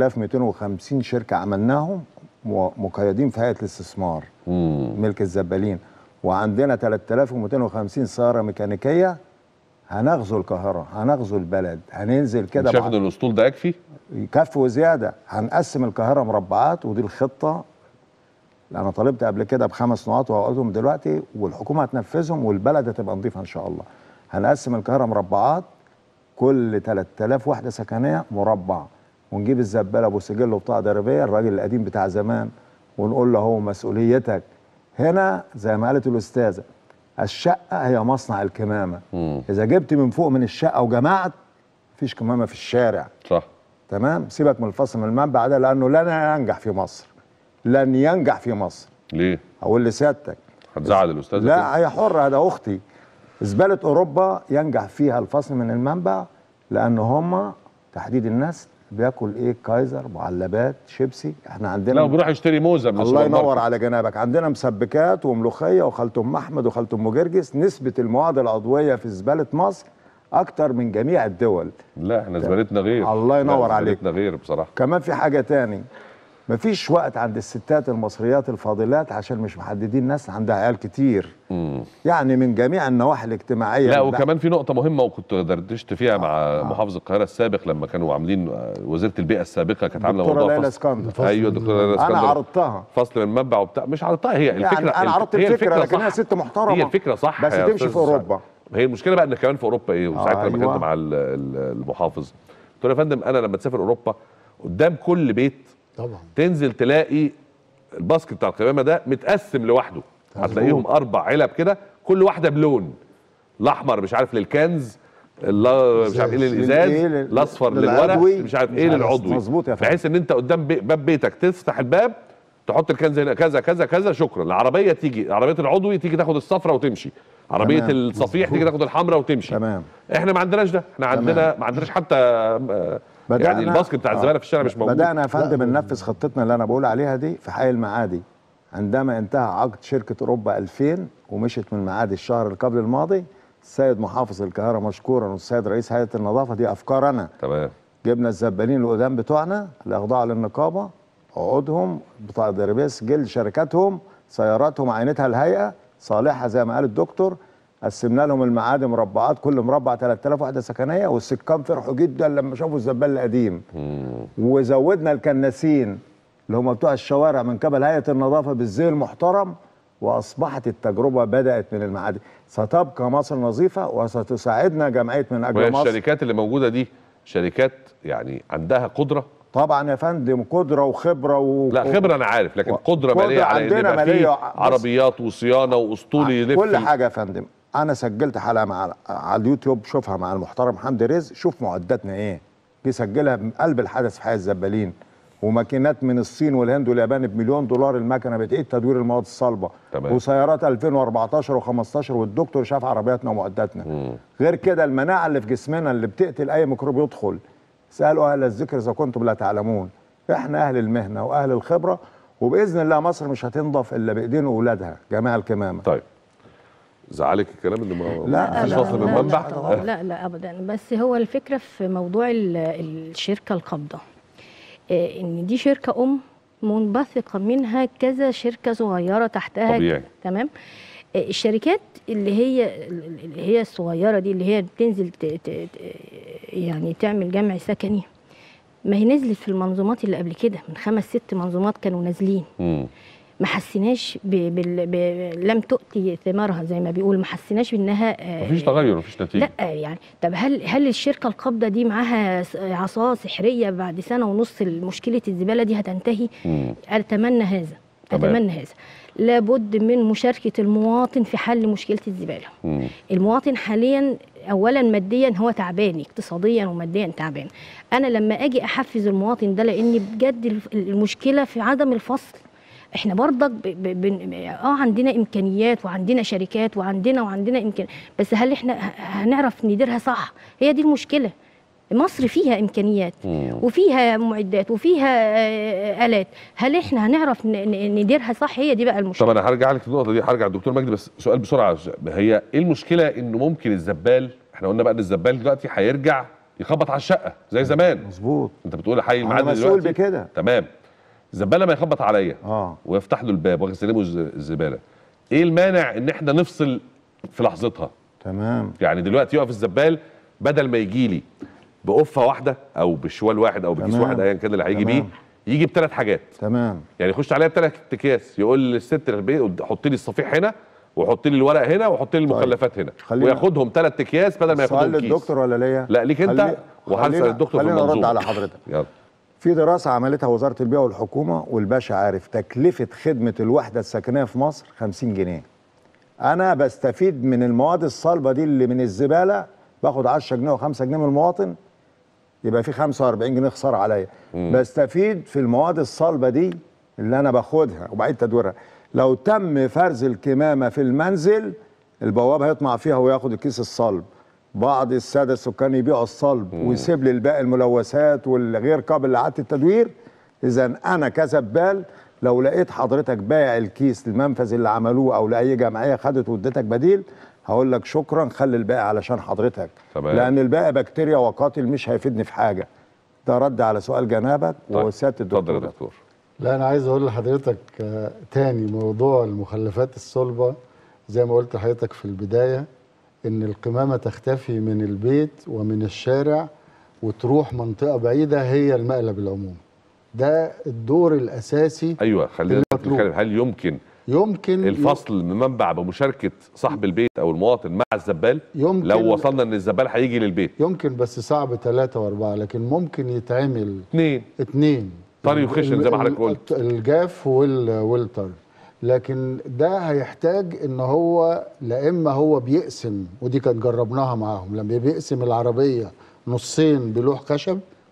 7250 شركه عملناهم م- مقيدين في هيئه الاستثمار مم. ملك الزبالين وعندنا 3250 سياره ميكانيكيه هنغزو القاهره هنغزو البلد هننزل كده شايف مع- ان الاسطول ده يكفي يكفي وزياده هنقسم القاهره مربعات ودي الخطه اللي انا طالبت قبل كده بخمس نقاط وهقولهم دلوقتي والحكومه هتنفذهم والبلد هتبقى نظيفه ان شاء الله هنقسم القاهره مربعات كل 3000 وحده سكنيه مربع ونجيب الزباله ابو سجل وبطاقه ضريبيه الراجل القديم بتاع زمان ونقول له هو مسؤوليتك هنا زي ما قالت الاستاذه الشقه هي مصنع الكمامه مم. اذا جبت من فوق من الشقه وجمعت مفيش كمامه في الشارع صح تمام سيبك من الفصل من المنبع ده لانه لن ينجح في مصر لن ينجح في مصر ليه اقول لسيادتك هتزعل الاستاذه كده؟ لا هي حره ده اختي زباله اوروبا ينجح فيها الفصل من المنبع لان هم تحديد الناس بياكل ايه كايزر معلبات شيبسي احنا عندنا لا بيروح يشتري موزه من الله السوبر ينور ماركت. على جنابك عندنا مسبكات وملوخيه وخلط ام احمد وخلط ام جرجس نسبه المواد العضويه في زباله مصر اكتر من جميع الدول لا احنا زبالتنا غير الله ينور لا، عليك. زبالتنا غير بصراحه كمان في حاجه تاني مفيش وقت عند الستات المصريات الفاضلات عشان مش محددين ناس عندها عيال كتير مم. يعني من جميع النواحي الاجتماعيه لا البحث- وكمان في نقطة مهمة وكنت دردشت فيها مع محافظ القاهرة السابق لما كانوا عاملين آه، وزيرة البيئة السابقة كانت عاملة دكتورة موضوع ليلى فصل- اسكندر. ايوه دكتورة ليلى اسكندر انا عرضتها فصل من منبع وبتاع مش عرضتها هي يعني الفكرة أنا عرضت هي الفكرة، لكنها صح. ست محترمة. هي الفكرة صح بس يا تمشي أستاذ في أوروبا. سعد. هي المشكلة بقى ان كمان في اوروبا ايه وساعتها آه، لما أيوة. كنت مع ال- ال- المحافظ قلت له يا فندم انا لما تسافر اوروبا قدام كل بيت طبعا تنزل تلاقي الباسكت بتاع القمامه ده متقسم لوحده هتلاقيهم اربع علب كده كل واحده بلون الاحمر مش عارف للكنز الل- مش عارف ايه للازاز للإيه؟ لل- الاصفر للعضوي. للورق مش عارف ايه مش عارف. للعضوي مظبوط يا فندم. بحيث ان انت قدام بي- باب بيتك تفتح الباب تحط الكنز هنا كذا كذا كذا شكرا العربيه تيجي عربيه العضوي تيجي تاخد الصفرة وتمشي عربيه تمام. الصفيح تيجي تاخد الحمراء وتمشي تمام احنا ما عندناش ده احنا عندنا ما عندناش حتى آه، يعني الباسكت بتاع الزباله في الشارع مش موجود بدأنا يا فندم ننفذ خطتنا اللي أنا بقول عليها دي في حي المعادي عندما انتهى عقد شركة أوروبا 2000 ومشت من المعادي الشهر اللي قبل الماضي السيد محافظ القاهرة مشكورا والسيد رئيس هيئة النظافة دي أفكار أنا تمام جبنا الزبالين القدام بتوعنا اللي أخضعوا للنقابة عقودهم بتاع ضريبيه سجل شركاتهم سياراتهم عينتها الهيئه صالحه زي ما قال الدكتور قسمنا لهم المعادن مربعات كل مربع 3000 وحده سكنيه والسكان فرحوا جدا لما شافوا الزبال القديم وزودنا الكناسين اللي هم بتوع الشوارع من قبل هيئه النظافه بالزي المحترم واصبحت التجربه بدات من المعادن ستبقى مصر نظيفه وستساعدنا جمعيه من اجل وهي مصر الشركات اللي موجوده دي شركات يعني عندها قدره طبعا يا فندم قدره وخبره و... لا خبره انا عارف لكن قدره قدرة ماليه على ان عندنا يبقى مالية. في بص- عربيات وصيانه واسطول يلف كل حاجه يا فندم انا سجلت حلقه مع على اليوتيوب شوفها مع المحترم حمدي رزق شوف معداتنا ايه بيسجلها من قلب الحدث في حي الزبالين وماكينات من الصين والهند واليابان بمليون دولار المكنه بتعيد تدوير المواد الصلبه تمام. وسيارات 2014 و15 والدكتور شاف عربياتنا ومعداتنا غير كده المناعه اللي في جسمنا اللي بتقتل اي ميكروب يدخل سالوا اهل الذكر اذا كنتم لا تعلمون احنا اهل المهنه واهل الخبره وباذن الله مصر مش هتنضف الا بايدين اولادها جميع الكمامه طيب زعلك الكلام اللي ما لا، مفيش لا، وصل من لا, المنبع لا, طبعاً. لا لا ابدا بس هو الفكره في موضوع ال- الشركه القابضه آه، ان دي شركه ام منبثقه منها كذا شركه صغيره تحتها طبيعي. تمام آه، الشركات اللي هي اللي هي الصغيره دي اللي هي بتنزل ت- ت- ت- يعني تعمل جمع سكني ما هي نزلت في المنظومات اللي قبل كده من خمس ست منظومات كانوا نازلين مم. ما حسيناش ب... بال... ب... لم تؤتي ثمارها زي ما بيقول ما حسيناش بانها آه، مفيش تغير مفيش نتيجه لا يعني طب هل هل الشركه القابضه دي معاها س- عصا سحريه بعد سنه ونص مشكله الزباله دي هتنتهي مم. اتمنى هذا تمام. اتمنى هذا لابد من مشاركه المواطن في حل مشكله الزباله مم. المواطن حاليا اولا ماديا هو تعبان اقتصاديا وماديا تعبان انا لما اجي احفز المواطن ده لان بجد الف- المشكله في عدم الفصل احنا برضك ب... ب... ب... اه عندنا امكانيات وعندنا شركات وعندنا وعندنا امكان بس هل احنا ه- هنعرف نديرها صح هي دي المشكله مصر فيها امكانيات وفيها معدات وفيها آه، الات هل احنا هنعرف ن- ن- نديرها صح هي دي بقى المشكله طب انا هرجع لك في النقطه دي هرجع للدكتور مجدي بس سؤال بسرعه هي ايه المشكله انه ممكن الزبال احنا قلنا بقى ان الزبال دلوقتي هيرجع يخبط على الشقه زي زمان مظبوط انت بتقول حي انا المعادي مسؤول دلوقتي بكده تمام الزبال لما يخبط عليا اه ويفتح له الباب ويسلمه الز- الزباله ايه المانع ان احنا نفصل في لحظتها تمام يعني دلوقتي يقف الزبال بدل ما يجي لي بقفه واحده او بشوال واحد او بكيس تمام. واحد ايا كان اللي هيجي بيه تمام. يجي بثلاث حاجات تمام يعني يخش عليها بثلاث اكياس يقول للست البيت حط لي الصفيح هنا وحط لي الورق هنا وحط لي المخلفات هنا خلينا- وياخدهم ثلاث اكياس بدل ما السؤال ياخدهم كيس للدكتور ولا ليا؟ لا ليك انت خلي- وهسال خلينا- الدكتور في خلينا نرد المنظومه على حضرتك يلا في دراسة عملتها وزارة البيئة والحكومة والباشا عارف تكلفة خدمة الوحدة السكنية في مصر 50 جنيه أنا بستفيد من المواد الصلبة دي اللي من الزبالة باخد 10 جنيه و5 جنيه من المواطن يبقى في 45 جنيه خسارة عليا بستفيد في المواد الصلبة دي اللي أنا باخدها وبعيد تدويرها لو تم فرز الكمامة في المنزل البواب هيطمع فيها وياخد الكيس الصلب بعض الساده السكان يبيعوا الصلب ويسيب لي الباقي الملوثات والغير قابل لاعاده التدوير اذا انا كزبال لو لقيت حضرتك بايع الكيس للمنفذ اللي عملوه او لاي جمعيه خدت وادتك بديل هقول لك شكرا خلي الباقي علشان حضرتك تمام. لان الباقي بكتيريا وقاتل مش هيفيدني في حاجه ده رد على سؤال جنابك طيب. وسياده الدكتور اتفضل يا دكتور لا انا عايز اقول لحضرتك آه، تاني موضوع المخلفات الصلبه زي ما قلت لحضرتك في البدايه ان القمامه تختفي من البيت ومن الشارع وتروح منطقه بعيده هي المقلب العمومي ده الدور الاساسي ايوه خلينا المطلوب. نتكلم هل يمكن يمكن الفصل من منبع بمشاركه صاحب البيت او المواطن مع الزبال يمكن لو وصلنا ان الزبال هيجي للبيت يمكن بس صعب ثلاثة وأربعة لكن ممكن يتعمل اثنين اتنين طري وخشن زي ما حضرتك ال- قلت. الجاف وال والطري لكن ده هيحتاج ان هو لا اما هو بيقسم ودي كانت جربناها معاهم لما بيقسم العربيه نصين بلوح خشب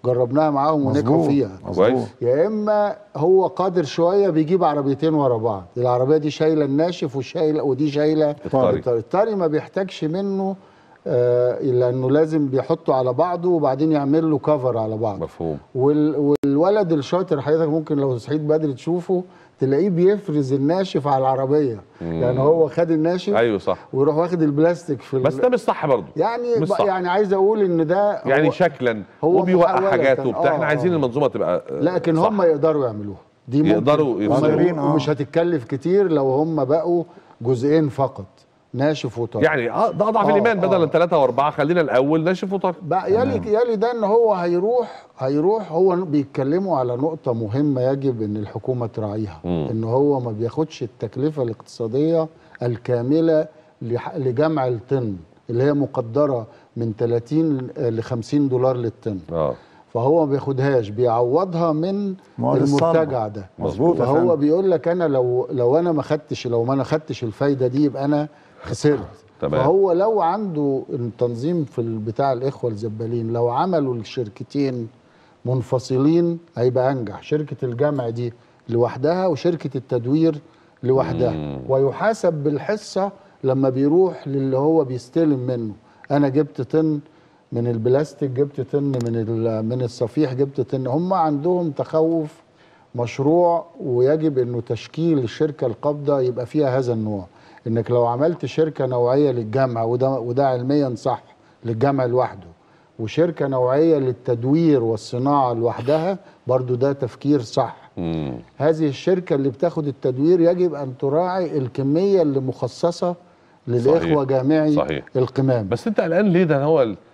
جربناها معاهم ونجحوا مظبوط، فيها كويس يا اما هو قادر شويه بيجيب عربيتين ورا بعض العربيه دي شايله الناشف وشايله ودي شايله الطري. الطري الطري ما بيحتاجش منه آه لانه لازم بيحطه على بعضه وبعدين يعمل له كفر على بعض مفهوم وال والولد الشاطر حضرتك ممكن لو صحيت بدري تشوفه تلاقيه بيفرز الناشف على العربيه يعني هو خد الناشف ايوه صح ويروح واخد البلاستيك في ال- بس ده مش صح برضه يعني مش ب- صح. يعني عايز اقول ان ده يعني هو شكلا هو وبيوقع محاولة حاجات وبتاع آه، احنا عايزين آه. المنظومه تبقى آه، لكن صح. هم يقدروا يعملوها دي ممكن يقدروا هم- يفصلوا. آه. ومش هتتكلف كتير لو هم بقوا جزئين فقط ناشف وطري يعني آه، ده اضعف آه، الايمان بدل آه. ثلاثه واربعه خلينا الاول ناشف وطري بقى يلي يلي ده ان هو هيروح هيروح هو بيتكلموا على نقطة مهمة يجب ان الحكومة تراعيها مم. ان هو ما بياخدش التكلفة الاقتصادية الكاملة لح- لجمع الطن اللي هي مقدرة من 30 ل 50 دولار للطن اه فهو ما بياخدهاش بيعوضها من مواد الصلبة. المرتجع ده مظبوط يا فهو فندم. بيقول لك انا لو لو انا ما خدتش لو ما انا خدتش الفايده دي يبقى انا خسرت تمام. فهو لو عنده التنظيم في ال- بتاع الاخوه الزبالين لو عملوا الشركتين منفصلين هيبقى انجح شركه الجمع دي لوحدها وشركه التدوير لوحدها مم. ويحاسب بالحصه لما بيروح للي هو بيستلم منه انا جبت طن من البلاستيك جبت طن من ال- من الصفيح جبت طن هم عندهم تخوف مشروع ويجب انه تشكيل الشركه القابضه يبقى فيها هذا النوع انك لو عملت شركه نوعيه للجمع وده وده علميا صح للجمع لوحده وشركه نوعيه للتدوير والصناعه لوحدها برضو ده تفكير صح مم. هذه الشركه اللي بتاخد التدوير يجب ان تراعي الكميه اللي مخصصه للاخوه صحيح. جامعي صحيح. القمام بس انت قلقان ليه ده هو ال...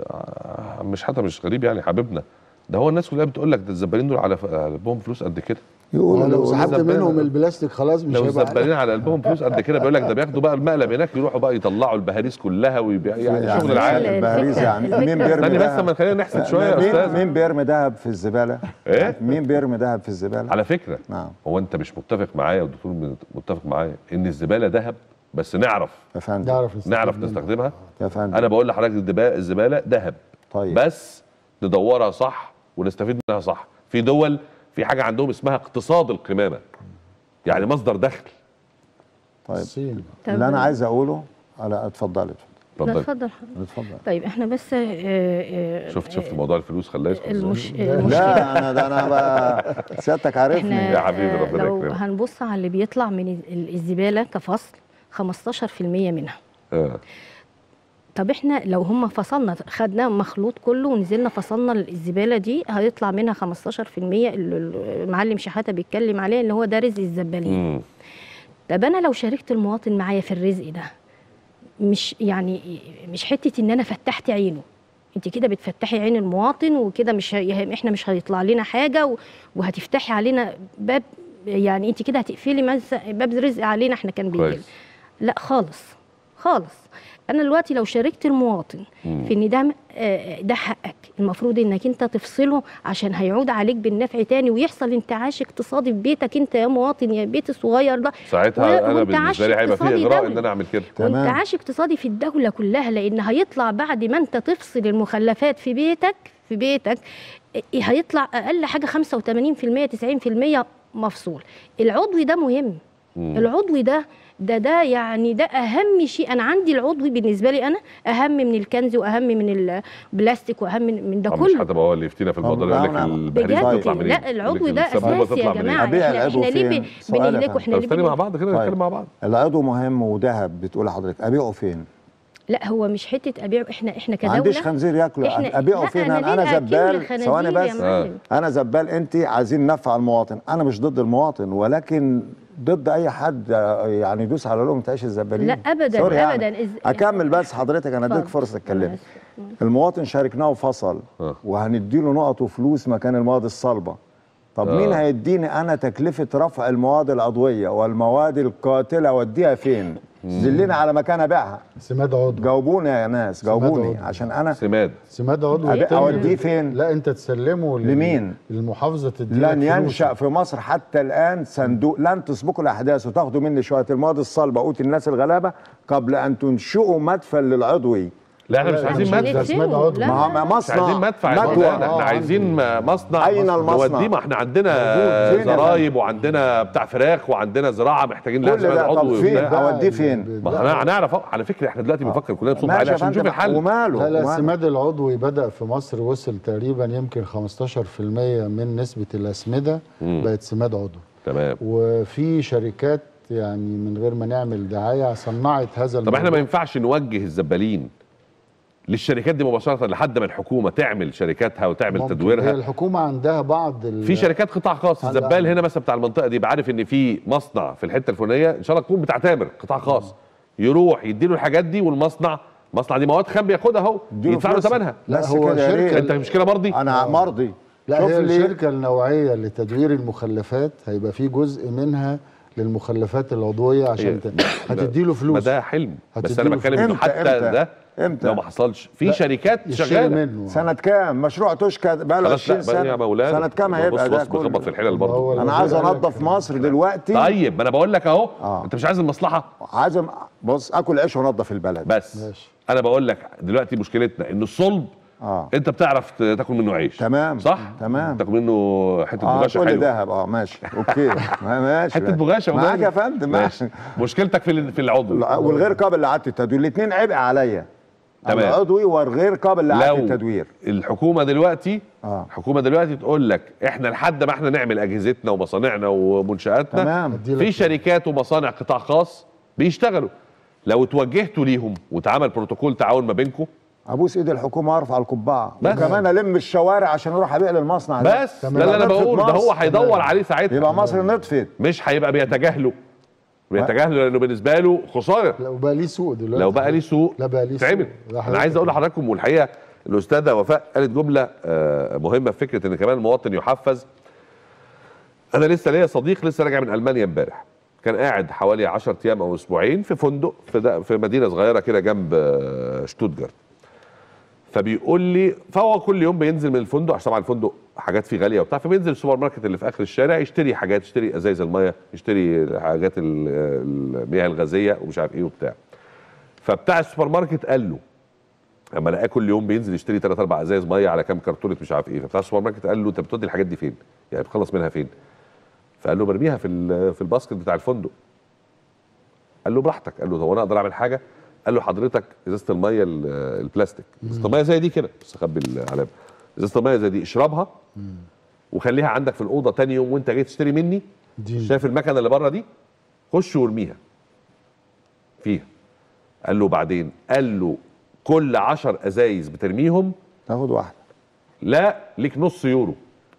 آه، مش حتى مش غريب يعني حبيبنا ده هو الناس كلها بتقول لك ده الزبالين دول على ف- على قلبهم فلوس قد كده يقولوا لو لو سحبت الزبالة- منهم البلاستيك خلاص مش لو هيبقى الزبالين على قلبهم فلوس قد كده بيقول لك ده بياخدوا بقى المقلب هناك يروحوا بقى يطلعوا البهاريز كلها ويبيع يعني شغل العالم البهاريز يعني مين بيرمي استني بس دهب؟ ما خلينا نحسب شويه يا مين, استاذ مين بيرمي دهب في الزباله؟ ايه مين بيرمي دهب في الزباله؟ على فكره نعم هو انت مش متفق معايا والدكتور متفق معايا ان الزباله ذهب بس نعرف يا فندم نعرف نستفيد نعرف منها. نستخدمها يا فندم انا بقول لحضرتك الدبا- الزباله ذهب طيب بس ندورها صح ونستفيد منها صح في دول في حاجه عندهم اسمها اقتصاد القمامه يعني مصدر دخل طيب الصين طب- اللي انا عايز اقوله على اتفضلي لا اتفضل اتفضل اتفضل طيب احنا بس آه، آه، شفت شفت موضوع الفلوس خلاه يسكت إزاي؟ المش... المشكله لا انا ده انا بقى سيادتك عارفني احنا يا حبيبي آه، ربنا لو يكرمك. هنبص على اللي بيطلع من ال- الزباله كفصل 15% منها آه. طب احنا لو هم فصلنا خدنا مخلوط كله ونزلنا فصلنا الزباله دي هيطلع منها 15% اللي المعلم شحاته بيتكلم عليه اللي هو ده رزق الزبالين مم. طب انا لو شاركت المواطن معايا في الرزق ده مش يعني مش حته ان انا فتحت عينه انت كده بتفتحي عين المواطن وكده مش هي... احنا مش هيطلع لنا حاجه و... وهتفتحي علينا باب يعني انت كده هتقفلي مز... باب رزق علينا احنا كان بيجي كويس لا خالص خالص انا دلوقتي لو شاركت المواطن مم. في ان ده آه، ده حقك المفروض انك انت تفصله عشان هيعود عليك بالنفع تاني ويحصل انتعاش اقتصادي في بيتك انت يا مواطن يا بيت الصغير ده ساعتها و- انا وانت بالنسبه لي عايش هيبقى فيه اقتصادي اغراء دولي. ان انا اعمل كده تمام. وانتعاش اقتصادي في الدوله كلها لان هيطلع بعد ما انت تفصل المخلفات في بيتك في بيتك إيه هيطلع اقل حاجه 85% 90% مفصول العضوي ده مهم مم. العضوي ده ده ده يعني ده اهم شيء انا عندي العضوي بالنسبه لي انا اهم من الكنز واهم من البلاستيك واهم من من ده طب مش كله هتبقى هو اللي يفتينا في الموضوع ده يقول لك نعم. البهاريز بجد بتطلع منين لا العضوي يقول ده لك السبوبة اساسي يا تطلع منين؟ جماعه أبيع احنا, العضو احنا ليه فين؟ ب- سؤال يا بنهلكه فندم. احنا طب ليه استني مع بن- بعض كده طيب. نتكلم مع بعض العضو مهم وذهب بتقول لحضرتك ابيعه فين؟ لا هو مش حته ابيع احنا احنا ما كدوله عنديش خنزير ياكله إحنا- ابيعه لا، فين أنا انا, ليه أنا أكل زبال الخنازير ثواني يا بس معلم؟ انا زبال انت عايزين نفع المواطن انا مش ضد المواطن ولكن ضد اي حد آه، يعني يدوس على لقمه عيش الزبالين لا ابدا سوري يعني. ابدا إز... اكمل بس حضرتك انا اديك اتفضل. فرصه تتكلم أنا آسف. المواطن شاركناه وفصل آه. وهنديله نقط وفلوس مكان المواد الصلبه طب آه. مين هيديني انا تكلفه رفع المواد العضويه والمواد القاتله اوديها فين دلنا على مكان ابيعها سماد عضو جاوبوني يا ناس سماد جاوبوني عضو. عشان انا سماد سماد عضو أبي- التاني- أوديه فين؟ لا انت تسلمه لل- لمين؟ للمحافظه تدي لن ينشا في مصر حتى الان صندوق لن تسبقوا الاحداث وتاخدوا مني شويه المواد الصلبه قوت الناس الغلابه قبل ان تنشئوا مدفن للعضوي لا احنا مش لا، عايزين مش مدفع اسماد عضوي. ما هو مش مصنع عايزين مدفع يا مدوى. مولانا احنا آه، عايزين مصنع أين المصنع؟ نوديه ما احنا عندنا موجود. فين يا زرايب وعندنا بتاع فراخ وعندنا زراعه محتاجين لها كل سماد ده طب عضوي فين وبتاع. اوديه فين ما احنا هنعرف أهو. على فكره احنا دلوقتي بنفكر كلنا بصوت ماشي عالي يا عشان نشوف فندم، الحل وماله لا لا وماله؟ السماد العضوي بدأ في مصر وصل تقريبا يمكن 15% من نسبة الأسمدة مم. بقت سماد عضوي تمام وفي شركات يعني من غير ما نعمل دعاية صنعت هذا طب احنا ما ينفعش نوجه الزبالين للشركات دي مباشره لحد ما الحكومه تعمل شركاتها وتعمل ممكن. هي تدويرها الحكومة عندها بعض ال- في شركات قطاع خاص عندها- الزبال هنا مثلا بتاع المنطقه دي يبقى عارف ان في مصنع في الحته الفلانيه ان شاء الله تكون بتاع تامر قطاع خاص يروح يديله الحاجات دي والمصنع مصنع دي مواد خام بياخدها اهو اديله يدفع له فلوسها. ثمنها لا بس هو كده يا ريت. شركة انت مش كده مرضي انا مرضي لا شوف هي لي- الشركة النوعية لتدوير المخلفات هيبقى في جزء منها للمخلفات العضوية عشان ت- هتديله ما فلوس ده حلم بس هتديله انا بتكلم انه فلوس. حتى إمتى؟ ده إمتى؟ لو ما حصلش في لا، شركات يشتري شغاله منه سنة كام؟ مشروع توشكا بقى له خلاص 20 لا بقى يا سنة مولانا سنة كام بص هيبقى ده بص بخبط في كله؟ الحلل هو برضه أنا عايز أنظف مصر دلوقتي طيب ما انا بقول لك اهو آه. انت مش عايز المصلحه عايز أم- بص آكل عيش وأنظف البلد بس ماشي. انا بقول لك دلوقتي مشكلتنا ان الصلب اه انت بتعرف ت- تاكل منه عيش تمام صح تمام تاكل منه حته اه بغاشه تقول لي حلوه دهب اه ماشي اوكي ما- ماشي حته بغاشه معاك وماله. يا فندم ماشي ماشي مشكلتك في ال- في العضو لا، والغير قابل لاعاده التدوير الاثنين عبء عليا تمام. العضوي والغير قابل لاعاده لو التدوير الحكومه دلوقتي اه الحكومه دلوقتي تقول لك احنا لحد ما احنا نعمل اجهزتنا ومصانعنا ومنشاتنا تمام أديلك في شركات ومصانع قطاع خاص بيشتغلوا لو توجهتوا ليهم واتعمل بروتوكول تعاون ما بينكم ابوس ايد الحكومه وارفع القبعه بس. وكمان الم الشوارع عشان اروح ابيع للمصنع ده بس ده تمام. اللي انا نطفت بقوله ده هو مصر. هيدور عليه ساعتها يبقى مصر نطفت مش هيبقى بيتجاهله بيتجاهله لانه بالنسبه له خساره لو بقى ليه سوق دلوقتي لو بقى ليه سوق لا بقى ليه تعمل سوق. ده انا عايز اقول حضرتك- لحضراتكم والحقيقه الاستاذه وفاء قالت جمله آه، مهمه في فكره ان كمان المواطن يحفز انا لسه ليا صديق لسه راجع من المانيا امبارح كان قاعد حوالي 10 ايام او اسبوعين في فندق في, ده في مدينه صغيره كده جنب آه، شتوتجارت فبيقول لي فهو كل يوم بينزل من الفندق عشان طبعا الفندق حاجات فيه غاليه وبتاع فبينزل السوبر ماركت اللي في اخر الشارع يشتري حاجات يشتري ازايز الميه يشتري حاجات ال- المياه الغازيه ومش عارف ايه وبتاع فبتاع السوبر ماركت قال له اما لقاه كل يوم بينزل يشتري ثلاث اربع ازايز ميه على كام كرتونه مش عارف ايه فبتاع السوبر ماركت قال له انت بتودي الحاجات دي فين؟ يعني بتخلص منها فين؟ فقال له برميها في ال- في الباسكت بتاع الفندق قال له براحتك قال له هو انا اقدر اعمل حاجه؟ قال له حضرتك ازازه الميه ال- البلاستيك ازازه الميه زي دي كده بس اخبي العلامه ازازه الميه زي دي اشربها وخليها عندك في الاوضه تاني يوم وانت جاي تشتري مني دي شايف المكنه اللي بره دي خش وارميها فيها قال له بعدين قال له كل عشر ازايز بترميهم تاخد واحده لا ليك نص يورو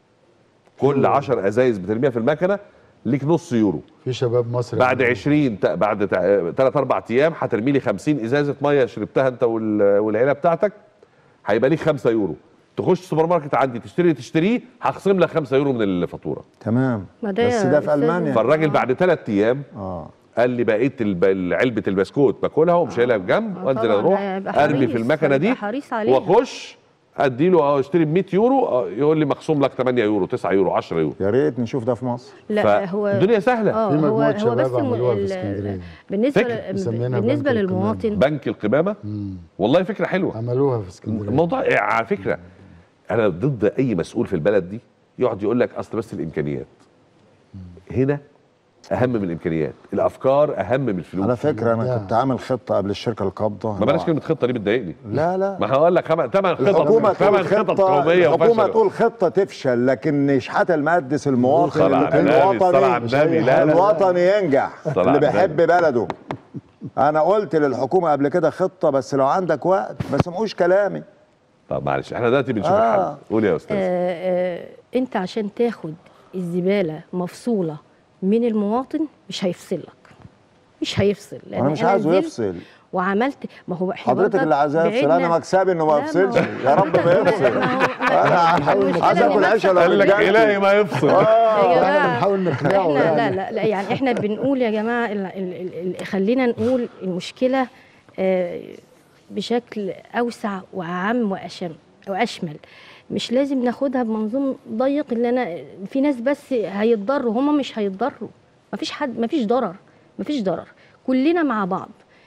كل عشر ازايز بترميها في المكنه ليك نص يورو في شباب مصر بعد 20 تا- بعد 3 4 ايام هترمي لي 50 ازازه ميه شربتها انت وال- والعيله بتاعتك هيبقى ليك 5 يورو تخش السوبر ماركت عندي تشتري تشتريه هخصم لك 5 يورو من الفاتوره تمام ما ده بس يا ده في أستاذ- المانيا فالراجل بعد ثلاث ايام اه قال لي بقيت الب- علبه البسكوت باكلها ومش شايلها في جنب آه وانزل طبعاً، اروح هيبقى ارمي حريص، في المكنه دي هيبقى حريص عليها. واخش ادي له اه اشتري ب 100 يورو آه، يقول لي مخصوم لك 8 يورو 9 يورو 10 يورو يا ريت نشوف ده في مصر لا هو الدنيا سهله اه في هو مجموعة هو شباب بس الم- عملوها في ال- اسكندرية. بالنسبه فكرة. ل- مسمينها بالنسبه بنك للمواطن بنك القمامه مم. والله فكره حلوه عملوها في اسكندريه الموضوع إيه، على فكره انا ضد اي مسؤول في البلد دي يقعد يقول لك اصل بس الامكانيات هنا اهم من الامكانيات الافكار اهم من الفلوس على فكره انا لا. كنت عامل خطه قبل الشركه القابضه ما بلاش كلمه خطه دي بتضايقني لا لا ما هقول لك خم... ثمان خطط الحكومه ثمان تقول خطط خطه قوميه الحكومه وفشلوا. تقول خطه تفشل لكن نشحت المقدس المواطن صلاة على النبي، صلاة على النبي، لا، لا، لا. الوطني ينجح صلاة اللي على بيحب النبي. بلده انا قلت للحكومه قبل كده خطه بس لو عندك وقت ما سمعوش كلامي طب معلش احنا دلوقتي بنشوف آه. الحل قول يا استاذ آه آه انت عشان تاخد الزباله مفصوله من المواطن مش هيفصل لك مش هيفصل لأن انا مش عايزه نزلت يفصل وعملت ما هو احنا حضرتك برضك اللي عايزاه يفصل بعدنا- انا مكسبي انه ما لا، يفصلش ما هو- يا رب ما يفصل انا المشكلة عايز إن اكل عيش مكسب ولا قال لك رجالتي. الهي ما يفصل يا احنا جماعه بنحاول نقنعه احنا لا يعني لا لا يعني احنا بنقول يا جماعه ال ال ال ال خلينا نقول المشكله آه، بشكل اوسع واعم واشم واشمل مش لازم ناخدها بمنظوم ضيق اللي انا في ناس بس هيتضروا هم مش هيتضروا مفيش حد مفيش ضرر مفيش ضرر كلنا مع بعض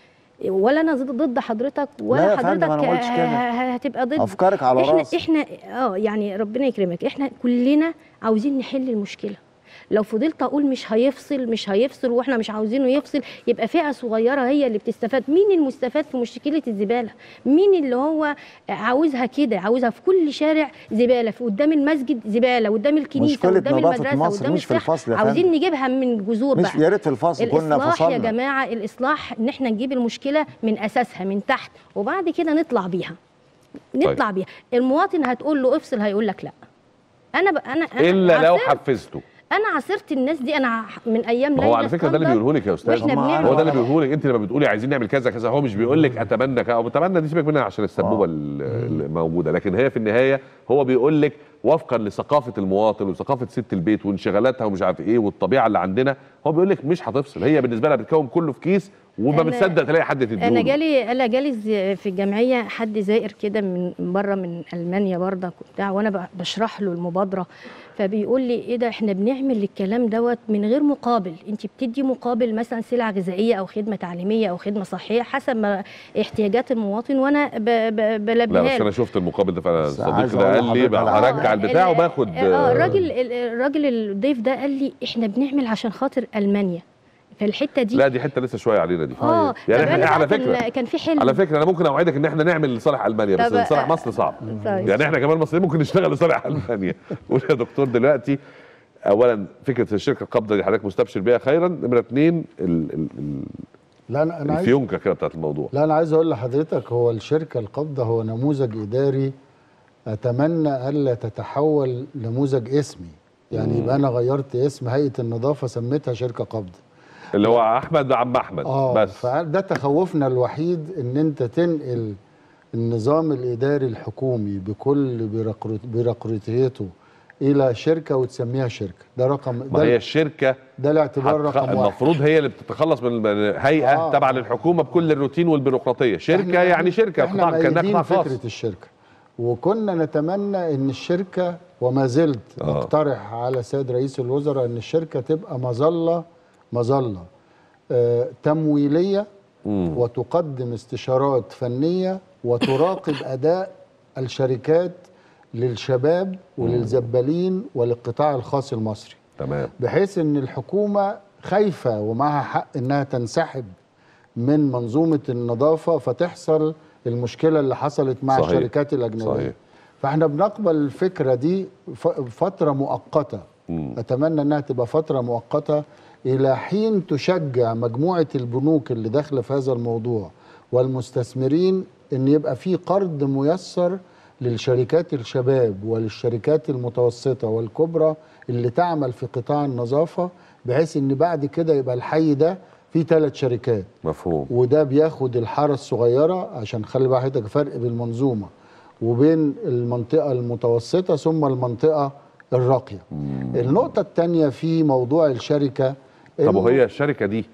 ولا انا ضد حضرتك ولا لا يا فندم، حضرتك أنا ما قلتش كده. ه- هتبقى ضد أفكارك على احنا راسي. احنا اه يعني ربنا يكرمك احنا كلنا عاوزين نحل المشكله لو فضلت اقول مش هيفصل مش هيفصل واحنا مش عاوزينه يفصل يبقى فئه صغيره هي اللي بتستفاد مين المستفاد في مشكله الزباله مين اللي هو عاوزها كده عاوزها في كل شارع زباله في قدام المسجد زباله قدام الكنيسه مشكلة قدام نظافة المدرسه مصر قدام مش في الصحة. الفصل يا عاوزين فندم. نجيبها من جذور مش بقى يا ريت في الفصل كنا الاصلاح يا فصلنا جماعه الاصلاح ان احنا نجيب المشكله من اساسها من تحت وبعد كده نطلع بيها نطلع بيها المواطن هتقول له افصل هيقول لك لا انا ب... انا انا الا لو عاصرت- حفزته انا عصرت الناس دي انا ع- من ايام ما هو ليلى على فكره ده اللي اسكندر بيقوله لك يا استاذ واحنا بنعمل هو ده اللي بيقوله لك انت لما بتقولي عايزين نعمل كذا كذا هو مش بيقول لك اتمنى كذا او اتمنى دي سيبك منها عشان السبوبه ال- الموجوده لكن هي في النهايه هو بيقول لك وفقا لثقافه المواطن وثقافه ست البيت وانشغالاتها ومش عارف ايه والطبيعه اللي عندنا هو بيقول لك مش هتفصل هي بالنسبه لها بتكون كله في كيس وما أنا- بتصدق تلاقي حد تديله انا جالي انا جالي ز- في الجمعيه حد زائر كده من من بره من المانيا برضك وبتاع وانا ب- بشرح له المبادره فبيقول لي ايه ده احنا بنعمل الكلام دوت من غير مقابل انت بتدي مقابل مثلا سلعه غذائيه او خدمه تعليميه او خدمه صحيه حسب ما احتياجات المواطن وانا ب- ب- لا بلبيها بس له انا شفت المقابل ده فانا بس عايز صديقي ده أقول قال لي لحضرتك على هرجع حاجة. البتاع ال- وباخد اه الراجل ال- الراجل الضيف ده قال لي احنا بنعمل عشان خاطر المانيا فالحته دي لا دي حته لسه شويه علينا دي اه يعني طب احنا أنا على بقى كان- فكره كان في حلم على فكره انا ممكن اوعدك ان احنا نعمل لصالح المانيا بس طب- لصالح مصر صعب طيب. يعني احنا كمان مصريين ممكن نشتغل لصالح المانيا قول يا دكتور دلوقتي اولا فكره الشركه القابضه دي حضرتك مستبشر بيها خيرا نمره اثنين ال- ال- ال- لا انا انا عايز الفيونكه كده بتاعت الموضوع لا انا عايز اقول لحضرتك هو الشركه القابضه هو نموذج اداري اتمنى الا تتحول نموذج اسمي يعني يبقى انا غيرت اسم هيئه النظافه سميتها شركه قابضه اللي هو احمد عم احمد اه بس فده تخوفنا الوحيد ان انت تنقل النظام الاداري الحكومي بكل بيروقراط- بيروقراطيته الى شركه وتسميها شركه ده رقم ما ده هي الشركه ده الاعتبار هتخ- رقم واحد المفروض هي اللي بتتخلص من من هيئه آه. تابعه للحكومه بكل الروتين والبيروقراطيه شركه إحنا- يعني شركه احنا قطاع كانها مأيدين قطاع خاص فكره الشركه وكنا نتمنى ان الشركه وما زلت آه. مقترح على السيد رئيس الوزراء ان الشركه تبقى مظله مظله آه تمويليه مم. وتقدم استشارات فنيه وتراقب اداء الشركات للشباب وللزبالين وللقطاع الخاص المصري تمام بحيث ان الحكومه خايفه ومعها حق انها تنسحب من منظومه النظافه فتحصل المشكله اللي حصلت مع صحيح. الشركات الاجنبيه صحيح. فاحنا بنقبل الفكره دي ف- فتره مؤقته مم. اتمنى انها تبقى فتره مؤقته الى حين تشجع مجموعه البنوك اللي داخله في هذا الموضوع والمستثمرين ان يبقى في قرض ميسر للشركات الشباب وللشركات المتوسطه والكبرى اللي تعمل في قطاع النظافه بحيث ان بعد كده يبقى الحي ده فيه ثلاث شركات مفهوم وده بياخد الحاره الصغيره عشان خلي بقى حضرتك فرق بين المنظومه وبين المنطقه المتوسطه ثم المنطقه الراقيه. النقطه الثانيه في موضوع الشركه طب إنه وهي الشركه دي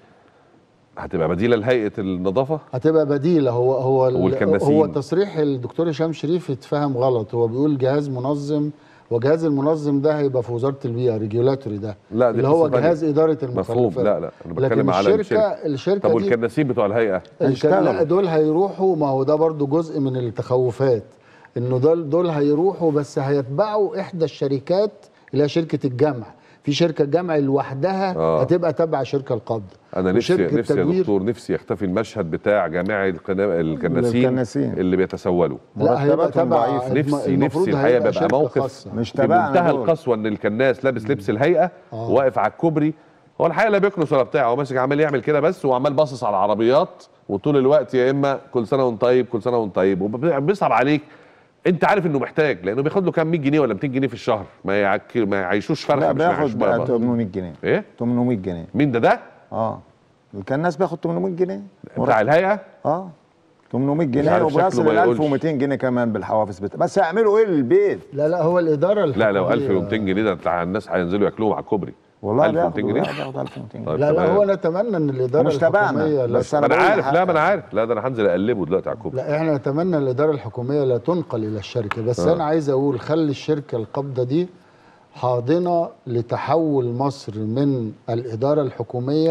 هتبقى بديله لهيئه النظافه هتبقى بديله هو هو ال- والكناسين. هو تصريح الدكتور هشام شريف اتفهم غلط هو بيقول جهاز منظم وجهاز المنظم ده هيبقى في وزاره البيئه ريجولاتوري ده لا دي اللي هو قصة تانية. جهاز اداره المخلفات مفهوم لا لا انا بتكلم لكن على الشركه الشركه طب دي والكناسين بتوع الهيئه الكلام لا دول هيروحوا ما هو ده برضو جزء من التخوفات انه دول دول هيروحوا بس هيتبعوا احدى الشركات اللي هي شركه الجمع في شركه جمع لوحدها آه. هتبقى تبع شركه القبض انا نفسي وشركة نفسي يا تدوير- دكتور نفسي يختفي المشهد بتاع جماعي القنا- الكناسين الكناسين. اللي بيتسولوا لا هيبقى مرتباتهم تبع ضعيفة. نفسي المفروض نفسي الحقيقه هيبقى بيبقى شركة موقف خاصة. مش في تبعنا منتهى دول. القسوه ان الكناس لابس لبس الهيئه واقف على الكوبري هو الحقيقه لا بيكنس ولا بتاع هو ماسك عمال يعمل كده بس وعمال باصص على العربيات وطول الوقت يا اما كل سنه وانت طيب كل سنه وانت طيب وبيصعب عليك انت عارف انه محتاج لانه بياخد له كام 100 جنيه ولا 200 جنيه في الشهر ما يعك ما يعيشوش فرخه لا مش معيش بياخد بابا. 800 جنيه ايه 800 جنيه مين ده ده اه الكناس بياخد 800 جنيه بتاع الهيئه اه 800 جنيه عارف وبيصل شكله ما ل يقولش. 1200 جنيه كمان بالحوافز بتاع بس هيعملوا ايه للبيت لا لا هو الاداره لا لو الحكومية- 1200 جنيه ده بتاع الناس هينزلوا ياكلوهم على الكوبري والله 1200 بياخدوا جنيه لا، بياخد 1200 جنيه طيب لا لا تمام. هو نتمنى ان الاداره مش تبعنا، الحكوميه لا بس ما انا بقول عارف لا حق. ما انا عارف لا ده انا هنزل اقلبه دلوقتي على الكوبري لا احنا نتمنى الاداره الحكوميه لا تنقل الى الشركه بس آه. انا عايز اقول خلي الشركه القابضه دي حاضنه لتحول مصر من الاداره الحكوميه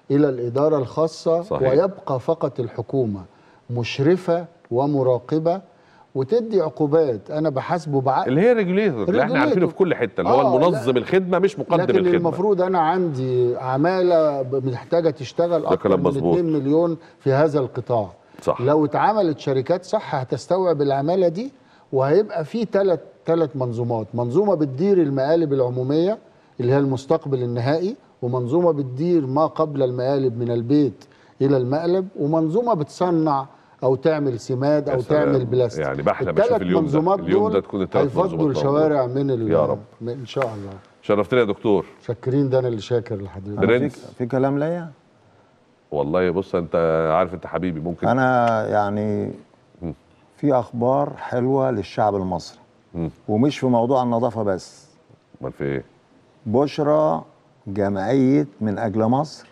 الى الاداره الخاصه صحيح. ويبقى فقط الحكومه مشرفه ومراقبه وتدي عقوبات انا بحاسبه بعقل اللي هي ريجوليتور اللي احنا عارفينه في كل حته اللي هو آه، المنظم الخدمه مش مقدم لكن الخدمه المفروض انا عندي عماله ب- محتاجه تشتغل اكتر كلام من مظبوط. 2 مليون في هذا القطاع صح. لو اتعملت شركات صح هتستوعب العماله دي وهيبقى في ثلاث ثلاث منظومات منظومه بتدير المقالب العموميه اللي هي المستقبل النهائي ومنظومه بتدير ما قبل المقالب من البيت الى المقلب ومنظومه بتصنع او تعمل سماد يا او سلام. تعمل بلاستيك يعني بحلم اشوف الثلاث اليوم ده منظومات اليوم ده دول تكون الثلاث هيفضوا منظومات الشوارع من ال- يا رب من- ان شاء الله شرفتني يا دكتور شاكرين ده انا اللي شاكر لحضرتك برنس في كلام ليا والله بص انت عارف انت حبيبي ممكن انا يعني في اخبار حلوه للشعب المصري مم. ومش في موضوع النظافه بس امال في ايه بشرى جمعيه من اجل مصر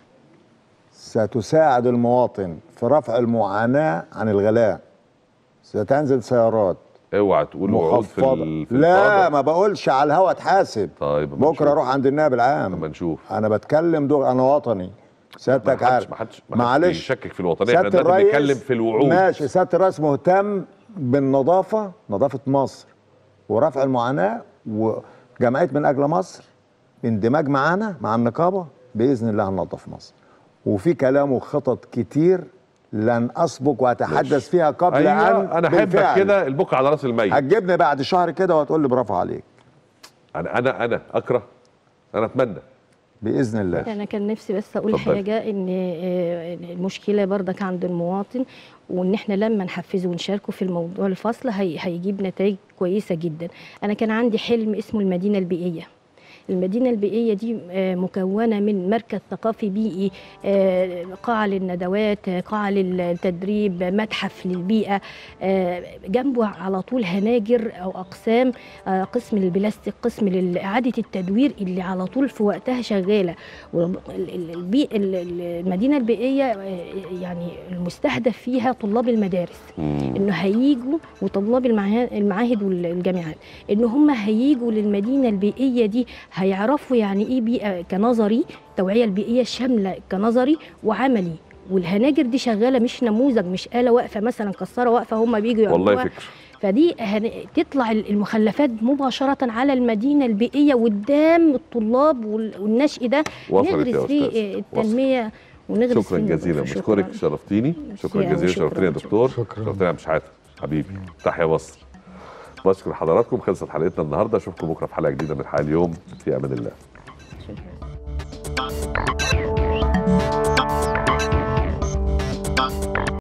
ستساعد المواطن في رفع المعاناه عن الغلاء ستنزل سيارات اوعى تقول وعود في, مخفضة. ال... في لا الفاضة. ما بقولش على الهوا اتحاسب طيب أما بكره اروح عند النائب العام اما نشوف انا بتكلم دور انا وطني سيادتك ما حدش- عارف ما حدش ما حدش معلش بيشكك في الوطنيه احنا سياده دلوقتي الرئيس بنتكلم في الوعود ماشي سياده الرئيس مهتم بالنظافه نظافه مصر ورفع المعاناه وجمعيه من اجل مصر اندماج معانا مع النقابه باذن الله هننظف مصر وفي كلام وخطط كتير لن اسبق واتحدث فيها قبل ايوه ان انا احبك بالفعل. كده البكره على راس الميت هتجيبني بعد شهر كده وهتقول لي برافو عليك انا انا انا اكره انا اتمنى باذن الله انا كان نفسي بس اقول اتفضلي. حاجه ان آه، المشكله برضك عند المواطن وان احنا لما نحفزه ونشاركه في الموضوع الفصل هي هيجيب نتائج كويسه جدا انا كان عندي حلم اسمه المدينه البيئيه المدينة البيئية دي آه، مكونة من مركز ثقافي بيئي آه، قاعة للندوات آه، قاعة للتدريب متحف للبيئة آه، جنبه على طول هناجر أو أقسام آه، قسم للبلاستيك قسم لإعادة التدوير اللي على طول في وقتها شغالة والبيئة المدينة البيئية آه، يعني المستهدف فيها طلاب المدارس انه هيجوا وطلاب المعا- المعاهد والجامعات ان هم هيجوا للمدينه البيئيه دي هيعرفوا يعني ايه بيئه كنظري التوعيه البيئيه الشامله كنظري وعملي والهناجر دي شغاله مش نموذج مش آلة واقفة مثلا كسارة واقفة هم بيجوا والله يعملوها. فكر فدي هن... تطلع المخلفات مباشرة على المدينة البيئية قدام الطلاب وال- والنشء ده وصلت يا نغرس فيه أستاذ. التنمية ونغرس شكرا فيه جزيلا النظافة. بشكرك شرفتيني شكرا ميرسي أوي، جزيلا شكراً. شرفتيني يا دكتور شرفتيني يا مش حاتم حبيبي تحيا مصر بشكر حضراتكم خلصت حلقتنا النهارده اشوفكم بكره في حلقه جديده من حال اليوم في امان الله